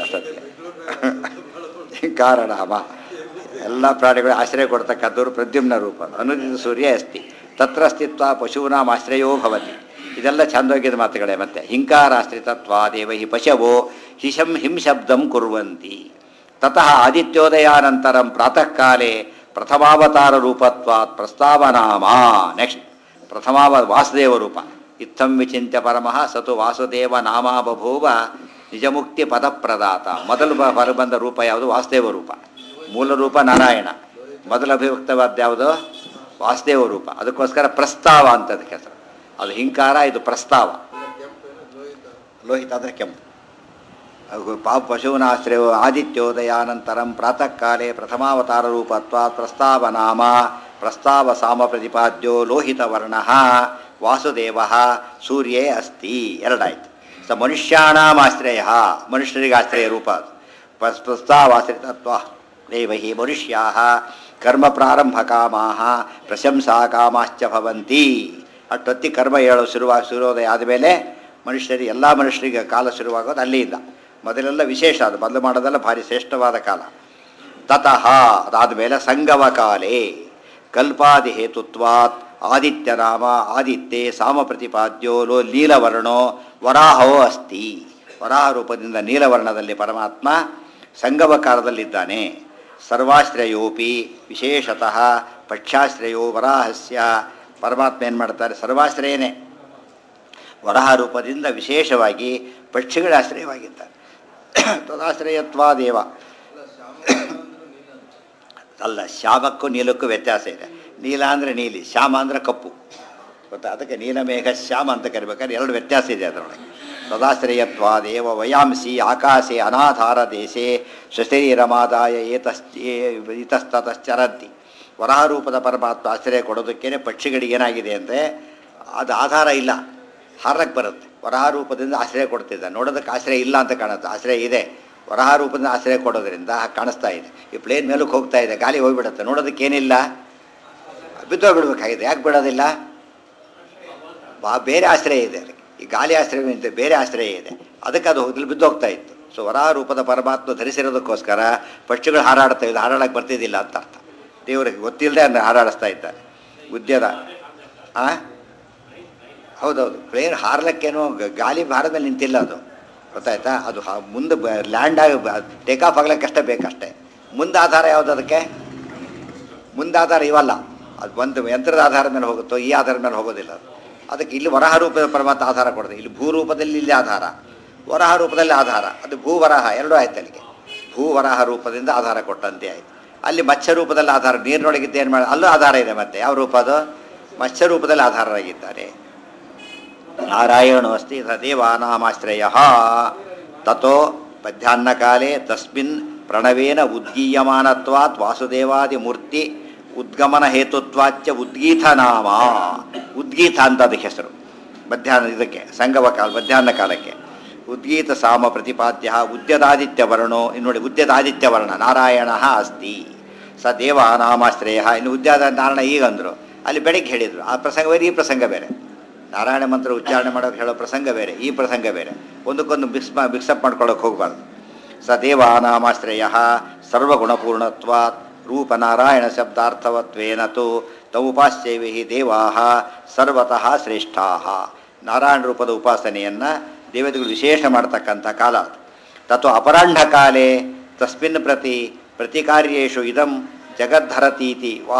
ಅಷ್ಟೊತ್ತಿಗೆ ಕಾರಣ ಅಮ ಎಲ್ಲ ಪ್ರಾಣಿಗಳು ಆಶ್ರಯ ಕೊಡ್ತಕ್ಕಂಥವ್ರು ಪ್ರದ್ಯುಮ್ನ ರೂಪ ಅನುದಿತ ಸೂರ್ಯ ಅಸ್ತಿ ತತ್ರ ಸ್ಥಿತ್ವ ಪಶೂನಾಂ ಆಶ್ರಯೋ ಭವತಿ ಇದೆಲ್ಲ ಚಂದೋಗಿದ ಮಾತುಗಳೇ ಮತ್ತೆ ಹಿಂಕಾರಾಶ್ರಿತತ್ವ ದೇವ ಹಿ ಪಶವೋ ಹಿಶಂ ಹಿಂ ಶಬ್ದಂ ಕುರ್ವಂತಿ ತತಃ ಆದಿತ್ಯೋದಯಾನಂತರಂ ಪ್ರಾತಃ ಕಾಲೇ ಪ್ರಥಮಾವತಾರ ರೂಪತ್ವಾತ್ ಪ್ರಸ್ತಾವನಾಮ ನೆಕ್ಸ್ಟ್ ಪ್ರಥಮಾವ ವಾಸುದೇವ ರೂಪ ಇತ್ತಂ ವಿಚಿಂತ್ಯ ಪರಮಃ ಸತು ವಾಸುದೇವ ನಾಮ ಬಭೂವ ನಿಜಮುಕ್ತಿ ಪದಪ್ರದಾತ ಮೊದಲು ಬ ಹೊರಬಂದ ರೂಪ ಯಾವುದು ವಾಸುದೇವ ರೂಪ ಮೂಲ ರೂಪ ನಾರಾಯಣ ಮೊದಲ ಅಭಿವ್ಯಕ್ತವಾದ ಯಾವುದು ವಾಸುದೇವ ರೂಪ ಅದಕ್ಕೋಸ್ಕರ ಪ್ರಸ್ತಾವ ಅಂತ ಅದಕ್ಕೆ ಹೆಸರು ಅದು ಹಿಂಕಾರ ಇದು ಪ್ರಸ್ತಾವ ಲೋಹಿತ ಅಂದರೆ ಕೆಂಪು ಅವು ಪಾಪ ಪಶೂನಾಶ್ರಯ ಆದಿತ್ಯೋದಯಾನಂತರಂ ಪ್ರಾತಃ ಕಾಲೇ ಪ್ರಥಮಾವತಾರ ರೂಪತ್ವ ಪ್ರಸ್ತಾವ ನಾಮ ಪ್ರಸ್ತಾವ ಸಾಮ ಪ್ರತಿಪಾದ್ಯೋ ಲೋಹಿತವರ್ಣ ವಾಸುದೇವ ಸೂರ್ಯೇ ಅಸ್ತಿ ಎರಡಾಯ್ತು ಸ ಮನುಷ್ಯಾಣಾಮಾಶ್ರಯ ಮನುಷ್ಯರಿಗೆ ಆಶ್ರಯ ರೂಪ ಅದು ಪ್ರಸ್- ಪ್ರಸ್ತಾವಾಶ್ರಿತತ್ವ ದೇವ ಹಿ ಮನುಷ್ಯಾ ಕರ್ಮ ಪ್ರಾರಂಭ ಕಾಮಾ ಪ್ರಶಂಸಾ ಕಾಮಾಶ್ಚ ಭವಂತಿ ಅಷ್ಟೊತ್ತಿ ಕರ್ಮ ಹೇಳೋ ಶುರುವಾಗಿ ಶುರುವಾದ ಆದಮೇಲೆ ಮನುಷ್ಯರಿಗೆ ಎಲ್ಲ ಮನುಷ್ಯರಿಗೆ ಕಾಲ ಶುರುವಾಗೋದು ಅಲ್ಲಿಂದ ಮೊದಲೆಲ್ಲ ವಿಶೇಷ ಅದು ಮೊದಲು ಮಾಡೋದೆಲ್ಲ ಭಾರಿ ಶ್ರೇಷ್ಠವಾದ ಕಾಲ ತತಃ ಅದಾದಮೇಲೆ ಸಂಗಮ ಕಾಲೇ ಕಲ್ಪಾದಿ ಹೇತುತ್ವಾತ್ ಆದಿತ್ಯ ನಾಮ ಆದಿತ್ಯೆ ಸಾಮ ಪ್ರತಿಪಾದ್ಯೋ ಲೋ ಲೀಲವರ್ಣೋ ವರಾಹೋ ಅಸ್ತಿ ವರಾಹ ರೂಪದಿಂದ ನೀಲವರ್ಣದಲ್ಲಿ ಪರಮಾತ್ಮ ಸಂಗಮ ಕಾಲದಲ್ಲಿದ್ದಾನೆ ಸರ್ವಾಶ್ರಯೋಪಿ ವಿಶೇಷತಃ ಪಕ್ಷಾಶ್ರಯೋ ವರಾಹಸ್ಯ ಪರಮಾತ್ಮ ಏನು ಮಾಡ್ತಾರೆ ಸರ್ವಾಶ್ರಯನೇ ವರಹ ರೂಪದಿಂದ ವಿಶೇಷವಾಗಿ ಪಕ್ಷಿಗಳ ಆಶ್ರಯವಾಗಿದ್ದಾರೆ ತದಾಶ್ರಯತ್ವಾ ದೇವ ಅಲ್ಲ ಶ್ಯಾಮಕ್ಕೂ ನೀಲಕ್ಕೂ ವ್ಯತ್ಯಾಸ ಇದೆ ನೀಲ ಅಂದರೆ ನೀಲಿ ಶ್ಯಾಮ ಅಂದರೆ ಕಪ್ಪು ಗೊತ್ತಾ ಅದಕ್ಕೆ ನೀಲಮೇಘ ಶ್ಯಾಮ ಅಂತ ಕರಿಬೇಕಾದ್ರೆ ಎರಡು ವ್ಯತ್ಯಾಸ ಇದೆ ಅದರೊಳಗೆ ತದಾಶ್ರಯತ್ವಾ ದೇವ ವಯಾಂಸಿ ಆಕಾಶೆ ಅನಾಧಾರ ದೇಶೆ ಸ್ವಶರೀರಮಾದಾಯ ಏತಸ್ ಇತಸ್ತತಶ್ಚರಂತಿ ವರಾಹ ರೂಪದ ಪರಮಾತ್ಮ ಆಶ್ರಯ ಕೊಡೋದಕ್ಕೇನೆ ಪಕ್ಷಿಗಳಿಗೆ ಏನಾಗಿದೆ ಅಂದರೆ ಅದು ಆಧಾರ ಇಲ್ಲ ಹಾರಕ್ಕೆ ಬರುತ್ತೆ ವರಾಹ ರೂಪದಿಂದ ಆಶ್ರಯ ಕೊಡ್ತಿದ್ದ ನೋಡೋದಕ್ಕೆ ಆಶ್ರಯ ಇಲ್ಲ ಅಂತ ಕಾಣುತ್ತೆ ಆಶ್ರಯ ಇದೆ ವರಾಹ ರೂಪದಿಂದ ಆಶ್ರಯ ಕೊಡೋದ್ರಿಂದ ಹಾಗೆ ಕಾಣಿಸ್ತಾ ಇದೆ ಈ ಪ್ಲೇನ್ ಮೇಲಕ್ಕೆ ಹೋಗ್ತಾ ಇದೆ ಗಾಳಿ ಹೋಗ್ಬಿಡುತ್ತೆ ನೋಡೋದಕ್ಕೆ ಏನಿಲ್ಲ ಬಿದ್ದೋಗ್ಬಿಡ್ಬೇಕಾಗಿದೆ ಯಾಕೆ ಬಿಡೋದಿಲ್ಲ ಬಾ ಬೇರೆ ಆಶ್ರಯ ಇದೆ ಅದಕ್ಕೆ ಈ ಗಾಲಿ ಆಶ್ರಯ ಅಂತ ಬೇರೆ ಆಶ್ರಯ ಇದೆ ಅದಕ್ಕೆ ಅದು ಹೋಗ್ದಲ್ಲಿ ಬಿದ್ದೋಗ್ತಾ ಇತ್ತು ಸೊ ವರಾಹ ರೂಪದ ಪರಮಾತ್ಮ ಧರಿಸಿರೋದಕ್ಕೋಸ್ಕರ ಪಕ್ಷಿಗಳು ಹಾರಾಡ್ತಾ ಇದ್ದು ಹಾರಾಡಕ್ಕೆ ಬರ್ತಿದ್ದಿಲ್ಲ ಅಂತ ಅರ್ಥ ದೇವರಿಗೆ ಗೊತ್ತಿಲ್ಲದೆ ಅದನ್ನ ಹಾರಾಡಿಸ್ತಾ ಇದ್ದಾರೆ ಉದ್ಯದ ಆ ಹೌದೌದು ಪ್ಲೇನ್ ಹಾರ್ಲಕ್ಕೇನೋ ಗ- ಗಾಲಿ ಭಾರದ ಮೇಲೆ ನಿಂತಿಲ್ಲ ಅದು ಗೊತ್ತಾಯ್ತಾ ಅದು ಹ- ಮುಂದೆ ಲ್ಯಾಂಡ್ ಆಗಿ ಟೇಕ್ ಆಫ್ ಆಗ್ಲಿಕ್ಕಷ್ಟೇ ಬೇಕಷ್ಟೇ ಮುಂದೆ ಆಧಾರ ಯಾವುದು ಅದಕ್ಕೆ ಮುಂದೆ ಆಧಾರ ಇವಲ್ಲ ಅದು ಒಂದು ಯಂತ್ರದ ಆಧಾರದ ಮೇಲೆ ಹೋಗುತ್ತೋ ಈ ಆಧಾರದ ಮೇಲೆ ಹೋಗೋದಿಲ್ಲ ಅದು ಅದಕ್ಕೆ ಇಲ್ಲಿ ವರಹ ರೂಪದ ಪರಮಾತ್ಮ ಆಧಾರ ಕೊಡದೆ ಇಲ್ಲಿ ಭೂರೂಪದಲ್ಲಿ ಇಲ್ಲಿ ಆಧಾರ ವರಹ ರೂಪದಲ್ಲಿ ಆಧಾರ ಅದು ಭೂವರಹ ಎರಡೂ ಆಯ್ತು ಅಲ್ಲಿಗೆ ಭೂವರಹ ರೂಪದಿಂದ ಆಧಾರ ಕೊಟ್ಟಂತೆ ಆಯ್ತು ಅಲ್ಲಿ ಮತ್ಸ್ಯ ರೂಪದಲ್ಲಿ ಆಧಾರ ನೀರಿನೊಳಗಿದ್ದು ಏನು ಮಾಡಿ ಅಲ್ಲೂ ಆಧಾರ ಇದೆ ಮತ್ತೆ ಯಾವ ರೂಪ ಅದು ಮತ್ಸ್ಯ ರೂಪದಲ್ಲಿ ಆಧಾರರಾಗಿದ್ದಾರೆ ನಾರಾಯಣೋ ಅಸ್ತಿ ದೇವಾನಾಮಾಶ್ರಯ ತಥೋ ಮಧ್ಯಾಹ್ನಕಾಲೇ ತಸ್ಮಿನ್ ಪ್ರಣವೇನ ಉದ್ಗೀಯಮಾನತ್ವಾತ್ ವಾಸುದೇವಾದಿ ಮೂರ್ತಿ ಉದ್ಗಮನ ಹೇತುತ್ವಾಚ್ಯ ಉದ್ಗೀತ ನಾಮ ಉದ್ಗೀತ ಅಂತ ಅದಕ್ಕೆ ಹೆಸರು ಮಧ್ಯಾಹ್ನ ಇದಕ್ಕೆ ಸಂಗಮ ಕಾಲ ಮಧ್ಯಾಹ್ನ ಕಾಲಕ್ಕೆ ಉದ್ಗೀತ ಸಾಮ ಪ್ರತಿಪಾದ್ಯ ಉದ್ಯದಾದಿತ್ಯ ವರ್ಣೋ ಇನ್ನು ನೋಡಿ ಉದ್ಯದಾದಿತ್ಯ ವರ್ಣ ನಾರಾಯಣ ಅಸ್ತಿ ಸ ದೇವಾನಾಮಾಶ್ರಯ ಇನ್ನು ಉದ್ಯಾದ ನಾರಾಯಣ ಈಗ ಅಂದರು ಅಲ್ಲಿ ಬೆಳಿಗ್ಗೆ ಹೇಳಿದರು ಆ ಪ್ರಸಂಗ ಬೇರೆ ಈ ಪ್ರಸಂಗ ಬೇರೆ ನಾರಾಯಣ ಮಂತ್ರ ಉಚ್ಚಾರಣೆ ಮಾಡೋಕೆ ಹೇಳೋ ಪ್ರಸಂಗ ಬೇರೆ ಈ ಪ್ರಸಂಗ ಬೇರೆ ಒಂದಕ್ಕೊಂದು ಮಿಕ್ಸ್ ಮಿಕ್ಸಪ್ ಮಾಡ್ಕೊಳ್ಳೋಕೆ ಹೋಗಬಾರ್ದು ಸ ದೇವಾನಾಮಾಶ್ರಯ ಸರ್ವಗುಣಪೂರ್ಣತ್ವಾತ್ ರೂಪನಾರಾಯಣ ಶಬ್ದಾರ್ಥವತ್ವೇನ ತು ತೌಪಾಶ್ಚೈವಿ ದೇವಾ ಸರ್ವತಃ ಶ್ರೇಷ್ಠಾ ನಾರಾಯಣ ರೂಪದ ಉಪಾಸನೆಯನ್ನು ದೇವತೆಗಳು ವಿಶೇಷ ಮಾಡ್ತಕ್ಕಂಥ ಕಾಲ ಅದು ತತ್ವ ಅಪರಾಹ್ನ ಕಾಲೇ ತಸ್ಮಿನ್ ಪ್ರತಿ ಪ್ರತಿಕಾರ್ಯೇಷು ಇದಂ ಜಗದ್ಧರತೀತಿ ವಾ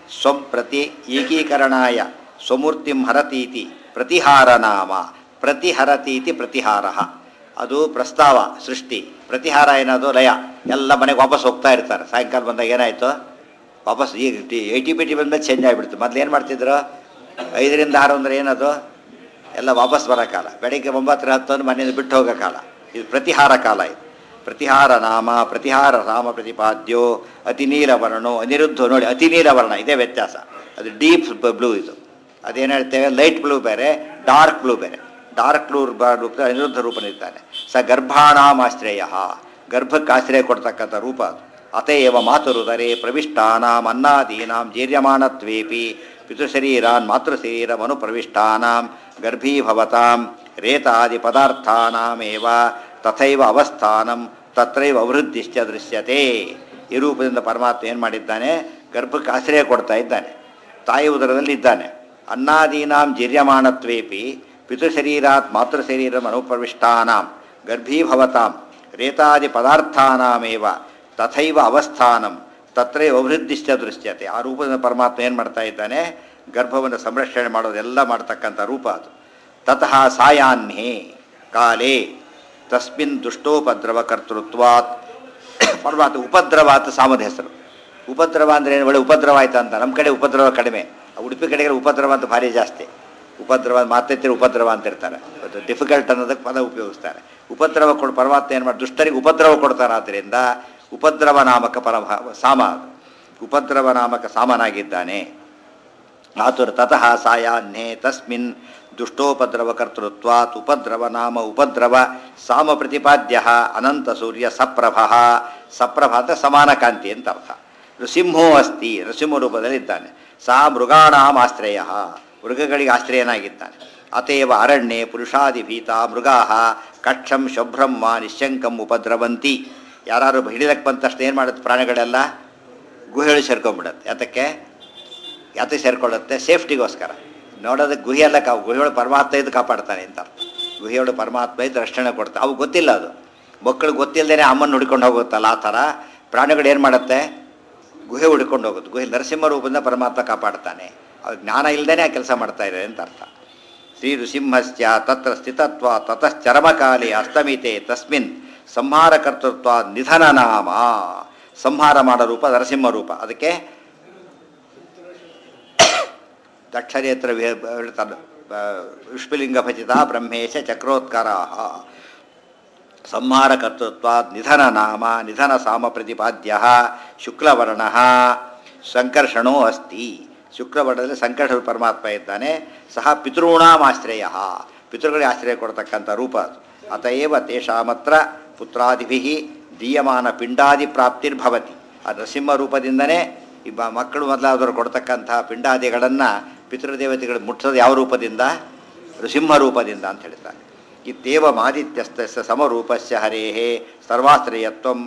ಸ್ವಂ ಪ್ರತಿ ಏಕೀಕರಣಾಯ ಸ್ವಮೂರ್ತಿಂ ಹರತೀತಿ ಪ್ರತಿಹಾರ ನಾಮ ಪ್ರತಿಹರತೀತಿ ಪ್ರತಿಹಾರ ಅದು ಪ್ರಸ್ತಾವ ಸೃಷ್ಟಿ ಪ್ರತಿಹಾರ ಏನದು ಲಯ ಎಲ್ಲ ಮನೆಗೆ ವಾಪಸ್ ಹೋಗ್ತಾ ಇರ್ತಾರೆ ಸಾಯಂಕಾಲ ಬಂದಾಗ ಏನಾಯಿತು ವಾಪಸ್ ಈಗ ಏಯ್ಟಿ ಬಿಟಿ ಬಂದ್ಮೇಲೆ ಚೇಂಜ್ ಆಗಿಬಿಡ್ತು ಮೊದಲು ಏನು ಮಾಡ್ತಿದ್ರು ಐದರಿಂದ ಆರು ಅಂದ್ರೆ ಏನದು ಎಲ್ಲ ವಾಪಸ್ ಬರೋ ಕಾಲ ಬೆಳಿಗ್ಗೆ ಒಂಬತ್ತರ ಹತ್ತು ಅಂದ್ರೆ ಮನೆಯಿಂದ ಬಿಟ್ಟು ಹೋಗೋ ಕಾಲ ಇದು ಪ್ರತಿಹಾರ ಕಾಲ ಇದು ಪ್ರತಿಹಾರ ನಾಮ ಪ್ರತಿಹಾರ ನಾಮ ಪ್ರತಿಪಾದ್ಯೋ ಅತಿ ನೀಲವರ್ಣೋ ಅನಿರುದ್ಧ ನೋಡಿ ಅತಿ ನೀಲವರ್ಣ ಇದೇ ವ್ಯತ್ಯಾಸ ಅದು ಡೀಪ್ ಬ್ಲೂ ಇದು ಅದೇನು ಹೇಳ್ತೇವೆ ಲೈಟ್ ಬ್ಲೂ ಬೇರೆ ಡಾರ್ಕ್ ಬ್ಲೂ ಬೇರೆ ಡಾರ್ಕ್ ಬ್ಲೂ ರೂಪ ಅನಿರುದ್ಧ ರೂಪನಿದ್ದಾನೆ ಸ ಗರ್ಭಾಣಾಮಾಶ್ರಯ ಗರ್ಭಕ್ಕೆ ಆಶ್ರಯ ಕೊಡ್ತಕ್ಕಂಥ ರೂಪ ಅದು ಅತೇವ ಮಾತುರುದರೆ ಪ್ರವಿಷ್ಟಾನಾಂ ಅನ್ನಾದೀನಾಂ ಜೀರ್ಯಮಾಣತ್ವೇಪಿ ಪಿತೃಶರೀರಾನ್ ಮಾತೃಶರೀರಮನು ಪ್ರವಿಷ್ಟಾನಾಂ ಗರ್ಭೀಭವತಾಂ ರೇತಾದಿ ಪದಾರ್ಥಾನಾಮೇವ ತಥೈವ ಅವಸ್ಥಾನಂ ತತ್ರೈವ ಅವೃದ್ಧಿಶ್ಚ ದೃಶ್ಯತೆ ಈ ರೂಪದಿಂದ ಪರಮಾತ್ಮ ಏನು ಮಾಡಿದ್ದಾನೆ ಗರ್ಭಕ್ಕೆ ಆಶ್ರಯ ಕೊಡ್ತಾ ಇದ್ದಾನೆ ತಾಯಿ ಉದರದಲ್ಲಿ ಇದ್ದಾನೆ ಅನ್ನಾದೀನಾಂ ಜಿರ್ಯಮಾಣತ್ವೇಪಿ ಪಿತೃಶರೀರಾತ್ ಮಾತೃಶರೀರಂ ಅನುಪ್ರವಿಷ್ಟಾನಾಂ ಗರ್ಭೀಭವತಾಂ ರೇತಾದಿ ಪದಾರ್ಥಾನಾಮೇವ ತಥೈವ ಅವಸ್ಥಾನಂ ತತ್ರೈವ ಅಭಿವೃದ್ಧಿಶ್ಚ ದೃಶ್ಯತೆ ಆ ರೂಪದಿಂದ ಪರಮಾತ್ಮ ಏನು ಮಾಡ್ತಾ ಇದ್ದಾನೆ ಗರ್ಭವನ್ನು ಸಂರಕ್ಷಣೆ ಮಾಡೋದೆಲ್ಲ ಮಾಡ್ತಕ್ಕಂಥ ರೂಪ ಅದು ತತಃ ಸಾಯಾಹ್ನೇ ಕಾಲೇ ತಸ್ಮಿನ್ ದುಷ್ಟೋಪದ್ರವ ಕರ್ತೃತ್ವಾತ್ ಪರಮಾತ್ಮ ಉಪದ್ರವಾತ್ ಸಾಮದ ಹೆಸರು ಉಪದ್ರವ ಅಂದರೆ ಏನು ಒಳ್ಳೆ ಉಪದ್ರವ ಆಯ್ತಾ ಅಂತ ನಮ್ಮ ಕಡೆ ಉಪದ್ರವ ಕಡಿಮೆ ಆ ಉಡುಪಿ ಕಡೆಗೆ ಉಪದ್ರವ ಅಂತ ಭಾರಿ ಜಾಸ್ತಿ ಉಪದ್ರವ ಮಾತೈತಿರ ಉಪದ್ರವ ಅಂತ ಇರ್ತಾರೆ ಮತ್ತು ಡಿಫಿಕಲ್ಟ್ ಅನ್ನೋದಕ್ಕೆ ಪದ ಉಪಯೋಗಿಸ್ತಾರೆ ಉಪದ್ರವ ಕೊಡು ಪರಮಾತ್ಮ ಏನು ಮಾಡಿ ದುಷ್ಟರಿಗೆ ಉಪದ್ರವ ಕೊಡ್ತಾರೆ ಆದ್ದರಿಂದ ಉಪದ್ರವ ನಾಮಕ ಪರಮ ಸಾಮ ಅದು. ಉಪದ್ರವ ನಾಮಕ ಸಾಮನಾಗಿದ್ದಾನೆ ಆತುರ ತತಃ ಸಾಯಾಹ್ನೇ ತಸ್ಮಿನ್ ದುಷ್ಟೋಪದ್ರವ ಕರ್ತೃತ್ವಾತ್ ಉಪದ್ರವ ನಾಮ ಉಪದ್ರವ ಸಾಮ ಪ್ರತಿಪಾದ್ಯ ಅನಂತ ಸೂರ್ಯ ಸಪ್ರಭ ಸಪ್ರಭ ಅಂತ ಸಮಾನ ಕಾಂತಿ ಅಂತ ಅರ್ಥ ನೃಸಿಂಹೋ ಅಸ್ತಿ ನೃಸಿಂಹ ರೂಪದಲ್ಲಿದ್ದಾನೆ ಸಾ ಮೃಗಾಣಾಂ ಆಶ್ರಯ ಮೃಗಗಳಿಗೆ ಆಶ್ರಯನಾಗಿದ್ದಾನೆ ಅತೇವ ಅರಣ್ಯೆ ಪುರುಷಾದಿಭೀತ ಮೃಗಾ ಕಕ್ಷಂ ಶುಭ್ರಂ ವಾ ನಿಶಂಕಂ ಉಪದ್ರವಂತಿ ಯಾರು ಹಿಡಿದಕ್ಕೆ ಬಂದ ತಕ್ಷಣ ಏನು ಮಾಡುತ್ತೆ ಪ್ರಾಣಿಗಳೆಲ್ಲ ಗುಹೆಗಳು ಸೇರ್ಕೊಂಡ್ಬಿಡುತ್ತೆ ಯಾತಕ್ಕೆ ಯಾತಕ್ಕೆ ಸೇರ್ಕೊಳ್ಳುತ್ತೆ ಸೇಫ್ಟಿಗೋಸ್ಕರ ನೋಡೋದಕ್ಕೆ ಗುಹೆಯೆಲ್ಲ ಕಾ ಗುಹೆಯೊಳಗೆ ಪರಮಾತ್ಮ ಇದ್ದು ಕಾಪಾಡ್ತಾನೆ ಅಂತ ಅರ್ಥ ಗುಹೆಯೊಳಗೆ ಪರಮಾತ್ಮ ಇದ್ದು ರಕ್ಷಣೆ ಕೊಡ್ತಾನೆ ಅವು ಗೊತ್ತಿಲ್ಲ ಅದು ಮಕ್ಕಳು ಗೊತ್ತಿಲ್ಲದೇ ಅಮ್ಮನ ಹುಡ್ಕೊಂಡು ಹೋಗುತ್ತಲ್ಲ ಆ ಥರ ಪ್ರಾಣಿಗಳು ಏನು ಮಾಡುತ್ತೆ ಗುಹೆ ಹುಡ್ಕೊಂಡು ಹೋಗುತ್ತೆ ಗುಹೆ ನರಸಿಂಹ ರೂಪದಿಂದ ಪರಮಾತ್ಮ ಕಾಪಾಡ್ತಾನೆ ಅವ್ರು ಜ್ಞಾನ ಇಲ್ಲದೇ ಆ ಕೆಲಸ ಮಾಡ್ತಾ ಇದ್ದಾರೆ ಅಂತ ಅರ್ಥ ಶ್ರೀ ನೃಸಿಂಹಸ್ಯ ತತ್ರ ಸ್ಥಿತತ್ವ ತತಶ್ಚರಮಕಾಲೆ ಅಸ್ತಮಿತೆ ತಸ್ಮಿನ್ ಸಂಹಾರ ಕರ್ತೃತ್ವ ನಿಧನ ನಾಮ ಸಂಹಾರ ಮಾಡೋ ರೂಪ ನರಸಿಂಹ ರೂಪ ಅದಕ್ಕೆ ದಕ್ಷರಿ ಹತ್ರ ವಿ- ಹೇಳ್ತಾನೆ ವಿಷ್ಪುಲಿಂಗ ಭಜಿತ ಬ್ರಹ್ಮೇಶ ಚಕ್ರೋತ್ಕರ ಸಂಹಾರ ಕರ್ತೃತ್ವ ನಿಧನ ನಾಮ ನಿಧನ ಸಾಮ ಪ್ರತಿಪಾದ್ಯ ಶುಕ್ಲವರ್ಣ ಸಂಕರ್ಷಣೋ ಅಸ್ತಿ ಶುಕ್ಲವರ್ಣದಲ್ಲಿ ಸಂಕರ್ಷಣ ಪರಮಾತ್ಮ ಇದ್ದಾನೆ ಸಹ ಪಿತೃಣಾಮಾಶ್ರಯ ಪಿತೃಗಳಿಗೆ ಆಶ್ರಯ ಕೊಡ್ತಕ್ಕಂಥ ರೂಪ ಅದು ಅತಏವ ತೇಷಾಮತ್ರ ಪುತ್ರಾದಿಭಿ ದೀಯಮಾನ ಪಿಂಡಾದಿ ಪ್ರಾಪ್ತಿರ್ಭವತಿ ಆ ನರಸಿಂಹ ರೂಪದಿಂದನೇ ಈ ಬ- ಮಕ್ಕಳು ಮೊದಲಾದವರು ಕೊಡ್ತಕ್ಕಂತಹ ಪಿಂಡಾದಿಗಳನ್ನು ಪಿತೃದೇವತೆಗಳು ಮುಟ್ಟೋದು ಯಾವ ರೂಪದಿಂದ ನೃಸಿಂಹ ರೂಪದಿಂದ ಅಂತ ಹೇಳ್ತಾರೆ ಇತ್ತೇವ ಮಾದಿತ್ಯಸ್ತ ಸಮರೂಪಸ್ಯ ಹರೇಹೇ ಸರ್ವಾಶ್ರಯತ್ವಂ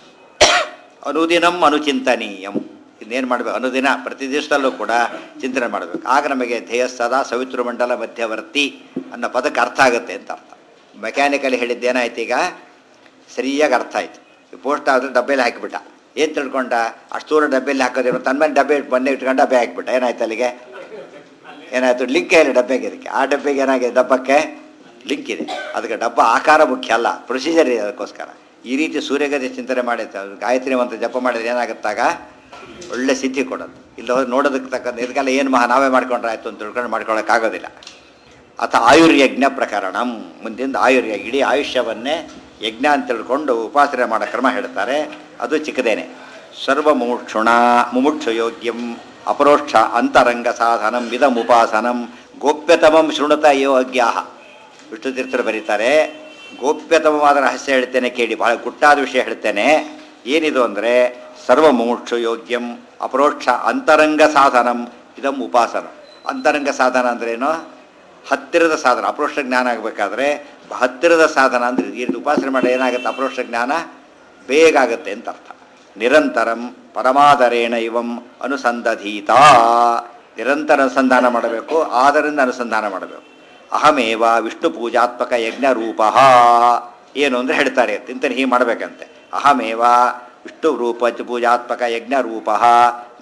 ಅನುದಿನಂ ಅನುಚಿಂತನೀಯಂ ಇನ್ನೇನು ಮಾಡಬೇಕು ಅನುದಿನ ಪ್ರತಿ ದಿವಸದಲ್ಲೂ ಕೂಡ ಚಿಂತನೆ ಮಾಡಬೇಕು ಆಗ ನಮಗೆ ಧ್ಯೇಯ ಸದಾ ಸವಿತೃಮಂಡಲ ಮಧ್ಯವರ್ತಿ ಅನ್ನೋ ಪದಕ್ಕೆ ಅರ್ಥ ಆಗುತ್ತೆ ಅಂತ ಅರ್ಥ ಮೆಕ್ಯಾನಿಕಲಿ ಹೇಳಿದ್ದೇನಾಯ್ತು ಈಗ ಸರಿಯಾಗಿ ಅರ್ಥ ಆಯ್ತು ಪೋಸ್ಟ್ ಆದರೆ ಡಬ್ಬೆಯಲ್ಲಿ ಹಾಕಿಬಿಟ್ಟ ಏನು ತಿಳ್ಕೊಂಡ ಅಷ್ಟು ದೂರ ಡಬ್ಬೆಯಲ್ಲಿ ಹಾಕೋದೇನು ತನ್ನ ಮೇಲೆ ಡಬ್ಬೆ ಇಟ್ಟು ಬಂದೆ ಇಟ್ಕೊಂಡು ಡಬ್ಬೆ ಹಾಕಿಬಿಟ್ಟ ಏನಾಯ್ತು ಅಲ್ಲಿಗೆ ಏನಾಯ್ತು ಲಿಂಕೇ ಇಲ್ಲ ಡಬ್ಬೆಗೆ ಇದಕ್ಕೆ ಆ ಡಬ್ಬೆಗೆ ಏನಾಗಿದೆ ಡಬ್ಬಕ್ಕೆ ಲಿಂಕ್ ಇದೆ ಅದಕ್ಕೆ ಡಬ್ಬ ಆಕಾರ ಮುಖ್ಯ ಅಲ್ಲ ಪ್ರೊಸೀಜರ್ ಇದೆ ಅದಕ್ಕೋಸ್ಕರ ಈ ರೀತಿ ಸೂರ್ಯಗತಿ ಚಿಂತನೆ ಮಾಡಿದ್ರೆ ಅದು ಗಾಯತ್ರಿ ಮಂತ್ರ ಜಪ ಮಾಡಿದ್ರೆ ಏನಾಗುತ್ತಾಗ ಒಳ್ಳೆ ಸಿದ್ಧಿ ಕೊಡೋದು ಇಲ್ಲ ಹೋದ್ರೆ ನೋಡೋದಕ್ಕೆ ತಕ್ಕಂಥ ಇದಕ್ಕೆಲ್ಲ ಏನು ಮಹಾ ನಾವೇ ಮಾಡ್ಕೊಂಡ್ರೆ ಆಯ್ತು ಅಂತ ತಿಳ್ಕೊಂಡು ಮಾಡ್ಕೊಳಕ್ಕಾಗೋದಿಲ್ಲ ಅಥ ಆಯುರ್ಯಜ್ಞ ಪ್ರಕರಣಂ ಮುಂದಿಂದ ಆಯುರ್ಯ ಇಡೀ ಆಯುಷ್ಯವನ್ನೇ ಯಜ್ಞ ಅಂತ ತಿಳ್ಕೊಂಡು ಉಪಾಸನೆ ಮಾಡೋ ಕ್ರಮ ಹೇಳ್ತಾರೆ ಅದು ಚಿಕ್ಕದೇನೆ ಸರ್ವ ಮುಮುಕ್ಷುಣ ಮುಮುಕ್ಷು ಯೋಗ್ಯಂ ಅಪರೋಕ್ಷ ಅಂತರಂಗ ಸಾಧನಂ ವಿಧಮುಪಾಸನಂ ಗೋಪ್ಯತಮಂ ಶೃಣುತ ಯೋಗ್ಯಾಹ ವಿಷ್ಣು ತೀರ್ಥರು ಬರೀತಾರೆ ಗೋಪ್ಯತಮವಾದ ರಹಸ್ಯ ಹೇಳ್ತೇನೆ ಕೇಳಿ ಬಹಳ ಗುಟ್ಟಾದ ವಿಷಯ ಹೇಳ್ತೇನೆ ಏನಿದು ಅಂದರೆ ಸರ್ವ ಮುಮುಕ್ಷು ಯೋಗ್ಯಂ ಅಪರೋಕ್ಷ ಅಂತರಂಗ ಸಾಧನಂ ಇದಂ ಉಪಾಸನ ಅಂತರಂಗ ಸಾಧನ ಅಂದ್ರೇನು ಹತ್ತಿರದ ಸಾಧನ ಅಪರೋಕ್ಷ ಜ್ಞಾನ ಆಗಬೇಕಾದ್ರೆ ಹತ್ತಿರದ ಸಾಧನ ಅಂದರೆ ಈ ರೀತಿ ಉಪಾಸನೆ ಮಾಡಿ ಏನಾಗುತ್ತೆ ಅಪರೋಕ್ಷ ಜ್ಞಾನ ಬೇಗ ಆಗುತ್ತೆ ಅಂತ ಅರ್ಥ ನಿರಂತರಂ ಪರಮಾದರೇಣ ಇವಂ ಅನುಸಂಧೀತ ನಿರಂತರ ಅನುಸಂಧಾನ ಮಾಡಬೇಕು ಆದರಿಂದ ಅನುಸಂಧಾನ ಮಾಡಬೇಕು ಅಹಮೇವ ವಿಷ್ಣು ಪೂಜಾತ್ಮಕ ಯಜ್ಞ ರೂಪ ಏನು ಅಂದರೆ ಹೇಳ್ತಾರೆ ತಿಂತನೆ ಹೀಗೆ ಮಾಡಬೇಕಂತೆ ಅಹಮೇವ ವಿಷ್ಣು ರೂಪ ಪೂಜಾತ್ಮಕ ಯಜ್ಞ ರೂಪ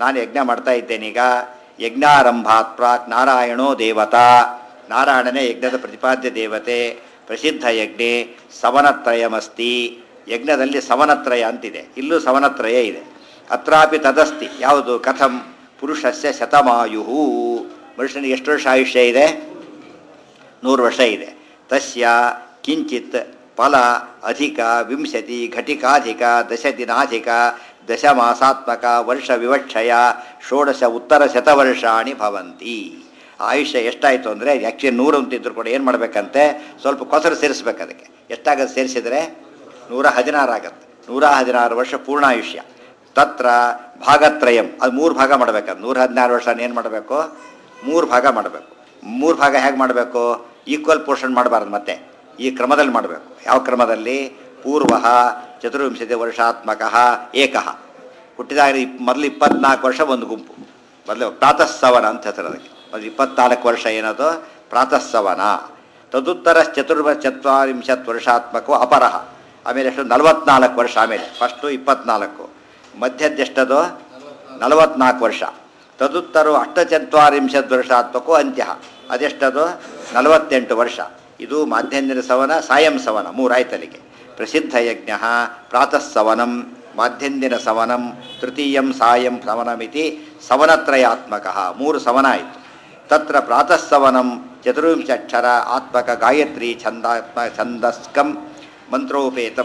ನಾನು ಯಜ್ಞ ಮಾಡ್ತಾ ಇದ್ದೇನೀಗ ಯಜ್ಞಾರಂಭಾತ್ ಪ್ರಾಕ್ ನಾರಾಯಣೋ ದೇವತಾ ನಾರಾಯಣನೇ ಯಜ್ಞದ ಪ್ರತಿಪಾದ್ಯ ದೇವತೆ ಪ್ರಸಿದ್ಧ ಯಜ್ಞೆ ಸವನತ್ರಯಮಸ್ತಿ ಯಜ್ಞದಲ್ಲಿ ಸವನತ್ರಯ ಅಂತಿದೆ ಇಲ್ಲೂ ಸವನತ್ರಯ ಇದೆ ಅತ್ರಾಪಿ ತದಸ್ತಿ ಯಾವುದು ಕಥಂ ಪುರುಷಸ್ಯ ಶತಮಾಯು ಮನುಷ್ಯನಿಗೆ ಎಷ್ಟು ವರ್ಷ ಆಯುಷ್ಯ ಇದೆ ನೂರು ವರ್ಷ ಇದೆ ತಸ್ಯ ಕಿಂಚಿತ್ ಫಲ ಅಧಿಕ ವಿಂಶತಿ ಘಟಿಕಾಧಿಕ ದಶ ದಿನಾಧಿಕ ದಶ ಮಾಸಾತ್ಮಕ ವರ್ಷ ವಿವಕ್ಷಯ ಷೋಡಶ ಉತ್ತರ ಶತವರ್ಷಾಣಿ ಭವಂತಿ ಆಯುಷ್ಯ ಎಷ್ಟಾಯಿತು ಅಂದರೆ ಆ್ಯಕ್ಚುಲಿ ನೂರು ಅಂತಿದ್ರು ಕೂಡ ಏನು ಮಾಡಬೇಕಂತೆ ಸ್ವಲ್ಪ ಕೊಸರು ಸೇರಿಸ್ಬೇಕು ಅದಕ್ಕೆ ಎಷ್ಟಾಗತ್ತೆ ಸೇರಿಸಿದರೆ ನೂರ ಹದಿನಾರು ಆಗತ್ತೆ ನೂರ ಹದಿನಾರು ವರ್ಷ ಪೂರ್ಣಾಯುಷ್ಯ ತತ್ರ ಭಾಗತ್ರಯಂ ಅದು ಮೂರು ಭಾಗ ಮಾಡಬೇಕು ನೂರ ಹದಿನಾರು ವರ್ಷ ಏನು ಮಾಡಬೇಕು ಮೂರು ಭಾಗ ಮಾಡಬೇಕು ಮೂರು ಭಾಗ ಹೇಗೆ ಮಾಡಬೇಕು ಈಕ್ವಲ್ ಪೋರ್ಷನ್ ಮಾಡಬಾರ್ದು ಮತ್ತೆ ಈ ಕ್ರಮದಲ್ಲಿ ಮಾಡಬೇಕು ಯಾವ ಕ್ರಮದಲ್ಲಿ ಪೂರ್ವ ಚತುರ್ವಿಂಶತಿ ವರ್ಷಾತ್ಮಕ ಏಕಃ ಹುಟ್ಟಿದಾಗ ಇಪ್ ಮೊದಲು ಇಪ್ಪತ್ನಾಲ್ಕು ವರ್ಷ ಒಂದು ಗುಂಪು ಮೊದಲು ಪ್ರಾತಃಸವನ ಅಂತ ಹೆಸರು ಅದಕ್ಕೆ ಮೊದಲು ಇಪ್ಪತ್ನಾಲ್ಕು ವರ್ಷ ಏನದು ಪ್ರಾತಃಸವನ ತದುತ್ತರ ಚತುರ್ವ ಚತ್ವರಿಂಶತ್ ವರ್ಷಾತ್ಮಕವು ಅಪರಹ ಆಮೇಲೆ ಎಷ್ಟು ನಲವತ್ನಾಲ್ಕು ವರ್ಷ ಆಮೇಲೆ ಫಸ್ಟು ಇಪ್ಪತ್ನಾಲ್ಕು ಮಧ್ಯದ್ದೆಷ್ಟದು ನಲವತ್ನಾಲ್ಕು ವರ್ಷ ತದುತ್ತರು ಅಷ್ಟಚತ್ವರಿಂಶತ್ ವರ್ಷಾತ್ಮಕವು ಅಂತ್ಯ ಅದೆಷ್ಟದು ನಲವತ್ತೆಂಟು ವರ್ಷ ಇದು ಮಾಧ್ಯಂದಿನ ಸವನ ಸಾಯಂ ಸವನ ಮೂರಾಯ್ತಲಿಗೆ ಪ್ರಸಿದ್ಧ ಯಜ್ಞ ಪ್ರಾತಃ ಸವನಂ ಮಾಧ್ಯಂದಿನ ಸವನಂ ತೃತೀಯಂ ಸಾಯಂ ಸವನಮಿತಿ ಸವನತ್ರಯಾತ್ಮಕ ಮೂರು ಸವನ ಆಯಿತು ತತ್ರ ಪ್ರಾತಃ ಸವನಂ ಚತುರ್ವಿಂಶಕ್ಷರ ಆತ್ಮಕ ಗಾಯತ್ರಿ ಛಂದಾತ್ಮ ಛಂದಸ್ಕಂ ಮಂತ್ರೋಪೇತಂ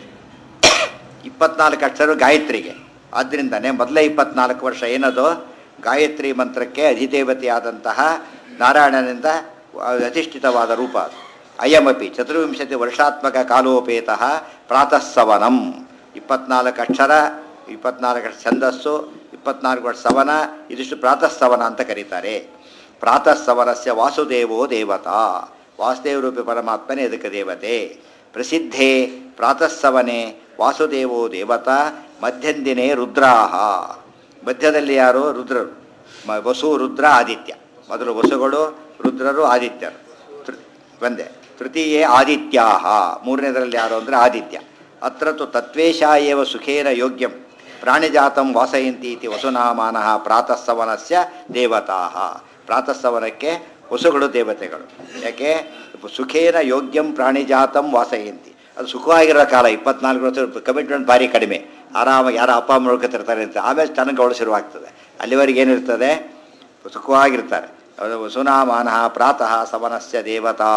ಇಪ್ಪತ್ನಾಲ್ಕು ಅಕ್ಷರ ಗಾಯತ್ರಿಗೆ ಆದ್ದರಿಂದನೇ ಮೊದಲೇ ಇಪ್ಪತ್ನಾಲ್ಕು ವರ್ಷ ಏನದು ಗಾಯತ್ರಿ ಮಂತ್ರಕ್ಕೆ ಅಧಿದೇವತೆಯಾದಂತಹ ನಾರಾಯಣನಿಂದ ಅಧಿಷ್ಠಿತವಾದ ರೂಪ ಅದು ಅಯಮಪಿ ಚತುರ್ವಿಂಶತಿ ವರ್ಷಾತ್ಮಕ ಕಾಲೋಪೇತ ಪ್ರಾತಃಸವನಂ ಇಪ್ಪತ್ನಾಲ್ಕು ಅಕ್ಷರ ಇಪ್ಪತ್ನಾಲ್ಕು ಅಕ್ಷರ ಛಂದಸ್ಸು ಇಪ್ಪತ್ನಾಲ್ಕು ವರ್ಷ ಸವನ ಇದಿಷ್ಟು ಪ್ರಾತಃಸವನ ಅಂತ ಕರೀತಾರೆ ಪ್ರಾತಃಸವನಸ್ಯ ವಾಸುದೇವೋ ದೇವತಾ ವಾಸುದೇವ ರೂಪಿ ಪರಮಾತ್ಮನೇ ಇದಕ್ಕೆ ದೇವತೆ ಪ್ರಸಿದ್ಧೇ ಪ್ರಾತಃಸವನೆ ವಾಸುದೇವೋ ದೇವತಾ ಮಧ್ಯಂದಿನೇ ರುದ್ರಾಹ ಮಧ್ಯದಲ್ಲಿ ಯಾರು ರುದ್ರರು ಮ- ವಸು ರುದ್ರ ಆದಿತ್ಯ ಮೊದಲು ವಸುಗಳು ರುದ್ರರು ಆದಿತ್ಯರು ತೃ- ಒಂದೇ ತೃತೀಯೇ ಆದಿತ್ಯಾಹ ಮೂರನೇದರಲ್ಲಿ ಯಾರು ಅಂದರೆ ಆದಿತ್ಯ ಅತ್ರ ತು ತತ್ವೇಶ ಏವ ಸುಖೇನ ಯೋಗ್ಯಂ ಪ್ರಾಣಿಜಾತಂ ವಾಸಯಂತಿ ಇತಿ ವಸುನಾಮಾನಃ ಪ್ರಾತಃಸವನಸ್ಯ ದೇವತಾಹ ಪ್ರಾತಃಸವನಕ್ಕೆ ವಸುಗಳು ದೇವತೆಗಳು ಯಾಕೆ ಸುಖೇನ ಯೋಗ್ಯಂ ಪ್ರಾಣಿಜಾತಂ ವಾಸಯಂತಿ ಅದು ಸುಖವಾಗಿರೋ ಕಾಲ ಇಪ್ಪತ್ನಾಲ್ಕು ವರ್ಷ ಕಮಿಟ್ಮೆಂಟ್ ಭಾರಿ ಕಡಿಮೆ ಆರಾಮಾಗಿ ಯಾರೋ ಅಪ್ಪ ಅಮ್ಮ ನೋಡ್ಕೊತಿರ್ತಾರೆ ಅಂತ ಆಮೇಲೆ ತನಗಳು ಶುರುವಾಗ್ತದೆ ಅಲ್ಲಿವರೆಗೆ ಏನಿರ್ತದೆ ಸುಖವಾಗಿರ್ತಾರೆ ಅದು ವಸುನಾಮಾನಃ ಪ್ರಾತಃ ಸವನಸ್ಯ ದೇವತಾ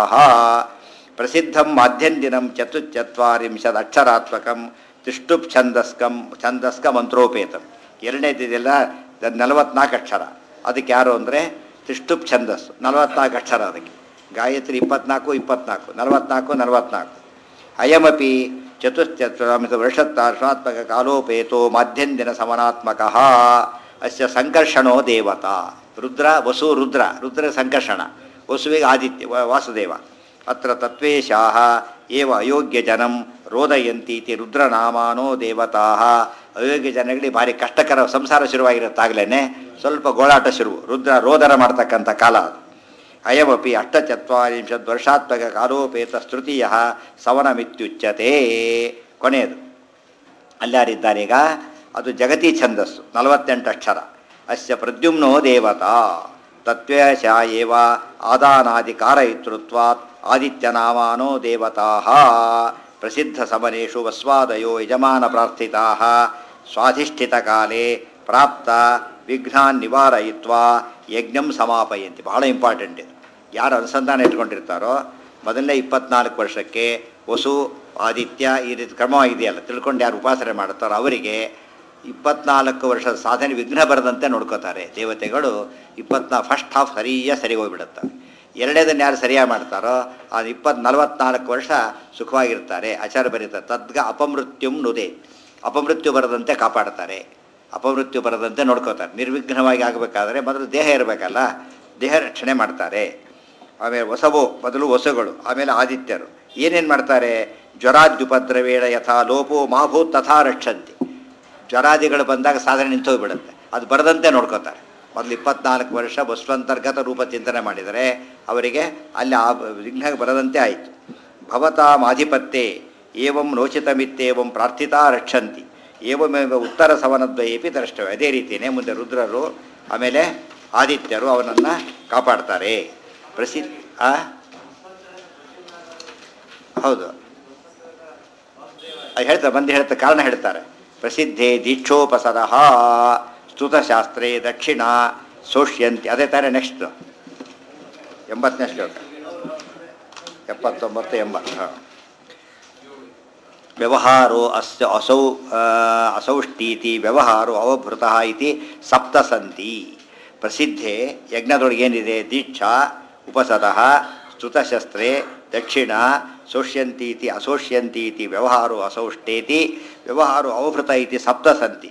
ಪ್ರಸಿದ್ಧಂ ಮಾಧ್ಯಂದಿನಂ ಚತುಶ್ಚತ್ವರಿಂಶದ ಅಕ್ಷರಾತ್ಮಕಂ ತಿಷ್ಟುಪ್ ಛಂದಸ್ಕಂ ಛಂದಸ್ಕ ಮಂತ್ರೋಪೇತಂ ಎರಡನೇದಿದೆಲ್ಲ ನಲವತ್ನಾಲ್ಕು ಅಕ್ಷರ ಅದಕ್ಕೆ ಯಾರು ಅಂದರೆ ತಿಷ್ಟುಪ್ ಛಂದಸ್ಸು ನಲವತ್ನಾಲ್ಕು ಅಕ್ಷರ ಅದಕ್ಕೆ ಗಾಯತ್ರಿ ಇಪ್ಪತ್ನಾಲ್ಕು ಇಪ್ಪತ್ನಾಲ್ಕು ನಲವತ್ನಾಲ್ಕು ನಲವತ್ನಾಲ್ಕು ಅಯಮಪಿ ಚತುಶ್ಚತ್ವಮಿತ ವರ್ಷತ್ತಾಶ್ವಾತ್ಮಕ ಕಾಲೋಪೇತೋ ಮಾಧ್ಯಂದಿನ ಸಮನಾತ್ಮಕ ಅಸ್ಯ ಸಂಕರ್ಷಣೋ ದೇವತಾ ರುದ್ರ ವಸು ರುದ್ರ ರುದ್ರ ಸಂಕರ್ಷಣ ವಸುವಿಗೆ ಆದಿತ್ಯ ವ- ವಾಸುದೇವ ಅತ್ರ ತತ್ವೇಶಾಹ ಏವ ಅಯೋಗ್ಯ ಜನಂ ರೋದಯಂತೀತಿ ರುದ್ರನಾಮಾನೋ ದೇವತಾ ಅಯೋಗ್ಯ ಜನಗಳಿಗೆ ಭಾರಿ ಕಷ್ಟಕರ ಸಂಸಾರ ಶುರುವಾಗಿರುತ್ತಾಗಲೇ ಸ್ವಲ್ಪ ಗೋಳಾಟ ಶುರು ರುದ್ರ ರೋದನ ಮಾಡ್ತಕ್ಕಂಥ ಕಾಲ ಅದು ಅಯಮಪಿ ಅಷ್ಟಚತ್ವರಿಂಶದ್ ವರ್ಷಾತ್ಮಕ ಕಾಲೋಪೇತ ಸ್ತೃತೀಯ ಸವನಮಿತ್ಯುಚ್ಯತೆ ಕೊನೆಯದು ಅಲ್ಲಾರಿದ್ದಾರೀಗ ಅದು ಜಗತಿ ಛಂದಸ್ಸು ನಲವತ್ತೆಂಟು ಅಕ್ಷರ ಅಸ್ಯ ಪ್ರದ್ಯುಮ್ನೋ ದೇವತಾ ತತ್ವೇಶ ಏವ ಆದಾನಾದಿಕಾರಯಿತೃತ್ವಾತ್ ಆದಿತ್ಯನಾಮಾನೋ ದೇವತಾ ಪ್ರಸಿದ್ಧ ಸಮನೇಷು ವಸ್ವಾದಯೋ ಯಜಮಾನ ಪ್ರಾರ್ಥಿತಾ ಸ್ವಾಧಿಷ್ಠಿತಕಾಲೇ ಪ್ರಾಪ್ತ ವಿಘ್ನಾನ್ ನಿವಾರಯಿತ್ವಾ ಯಜ್ಞಂ ಸಮಾಪಯಂತಿ ಬಹಳ ಇಂಪಾರ್ಟೆಂಟ್ ಇದು ಯಾರು ಅನುಸಂಧಾನ ಇಟ್ಕೊಂಡಿರ್ತಾರೋ ಮೊದಲನೇ ಇಪ್ಪತ್ನಾಲ್ಕು ವರ್ಷಕ್ಕೆ ವಸು ಆದಿತ್ಯ ಈ ರೀತಿ ಕ್ರಮವಾಗಿದೆಯಲ್ಲ ತಿಳ್ಕೊಂಡು ಯಾರು ಉಪಾಸನೆ ಮಾಡುತ್ತಾರೋ ಅವರಿಗೆ ಇಪ್ಪತ್ನಾಲ್ಕು ವರ್ಷದ ಸಾಧನೆ ವಿಘ್ನ ಬರದಂತೆ ನೋಡ್ಕೋತಾರೆ ದೇವತೆಗಳು ಇಪ್ಪತ್ನಾ ಫಸ್ಟ್ ಹಾಫ್ ಸರಿಯಾಗಿ ಸರಿ ಹೋಗ್ಬಿಡುತ್ತವೆ ಎರಡನೇದನ್ನು ಯಾರು ಸರಿಯಾಗಿ ಮಾಡ್ತಾರೋ ಅದು ಇಪ್ಪತ್ತು ನಲವತ್ನಾಲ್ಕು ವರ್ಷ ಸುಖವಾಗಿರ್ತಾರೆ ಆಚಾರ ಬರೀತಾರೆ ತದ್ಗ ಅಪಮೃತ್ಯುಂ ನುದೆ ಅಪಮೃತ್ಯು ಬರದಂತೆ ಕಾಪಾಡ್ತಾರೆ ಅಪಮೃತ್ಯು ಬರದಂತೆ ನೋಡ್ಕೋತಾರೆ ನಿರ್ವಿಘ್ನವಾಗಿ ಆಗಬೇಕಾದ್ರೆ ಮೊದಲು ದೇಹ ಇರಬೇಕಲ್ಲ ದೇಹ ರಕ್ಷಣೆ ಮಾಡ್ತಾರೆ ಆಮೇಲೆ ಹೊಸವು ಮೊದಲು ಹೊಸಗಳು ಆಮೇಲೆ ಆದಿತ್ಯರು ಏನೇನು ಮಾಡ್ತಾರೆ ಜ್ವರಾದ್ಯುಪದ್ರವೇಣ ಯಥಾ ಲೋಪೋ ಮಾಭೂತ್ ತಥಾ ರಕ್ಷಂತಿ ಜ್ವರಾದಿಗಳು ಬಂದಾಗ ಸಾಧನೆ ನಿಂತೋಗ್ಬಿಡುತ್ತೆ ಅದು ಬರದಂತೆ ನೋಡ್ಕೋತಾರೆ ಮೊದಲು ಇಪ್ಪತ್ನಾಲ್ಕು ವರ್ಷ ವಸ್ವಂತರ್ಗತ ರೂಪ ಚಿಂತನೆ ಮಾಡಿದರೆ ಅವರಿಗೆ ಅಲ್ಲಿ ಆ ವಿಘ್ನ ಬರದಂತೆ ಆಯಿತು ಭವತಾಮಾಧಿಪತ್ಯೆ ಏವಂ ರೋಚಿತಮಿತ್ತೇವಂ ಪ್ರಾರ್ಥಿತಾ ರಕ್ಷಂತಿ ಏವಮೇವ ಉತ್ತರ ಸವನದ್ವಯೇಪಿ ದ್ರಷ್ಟವ್ಯ ಅದೇ ರೀತಿಯೇ ಮುಂದೆ ರುದ್ರರು ಆಮೇಲೆ ಆದಿತ್ಯರು ಅವನನ್ನು ಕಾಪಾಡ್ತಾರೆ ಪ್ರಸಿದ್ಧ ಆ ಹೌದು ಅದು ಹೇಳ್ತಾರೆ ಬಂದು ಹೇಳ್ತಾರೆ ಕಾರಣ ಹೇಳ್ತಾರೆ ಪ್ರಸಿದ್ಧೇ ದೀಕ್ಷೋಪಸದ ಸ್ತುತಶಾಸ್ತ್ರೇ ದಕ್ಷಿಣ ಸೋಷ್ಯಂತಿ ಅದೇ ತಾನೇ ನೆಕ್ಸ್ಟ್ ಎಂಬತ್ತನೇ ಶ್ಲೋಕ ಎಪ್ಪತ್ತೊಂಬತ್ತು ಎಂಬತ್ತು ಹಾಂ ವ್ಯವಹಾರೋ ಅಸ್ಯ ಅಸೌ ಆ, ಅಸೌಷ್ಟೀತಿ ವ್ಯವಹಾರೋ ಅವಭೃತ ಇತಿ ಸಪ್ತ ಸಂತಿ ಪ್ರಸಿದ್ಧೆ ಯಜ್ಞದೊಳಗೆ ಏನಿದೆ ದೀಕ್ಷಾ ಉಪಸದಃ ಸ್ತುತಶಸ್ತ್ರೇ ದಕ್ಷಿಣ ಸೋಷ್ಯಂತೀತಿ ಅಸೋಷ್ಯಂತೀತಿ ವ್ಯವಹಾರೋ ಅಸೌಷ್ಟೇತಿ ವ್ಯವಹಾರೋ ಅವಭೃತ ಇತಿ ಸಪ್ತ ಸಂತಿ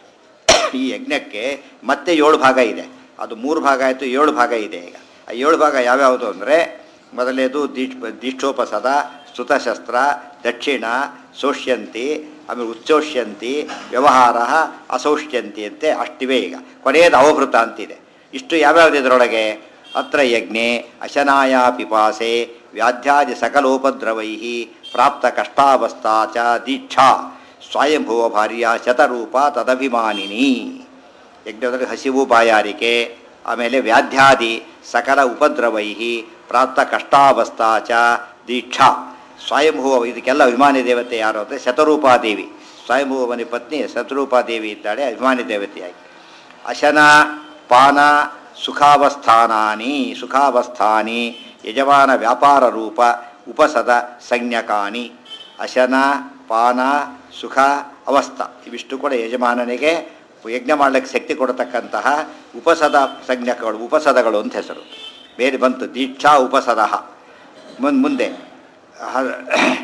ಈ ಯಜ್ಞಕ್ಕೆ ಮತ್ತೆ ಏಳು ಭಾಗ ಇದೆ ಅದು ಮೂರು ಭಾಗ ಆಯಿತು ಏಳು ಭಾಗ ಇದೆ ಈಗ ಆ ಏಳು ಭಾಗ ಯಾವ್ಯಾವುದು ಅಂದರೆ ಮೊದಲನೇದು ದೀಕ್ಷ ದೀಕ್ಷೋಪಸದ ಸ್ತುತಶಸ್ತ್ರ ದಕ್ಷಿಣ ಸೋಷ್ಯಂತಿ ಆಮೇಲೆ ಉಚ್ಚೋಷ್ಯಂತಿ ವ್ಯವಹಾರ ಅಸೌಷ್ಯಂತಿ ಅಂತೆ ಅಷ್ಟಿವೆ ಈಗ ಕೊನೆಯದು ಅವಭೃತ ಅಂತಿದೆ ಇಷ್ಟು ಯಾವ್ಯಾವ್ದು ಇದರೊಳಗೆ ಅತ್ರ ಯಜ್ಞೆ ಅಶನಾಯ ಪಿಪಾಸೆ ವ್ಯಾಧ್ಯಾದಿ ಸಕಲೋಪದ್ರವೈ ಪ್ರಾಪ್ತ ಕಷ್ಟಾವಸ್ಥಾ ಚ ದೀಕ್ಷಾ ಸ್ವಯಂಭುವ ಭಾರ್ಯ ಶತರೂಪ ತದಭಿಮಾನಿನಿ ಯಜ್ಞದಲ್ಲಿ ಹಸಿವು ಬಾಯಾರಿಕೆ ಆಮೇಲೆ ವ್ಯಾಧ್ಯಾದಿ ಸಕಲ ಉಪದ್ರವೈ ಪ್ರಾಪ್ತ ಕಷ್ಟಾವಸ್ಥಾ ಚ ದೀಕ್ಷಾ ಸ್ವಯಂಭುವ ಇದಕ್ಕೆಲ್ಲ ಅಭಿಮಾನಿ ದೇವತೆ ಯಾರು ಅಂದರೆ ಶತರೂಪಾದೇವಿ ಸ್ವಯಂಭುವನ ಪತ್ನಿ ಶತರೂಪಾದೇವಿ ಇದ್ದಾಳೆ ಅಭಿಮಾನಿ ದೇವತೆಯಾಗಿ ಅಶನ ಪಾನ ಸುಖಾವಸ್ಥಾನಾನಿ ಸುಖಾವಸ್ಥಾನಿ ಯಜಮಾನ ವ್ಯಾಪಾರ ರೂಪ ಉಪಸದ ಸಂಜ್ಞಕಾನಿ ಅಶನ ಪಾನ ಸುಖ ಅವಸ್ಥಾ ಇವಿಷ್ಟು ಕೂಡ ಯಜಮಾನನಿಗೆ ಯಜ್ಞ ಮಾಡಲಿಕ್ಕೆ ಶಕ್ತಿ ಕೊಡತಕ್ಕಂತಹ ಉಪಸದ ಸಂಜ್ಞಕಗಳು ಉಪಸದಗಳು ಅಂತ ಹೆಸರು ಬೇರೆ ಬಂತು ದೀಕ್ಷಾ ಉಪಸದ ಮುನ್ ಮುಂದೆ ಹ-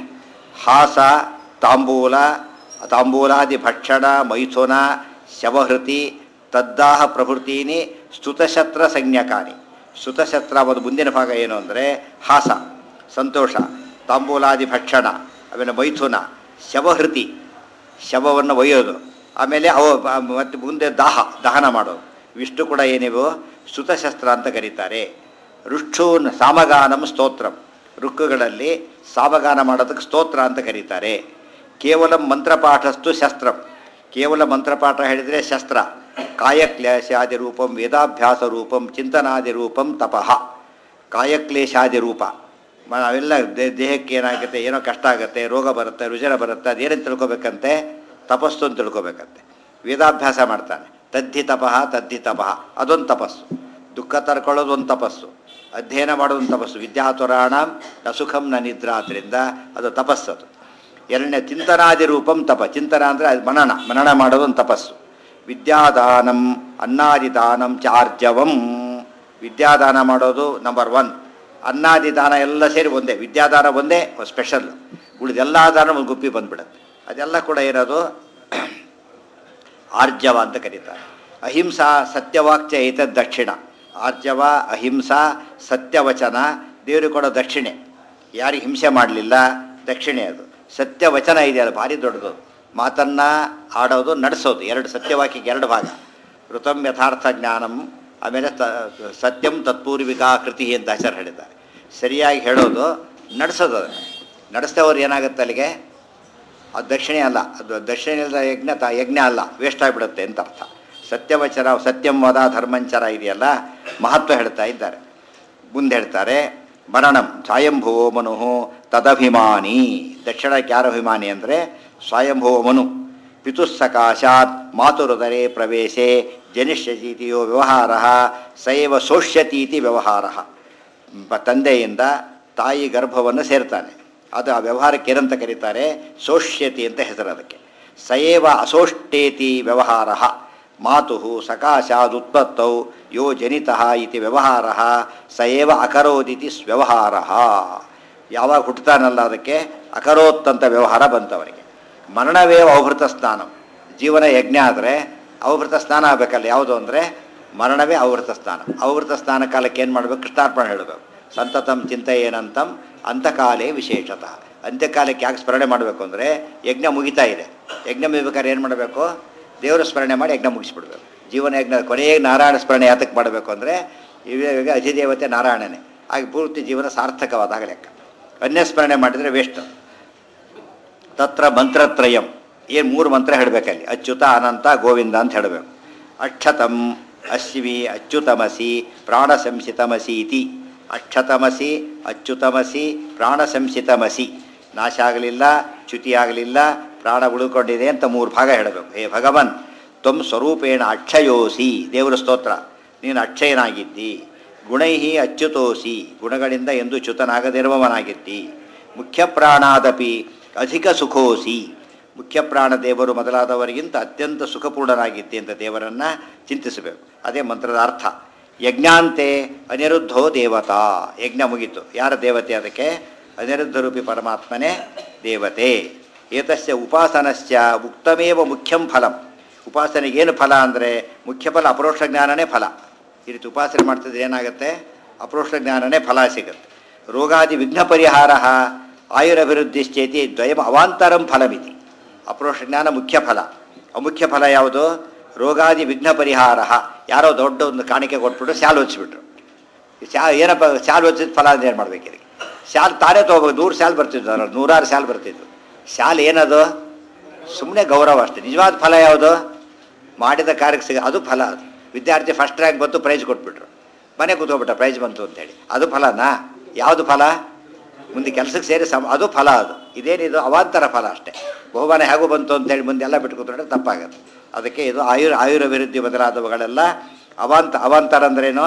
ಹಾಸ ತಾಂಬೂಲ ತಾಂಬೂಲಾದಿ ಭಕ್ಷಣ ಮೈಥುನ ಶವಹೃತಿ ತದ್ದಾಹ ಪ್ರಭೃತೀನಿ ಸ್ತುತಶತ್ರ ಸಂಜ್ಞಕಾನಿ ಸ್ತುತಶತ್ರ ಒಂದು ಮುಂದಿನ ಭಾಗ ಏನು ಅಂದರೆ ಹಾಸ ಸಂತೋಷ ತಾಂಬೂಲಾದಿ ಭಕ್ಷಣ ಆಮೇಲೆ ಮೈಥುನ ಶವಹೃತಿ ಶವವನ್ನು ಒಯ್ಯೋದು ಆಮೇಲೆ ಅವ ಮತ್ತು ಮುಂದೆ ದಾಹ ದಹನ ಮಾಡೋದು ಇವಿಷ್ಟು ಕೂಡ ಏನಿವು ಸ್ತುತಶಸ್ತ್ರ ಅಂತ ಕರೀತಾರೆ ರುಕ್ಷೂನ್ ಸಾಮಗಾನಂ ಸ್ತೋತ್ರಂ ರುಕ್ಕುಗಳಲ್ಲಿ ಸಾಮಗಾನ ಮಾಡೋದಕ್ಕೆ ಸ್ತೋತ್ರ ಅಂತ ಕರೀತಾರೆ ಕೇವಲ ಮಂತ್ರಪಾಠಸ್ತು ಶಸ್ತ್ರಂ ಕೇವಲ ಮಂತ್ರಪಾಠ ಹೇಳಿದರೆ ಶಸ್ತ್ರ ಕಾಯಕ್ಲೇಶಾದಿ ರೂಪಂ ವೇದಾಭ್ಯಾಸ ರೂಪಂ ಚಿಂತನಾದಿ ರೂಪಂ ತಪಃ ಕಾಯಕ್ಲೇಶಾದಿ ರೂಪ ಮ- ನಾವೆಲ್ಲ ದೇ- ದೇಹಕ್ಕೆ ಏನಾಗುತ್ತೆ ಏನೋ ಕಷ್ಟ ಆಗುತ್ತೆ ರೋಗ ಬರುತ್ತೆ ರುಜಿನ ಬರುತ್ತೆ ಅದೇನೇನು ತಿಳ್ಕೊಬೇಕಂತೆ ತಪಸ್ಸು ಅಂತ ತಿಳ್ಕೊಬೇಕಂತೆ ವೇದಾಭ್ಯಾಸ ಮಾಡ್ತಾನೆ ತದ್ಧಿ ತಪಃ ತದ್ಧಿ ತಪಃ ಅದೊಂದು ತಪಸ್ಸು ದುಃಖ ತರ್ಕೊಳ್ಳೋದು ಒಂದು ತಪಸ್ಸು ಅಧ್ಯಯನ ಮಾಡೋದು ಒಂದು ತಪಸ್ಸು ವಿದ್ಯಾತುರಾಣ ನ ಸುಖಂ ನ ನಿದ್ರಾ ಆದ್ದರಿಂದ ಅದು ತಪಸ್ಸದು ಎರಡನೇ ಚಿಂತನಾದಿ ರೂಪಂ ತಪ ಚಿಂತನ ಅಂದರೆ ಅದು ಮನನ ಮನನ ಮಾಡೋದು ಒಂದು ತಪಸ್ಸು ವಿದ್ಯಾದಾನಂ ಅನ್ನಾದಿದಾನಂ ಚಾರ್ಜವಂ ವಿದ್ಯಾದಾನ ಮಾಡೋದು ನಂಬರ್ ಒನ್ ಅನ್ನಾದಿ ದಾನ ಎಲ್ಲ ಸೇರಿ ಒಂದೇ ವಿದ್ಯಾದಾನ ಒಂದೇ ಸ್ಪೆಷಲ್ ಉಳಿದೆಲ್ಲ ದಾನ ಒಂದು ಗುಪ್ಪಿ ಬಂದ್ಬಿಡುತ್ತೆ ಅದೆಲ್ಲ ಕೂಡ ಏನದು ಆರ್ಜವ ಅಂತ ಕರೀತಾರೆ ಅಹಿಂಸಾ ಸತ್ಯವಾಕ್ಯ ಏತದ್ ದಕ್ಷಿಣ ಆರ್ಜವ ಅಹಿಂಸಾ ಸತ್ಯವಚನ ದೇವರು ಕೊಡೋ ದಕ್ಷಿಣೆ ಯಾರಿಗೆ ಹಿಂಸೆ ಮಾಡಲಿಲ್ಲ ದಕ್ಷಿಣೆ ಅದು ಸತ್ಯವಚನ ಇದೆಯಲ್ಲ ಭಾರಿ ದೊಡ್ಡದು ಮಾತನ್ನು ಆಡೋದು ನಡೆಸೋದು ಎರಡು ಸತ್ಯವಾಕ್ಯಕ್ಕೆ ಎರಡು ಭಾಗ ಋತಂ ಯಥಾರ್ಥ ಜ್ಞಾನಂ ಆಮೇಲೆ ತ ಸತ್ಯಂ ತತ್ಪೂರ್ವಿಕಾ ಕೃತಿ ಅಂತ ಹೆಸರು ಹೇಳಿದ್ದಾರೆ ಸರಿಯಾಗಿ ಹೇಳೋದು ನಡೆಸೋದು ಅದನ್ನು ನಡೆಸ್ತವ್ರು ಏನಾಗುತ್ತೆ ಅಲ್ಲಿಗೆ ಅದು ದಕ್ಷಿಣೆ ಅಲ್ಲ ಅದು ದಕ್ಷಿಣೆ ಇಲ್ಲದ ಯಜ್ಞ ತ ಯಜ್ಞ ಅಲ್ಲ ವೇಸ್ಟ್ ಆಗಿಬಿಡುತ್ತೆ ಅಂತ ಅರ್ಥ ಸತ್ಯವಚರ ಸತ್ಯಂ ವದ ಧರ್ಮಂಚರ ಇದೆಯಲ್ಲ ಮಹತ್ವ ಹೇಳ್ತಾ ಇದ್ದಾರೆ ಮುಂದೆ ಹೇಳ್ತಾರೆ ಮರಣಂ ಸ್ವಯಂಭುವೋ ಮನು ತದಭಿಮಾನಿ ದಕ್ಷಿಣಕ್ಕೆ ಯಾರ ಅಭಿಮಾನಿ ಅಂದರೆ ಸ್ವಯಂಭುವ ಮನು ಪಿತುಸ್ಸಕಾಶಾತ್ ಮಾತುರುದರೆ ಪ್ರವೇಶೆ ಜನಿಷ್ಯತೀತಿಯೋ ವ್ಯವಹಾರ ಸೈವ ಸೋಷ್ಯತೀತಿ ವ್ಯವಹಾರ ಬ- ತಂದೆಯಿಂದ ತಾಯಿ ಗರ್ಭವನ್ನು ಸೇರ್ತಾನೆ ಅದು ಆ ವ್ಯವಹಾರಕ್ಕೆ ಏನಂತ ಕರೀತಾರೆ ಸೋಷ್ಯತಿ ಅಂತ ಹೆಸರು ಅದಕ್ಕೆ ಸಯೇವ ಅಸೋಷ್ಟೇತಿ ವ್ಯವಹಾರ ಮಾತು ಸಕಾಶಾದುತ್ಪತ್ತೌ ಯೋ ಜನಿತಃ ಇತಿ ವ್ಯವಹಾರ ಸಯೇವ ಅಕರೋದಿತಿ ವ್ಯವಹಾರ ಯಾವಾಗ ಹುಟ್ಟುತ್ತಾನಲ್ಲ ಅದಕ್ಕೆ ಅಕರೋತ್ ಅಂತ ವ್ಯವಹಾರ ಬಂತವನಿಗೆ ಮರಣವೇವ ಅವಭೃತ ಸ್ನಾನಂ ಜೀವನ ಯಜ್ಞ ಆದರೆ ಅವಭೃತ ಸ್ನಾನ ಆಗಬೇಕಲ್ಲ ಯಾವುದು ಅಂದರೆ ಮರಣವೇ ಅವಭೃತ ಸ್ನಾನ ಅವಭೃತ ಸ್ನಾನ ಕಾಲಕ್ಕೆ ಏನು ಮಾಡಬೇಕು ಕೃಷ್ಣಾರ್ಪಣೆ ಹೇಳಬೇಕು ಸಂತತಂ ಚಿಂತೆ ಏನಂತಂ ಅಂತಕಾಲೇ ವಿಶೇಷತಃ ಅಂತ್ಯಕಾಲಕ್ಕೆ ಯಾಕೆ ಸ್ಮರಣೆ ಮಾಡಬೇಕು ಅಂದರೆ ಯಜ್ಞ ಮುಗಿತಾ ಇದೆ ಯಜ್ಞ ಮುಗಿಬೇಕಾದ್ರೆ ಏನು ಮಾಡಬೇಕು ದೇವರ ಸ್ಮರಣೆ ಮಾಡಿ ಯಜ್ಞ ಮುಗಿಸ್ಬಿಡ್ಬೇಕು ಜೀವನ ಯಜ್ಞ ಕೊನೆಗೆ ನಾರಾಯಣ ಸ್ಮರಣೆ ಯಾತಕ್ಕೆ ಮಾಡಬೇಕು ಅಂದರೆ ಇವಾಗ ಅಧಿದೇವತೆ ನಾರಾಯಣನೇ ಹಾಗೆ ಪೂರ್ತಿ ಜೀವನ ಸಾರ್ಥಕವಾದಾಗ ಲೆಕ್ಕ ಅನ್ಯ ಸ್ಮರಣೆ ಮಾಡಿದರೆ ವೇಸ್ಟ್ ತತ್ರ ಮಂತ್ರತ್ರಯಂ ಏನು ಮೂರು ಮಂತ್ರ ಹೇಳಬೇಕಲ್ಲಿ ಅಚ್ಯುತ ಅನಂತ ಗೋವಿಂದ ಅಂತ ಹೇಳಬೇಕು ಅಕ್ಷತಂ ಅಶ್ವಿ ಅಚ್ಯುತಮಸಿ ಪ್ರಾಣಸಂಸಿತಮಸಿ ಇತಿ ಅಕ್ಷತಮಸಿ ಅಚ್ಯುತಮಸಿ ಪ್ರಾಣಸಂಸಿತಮಸಿ ನಾಶ ಆಗಲಿಲ್ಲ ಚ್ಯುತಿ ಆಗಲಿಲ್ಲ ಪ್ರಾಣ ಉಳ್ಕೊಂಡಿದೆ ಅಂತ ಮೂರು ಭಾಗ ಹೇಳಬೇಕು ಹೇ ಭಗವನ್ ತ್ವಂ ಸ್ವರೂಪೇಣ ಅಕ್ಷಯೋಸಿ ದೇವರ ಸ್ತೋತ್ರ ನೀನು ಅಕ್ಷಯನಾಗಿದ್ದಿ ಗುಣೈ ಅಚ್ಯುತೋಸಿ ಗುಣಗಳಿಂದ ಎಂದು ಚ್ಯುತನಾಗದಿರುವವನಾಗಿದ್ದಿ ಮುಖ್ಯ ಪ್ರಾಣಾದಪಿ ಅಧಿಕ ಸುಖೋಸಿ ಮುಖ್ಯ ಪ್ರಾಣ ದೇವರು ಮೊದಲಾದವರಿಗಿಂತ ಅತ್ಯಂತ ಸುಖಪೂರ್ಣನಾಗಿದ್ದಿ ಅಂತ ದೇವರನ್ನು ಚಿಂತಿಸಬೇಕು ಅದೇ ಮಂತ್ರದ ಅರ್ಥ ಯಜ್ಞಾಂತೆ ಅನಿರುದ್ಧೋ ದೇವತಾ ಯಜ್ಞ ಮುಗೀತು ಯಾರ ದೇವತೆ ಅದಕ್ಕೆ ಅನಿರುದ್ಧ ರೂಪಿ ಪರಮಾತ್ಮನೇ ದೇವತೆ ಏತಸ್ಯ ಉಪಾಸನಸ್ಯ ಉಕ್ತಮೇವ ಮುಖ್ಯಂ ಫಲಂ ಉಪಾಸನೆಗೆ ಏನು ಫಲ ಅಂದರೆ ಮುಖ್ಯ ಫಲ ಅಪರೋಕ್ಷ ಜ್ಞಾನನೇ ಫಲ ಈ ರೀತಿ ಉಪಾಸನೆ ಮಾಡ್ತಿದ್ರೆ ಏನಾಗುತ್ತೆ ಅಪರೋಕ್ಷ ಜ್ಞಾನನೇ ಫಲ ಸಿಗುತ್ತೆ ರೋಗಾದಿ ವಿಘ್ನ ಪರಿಹಾರ ಆಯುರಭಿವೃದ್ಧಿಶ್ಚೇತಿ ದ್ವಯಂ ಅವಾಂತರಂ ಫಲಮಿತಿ ಅಪರೋಕ್ಷ ಜ್ಞಾನ ಮುಖ್ಯ ಫಲ ಅಮುಖ್ಯ ಫಲ ಯಾವುದು ರೋಗಾದಿ ವಿಘ್ನ ಪರಿಹಾರ ಯಾರೋ ದೊಡ್ಡ ಒಂದು ಕಾಣಿಕೆ ಕೊಟ್ಬಿಟ್ಟು ಶಾಲು ಹೊಚ್ಚಿಬಿಟ್ರು ಶಾ ಏನಪ್ಪ ಶಾಲು ಹೊಚ್ಚಿದ ಫಲ ಅಂದ್ರೆ ಏನು ಮಾಡ್ಬೇಕು ಇದಕ್ಕೆ ಶಾಲ್ ತಾನೇ ತೊಗೋಬೇಕು ನೂರು ಶಾಲ್ ಬರ್ತಿದ್ವು ಅದ್ರಲ್ಲಿ ನೂರಾರು ಶಾಲ್ ಬರ್ತಿದ್ವು ಶಾಲ್ ಏನದು ಸುಮ್ಮನೆ ಗೌರವ ಅಷ್ಟೇ ನಿಜವಾದ ಫಲ ಯಾವುದು ಮಾಡಿದ ಕಾರ್ಯಕ್ಕೆ ಸಿಗ ಅದು ಫಲ ಅದು ವಿದ್ಯಾರ್ಥಿ ಫಸ್ಟ್ ರ್ಯಾಂಕ್ ಬಂತು ಪ್ರೈಸ್ ಕೊಟ್ಬಿಟ್ರು ಮನೆ ಕೂತ್ಕೊಬಿಟ್ಟ ಪ್ರೈಸ್ ಬಂತು ಅಂತೇಳಿ ಅದು ಫಲನಾ ಯಾವುದು ಫಲ ಮುಂದೆ ಕೆಲಸಕ್ಕೆ ಸೇರಿ ಸಮ ಅದು ಫಲ ಅದು ಇದೇನಿದು ಅವಾಂತರ ಫಲ ಅಷ್ಟೇ ಬಹುಮಾನ ಹೇಗೂ ಬಂತು ಅಂತೇಳಿ ಮುಂದೆ ಎಲ್ಲ ಬಿಟ್ಟು ಕೂತ್ಕೊಂಡ್ರೆ ತಪ್ಪಾಗುತ್ತೆ ಅದಕ್ಕೆ ಇದು ಆಯುರ್ ಆಯುರ್ಭಿವೃದ್ಧಿ ಮೊದಲಾದವುಗಳೆಲ್ಲ ಅವಾಂತ ಅವಾಂತರ ಅಂದ್ರೇನು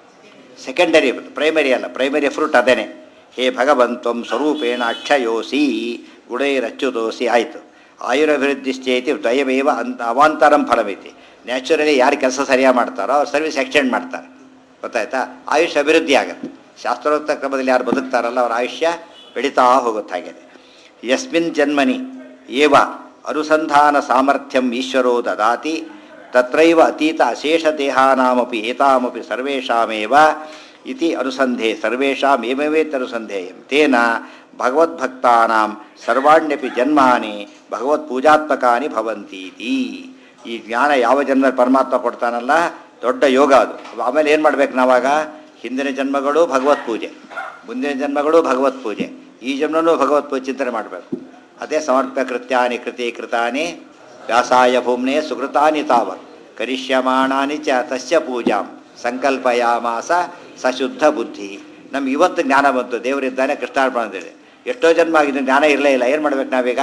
ಸೆಕೆಂಡರಿ ಪ್ರೈಮರಿ ಅಲ್ಲ ಪ್ರೈಮರಿ ಫ್ರೂಟ್ ಅದೇನೆ ಹೇ ಭಗವಂತಂ ಸ್ವರೂಪೇಣ ಅಕ್ಷಯೋಸಿ ಗುಡೈರಚ್ಯುತೋಸಿ ಆಯಿತು ಆಯುರಭಿವೃದ್ಧಿಶ್ಚೇತಿ ದ್ವಯಮೇವ ಅಂತ ಅವಾಂತರಂ ಫಲವೈತಿ ನ್ಯಾಚುರಲಿ ಯಾರು ಕೆಲಸ ಸರಿಯಾಗಿ ಮಾಡ್ತಾರೋ ಅವ್ರು ಸರ್ವಿಸ್ ಎಕ್ಸ್ಟೆಂಡ್ ಮಾಡ್ತಾರೆ ಗೊತ್ತಾಯ್ತಾ ಆಯುಷ್ ಅಭಿವೃದ್ಧಿ ಆಗುತ್ತೆ ಶಾಸ್ತ್ರೋಕ್ತ ಕ್ರಮದಲ್ಲಿ ಯಾರು ಬದುಕ್ತಾರಲ್ಲ ಅವ್ರ ಆಯುಷ್ಯ ಬೆಳೀತಾ ಹೋಗುತ್ತೆ ಹಾಗೆ ಯಸ್ಮಿನ್ ಜನ್ಮನಿ ಏವ ಅನುಸಂಧಾನ ಸಾಮರ್ಥ್ಯಂ ಈಶ್ವರೋ ದದಾತಿ ತತ್ರೈವ ಅತೀತ ಅಶೇಷ ದೇಹಾನಾಮಪಿ ಏತಾಮಪಿ ಸರ್ವೇಷಾಮೇವ ಇತಿ ಅನುಸಂಧೆ ಸರ್ವೇಷಾಮೇವೇತನುಸಂಧೇಯಂ ತೇನ ಭಗವದ್ಭಕ್ತಾನಾಂ ಸರ್ವಾಣ್ಯಪಿ ಜನ್ಮಾನಿ ಭಗವತ್ಪೂಜಾತ್ಮಕಾನಿ ಭವಂತೀತಿ ಈ ಜ್ಞಾನ ಯಾವ ಜನ್ಮ ಪರಮಾತ್ಮ ಕೊಡ್ತಾನಲ್ಲ ದೊಡ್ಡ ಯೋಗ ಅದು ಆಮೇಲೆ ಏನು ಮಾಡ್ಬೇಕು ನಾವಾಗ ಹಿಂದಿನ ಜನ್ಮಗಳು ಭಗವತ್ ಪೂಜೆ ಮುಂದಿನ ಜನ್ಮಗಳು ಭಗವತ್ ಪೂಜೆ ಈ ಜನ್ಮನೂ ಭಗವತ್ ಪೂಜೆ ಚಿಂತನೆ ಮಾಡಬೇಕು ಅದೇ ಸಮರ್ಪ್ಯ ಕೃತ್ಯಾನಿ ಕೃತಿ ಕೃತಾನಿ ವ್ಯಾಸಾಯ ಭೂಮ್ನೆ ಸುಕೃತಾನಿ ತಾವತ್ ಕರಿಷ್ಯಮಾಣಾನಿ ಚ ತಸ್ಯ ಪೂಜಾಂ ಸಂಕಲ್ಪಯಾಮಾಸ ಸಶುದ್ಧ ಬುದ್ಧಿ ನಮ್ಗೆ ಇವತ್ತು ಜ್ಞಾನ ಬಂತು ದೇವರಿದ್ದಾನೆ ಕೃಷ್ಣಾರ್ಪಣ ಅಂತಿದೆ ಎಷ್ಟೋ ಜನ್ಮ ಆಗಿದ್ದು ಜ್ಞಾನ ಇರಲೇ ಇಲ್ಲ ಏನು ಮಾಡ್ಬೇಕು ನಾವೀಗ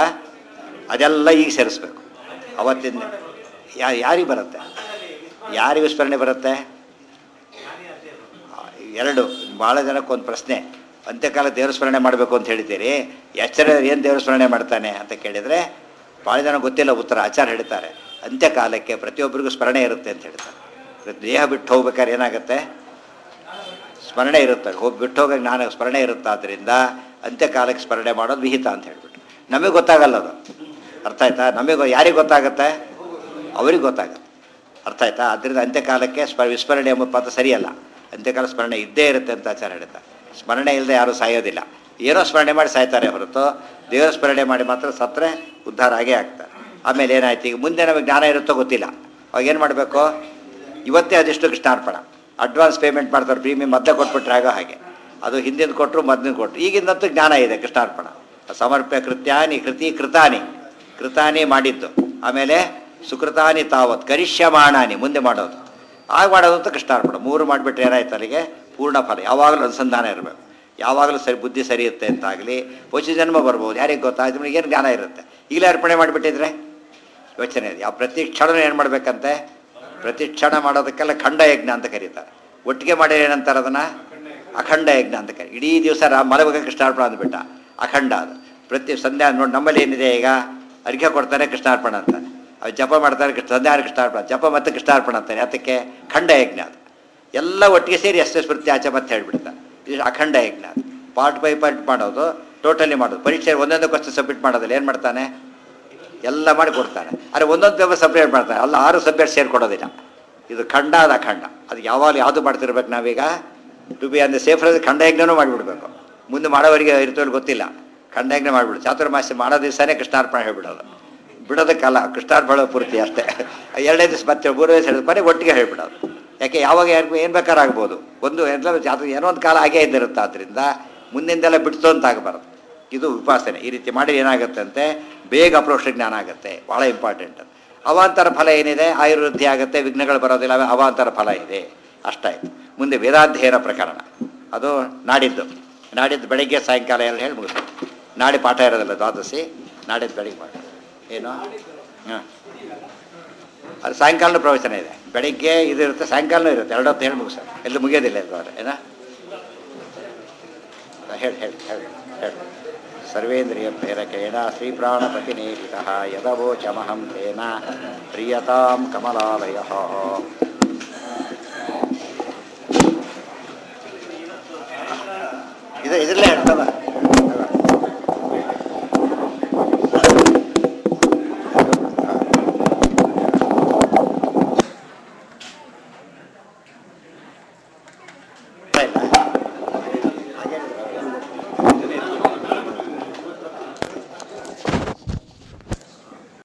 ಅದೆಲ್ಲ ಈಗ ಸೇರಿಸ್ಬೇಕು ಅವತ್ತಿನ ಯಾ ಯಾರಿಗೆ ಬರುತ್ತೆ ಯಾರಿಗೂ ಸ್ಮರಣೆ ಬರುತ್ತೆ ಎರಡು ಭಾಳ ಜನಕ್ಕೆ ಒಂದು ಪ್ರಶ್ನೆ ಅಂತ್ಯಕಾಲ ದೇವ್ರ ಸ್ಮರಣೆ ಮಾಡಬೇಕು ಅಂತ ಹೇಳಿದ್ದೀರಿ ಎಚ್ಚರ ಏನು ದೇವ್ರ ಸ್ಮರಣೆ ಮಾಡ್ತಾನೆ ಅಂತ ಕೇಳಿದರೆ ಭಾಳ ಜನ ಗೊತ್ತಿಲ್ಲ ಉತ್ತರ ಆಚಾರ ಹೇಳ್ತಾರೆ ಅಂತ್ಯಕಾಲಕ್ಕೆ ಪ್ರತಿಯೊಬ್ಬರಿಗೂ ಸ್ಮರಣೆ ಇರುತ್ತೆ ಅಂತ ಹೇಳ್ತಾರೆ ದೇಹ ಬಿಟ್ಟು ಹೋಗ್ಬೇಕಾದ್ರೆ ಏನಾಗುತ್ತೆ ಸ್ಮರಣೆ ಇರುತ್ತೆ ಹೋಗಿ ಬಿಟ್ಟು ಹೋಗಕ್ಕೆ ನಾನು ಸ್ಮರಣೆ ಇರುತ್ತೆ ಆದ್ದರಿಂದ ಅಂತ್ಯಕಾಲಕ್ಕೆ ಸ್ಮರಣೆ ಮಾಡೋದು ವಿಹಿತ ಅಂತ ಹೇಳ್ಬಿಟ್ಟು ನಮಗೆ ಗೊತ್ತಾಗಲ್ಲ ಅದು ಅರ್ಥ ಆಯ್ತಾ ನಮಗೆ ಯಾರಿಗೆ ಗೊತ್ತಾಗುತ್ತೆ ಅವ್ರಿಗೆ ಗೊತ್ತಾಗುತ್ತೆ ಅರ್ಥ ಆಯ್ತಾ ಅದರಿಂದ ಅಂತ್ಯಕಾಲಕ್ಕೆ ಸ್ಮ ವಿಸ್ಮರಣೆ ಎಂಬ ಪದ ಸರಿಯಲ್ಲ ಅಂತ್ಯಕಾಲ ಸ್ಮರಣೆ ಇದ್ದೇ ಇರುತ್ತೆ ಅಂತ ಆಚಾರ ಹೇಳ್ತಾರೆ ಸ್ಮರಣೆ ಇಲ್ಲದೆ ಯಾರೂ ಸಾಯೋದಿಲ್ಲ ಏನೋ ಸ್ಮರಣೆ ಮಾಡಿ ಸಾಯ್ತಾರೆ ಹೊರತು ದೇವರ ಸ್ಮರಣೆ ಮಾಡಿ ಮಾತ್ರ ಸತ್ತರೆ ಉದ್ಧಾರ ಆಗೇ ಆಗ್ತಾರೆ ಆಮೇಲೆ ಏನಾಯ್ತು ಈಗ ಮುಂದೆ ನಮಗೆ ಜ್ಞಾನ ಇರುತ್ತೋ ಗೊತ್ತಿಲ್ಲ ಅವಾಗ ಏನು ಮಾಡಬೇಕು ಇವತ್ತೇ ಅದೆಷ್ಟು ಕೃಷ್ಣಾರ್ಪಣ ಅಡ್ವಾನ್ಸ್ ಪೇಮೆಂಟ್ ಮಾಡ್ತಾರೆ ಪ್ರೀಮಿಯಂ ಮೊದಲೇ ಕೊಟ್ಬಿಟ್ರೆ ಆಗೋ ಹಾಗೆ ಅದು ಹಿಂದಿನ ಕೊಟ್ಟರು ಮೊದಲಿನ ಕೊಟ್ಟರು ಈಗಿಂದಂತೂ ಜ್ಞಾನ ಇದೆ ಕೃಷ್ಣಾರ್ಪಣ ಸಮರ್ಪ್ಯ ಕೃತ್ಯಾನಿ ಕೃತಿ ಕೃತಾನಿ ಕೃತಾನಿ ಮಾಡಿದ್ದು ಆಮೇಲೆ ಸುಕೃತಾನಿ ತಾವತ್ ಕರಿಷ್ಯಮಾಣಾನಿ ಮುಂದೆ ಮಾಡೋದು ಆಗ ಮಾಡೋದು ಅಂತ ಕೃಷ್ಣಾರ್ಪಣ ಮೂರು ಮಾಡಿಬಿಟ್ರೆ ಏನಾಯ್ತು ಅಲ್ಲಿಗೆ ಪೂರ್ಣ ಫಲ ಯಾವಾಗಲೂ ಅನುಸಂಧಾನ ಇರಬೇಕು ಯಾವಾಗಲೂ ಸರಿ ಬುದ್ಧಿ ಸರಿ ಇರುತ್ತೆ ಅಂತಾಗಲಿ ಪೋಷಿ ಜನ್ಮ ಬರ್ಬೋದು ಯಾರಿಗೆ ಗೊತ್ತಾಯ್ತು ನಿಮಗೆ ಏನು ಜ್ಞಾನ ಇರುತ್ತೆ ಈಗಲೇ ಅರ್ಪಣೆ ಮಾಡಿಬಿಟ್ಟಿದ್ರೆ ಯೋಚನೆ ಇದೆ ಯಾವ ಪ್ರತಿ ಕ್ಷಣ ಏನು ಮಾಡಬೇಕಂತೆ ಪ್ರತಿ ಕ್ಷಣ ಮಾಡೋದಕ್ಕೆಲ್ಲ ಖಂಡ ಯಜ್ಞ ಅಂತ ಕರೀತಾರೆ ಒಟ್ಟಿಗೆ ಮಾಡಿ ಏನಂತಾರೆ ಅದನ್ನು ಅಖಂಡ ಯಜ್ಞ ಅಂತ ಕರಿ ಇಡೀ ದಿವಸ ರಾಮ ಮಲಗ ಕೃಷ್ಣಾರ್ಪಣ ಅಂದ್ಬಿಟ್ಟ ಅಖಂಡ ಅದು ಪ್ರತಿ ಸಂಧ್ಯಾ ನೋಡಿ ನಮ್ಮಲ್ಲಿ ಏನಿದೆ ಈಗ ಅರ್ಘ್ಯ ಕೊಡ್ತಾರೆ ಕೃಷ್ಣಾರ್ಪಣ ಅಂತಾನೆ ಅವ್ರು ಜಪ ಮಾಡ್ತಾರೆ ಕೃಷ್ಣ ಸಂಧ್ಯಾ ಕೃಷ್ಣಾರ್ಪಣ ಜಪ ಮತ್ತು ಕೃಷ್ಣಾರ್ಪಣ ಅಂತಾನೆ ಅದಕ್ಕೆ ಖಂಡ ಯಜ್ಞ ಅದು ಎಲ್ಲ ಒಟ್ಟಿಗೆ ಸೇರಿ ಅಷ್ಟೇ ಸ್ಮೃತಿ ಆಚೆ ಮತ್ತೆ ಹೇಳ್ಬಿಡ್ತಾರೆ ಇದು ಅಖಂಡ ಯಜ್ಞ ಅದು ಪಾರ್ಟ್ ಬೈ ಪಾರ್ಟ್ ಮಾಡೋದು ಟೋಟಲಿ ಮಾಡೋದು ಪರೀಕ್ಷೆ ಒಂದೊಂದು ಕ್ವಶನ್ ಸಬ್ಮಿಟ್ ಮಾಡೋದಿಲ್ಲ ಏನು ಮಾಡ್ತಾನೆ ಎಲ್ಲ ಮಾಡಿ ಕೊಡ್ತಾನೆ ಆದರೆ ಒಂದೊಂದು ಪೇಪರ್ ಸಪ್ರೇಟ್ ಮಾಡ್ತಾನೆ ಅಲ್ಲ ಆರು ಸಬ್ಜೆಕ್ಟ್ ಸೇರಿ ಕೊಡೋದಿಲ್ಲ ಇದು ಖಂಡ ಅದು ಅಖಂಡ ಅದು ಯಾವಾಗ ಯಾವುದು ಮಾಡ್ತಿರ್ಬೇಕು ನಾವೀಗ ಟು ಬಿ ಅಂದರೆ ಸೇಫ್ ಖಂಡ ಯಜ್ಞನೂ ಮಾಡಿಬಿಡ್ಬೇಕು ಮುಂದೆ ಮಾಡೋವರಿಗೆ ಇರ್ತವಲ್ಲಿ ಗೊತ್ತಿಲ್ಲ ಖಂಡ ಯಜ್ಞ ಮಾಡಿಬಿಡು ಚಾತುರ್ಮಾಸ್ಯ ಮಾಡೋ ದಿವಸನೇ ಕೃಷ್ಣಾರ್ಪಣೆ ಹೇಳ್ಬಿಡೋದು ಬಿಡೋದಕ್ಕಲ್ಲ ಕೃಷ್ಣಾರ್ಪಣ ಪೂರ್ತಿ ಅಷ್ಟೇ ಎರಡನೇ ದಿವಸ ಮತ್ತೆ ಮೂರನೇ ದಿವಸ ಹೇಳಿದ ಮನೆ ಒಟ್ಟಿಗೆ ಹೇಳ್ಬಿಡೋದು ಯಾಕೆ ಯಾವಾಗ ಯಾರಿಗೂ ಏನು ಬೇಕಾದ್ರೂ ಆಗ್ಬೋದು ಒಂದು ಎಲ್ಲ ಜಾತ್ರೆ ಏನೋ ಒಂದು ಕಾಲ ಆಗೇ ಇದ್ದಿರುತ್ತೆ ಆದ್ದರಿಂದ ಮುಂದಿಂದೆಲ್ಲ ಬಿಡ್ತು ಅಂತ ಆಗಬಾರ್ದು ಇದು ಉಪಾಸನೆ ಈ ರೀತಿ ಮಾಡಿ ಏನಾಗುತ್ತಂತೆ ಬೇಗ ಅಪ್ರೋಕ್ಷ ಜ್ಞಾನ ಆಗುತ್ತೆ ಭಾಳ ಇಂಪಾರ್ಟೆಂಟ್ ಅವಾಂತರ ಫಲ ಏನಿದೆ ಆಯುರ್ವೃದ್ಧಿ ಆಗುತ್ತೆ ವಿಘ್ನಗಳು ಬರೋದಿಲ್ಲ ಅವ- ಅವಾಂತರ ಫಲ ಇದೆ ಅಷ್ಟಾಯ್ತು ಮುಂದೆ ವೇದಾಧ್ಯಯನ ಪ್ರಕರಣ ಅದು ನಾಡಿದ್ದು ನಾಡಿದ್ದು ಬೆಳಗ್ಗೆ ಸಾಯಂಕಾಲ ಎಲ್ಲ ಹೇಳಿ ಮುಗಿಸ್ತು ನಾಳೆ ಪಾಠ ಇರೋದಿಲ್ಲ ದ್ವಾದಶಿ ನಾಡಿದ್ದು ಬೆಳಿಗ್ಗೆ ಪಾಠ ಏನು ಹಾಂ ಅದು ಸಾಯಂಕಾಲನೂ ಪ್ರವಚನ ಇದೆ ಬೆಳಿಗ್ಗೆ ಇದು ಇರುತ್ತೆ ಸಾಯಂಕಾಲನೂ ಇರುತ್ತೆ ಎರಡು ಹೊತ್ತು ಹೇಳಿ ಮುಗಿಸ ಎಲ್ಲೂ ಮುಗಿಯೋದಿಲ್ಲ ಎಲ್ಲರೂ ಏನ ಹೇಳಿ ಹೇಳಿ ಹೇಳಿ ಹೇಳಿ ಸರ್ವೇಂದ್ರಿಯ ಪ್ರೇರಕೇಣ ಶ್ರೀಪ್ರಾಣಪತಿನೇಹಿತ ಯದವೋಚಮಹಂ ತೇನ ಪ್ರಿಯತಾಂ ಕಮಲಾಲಯ ಇದು ಇದರಲ್ಲೇ ಹೇಳ್ತದ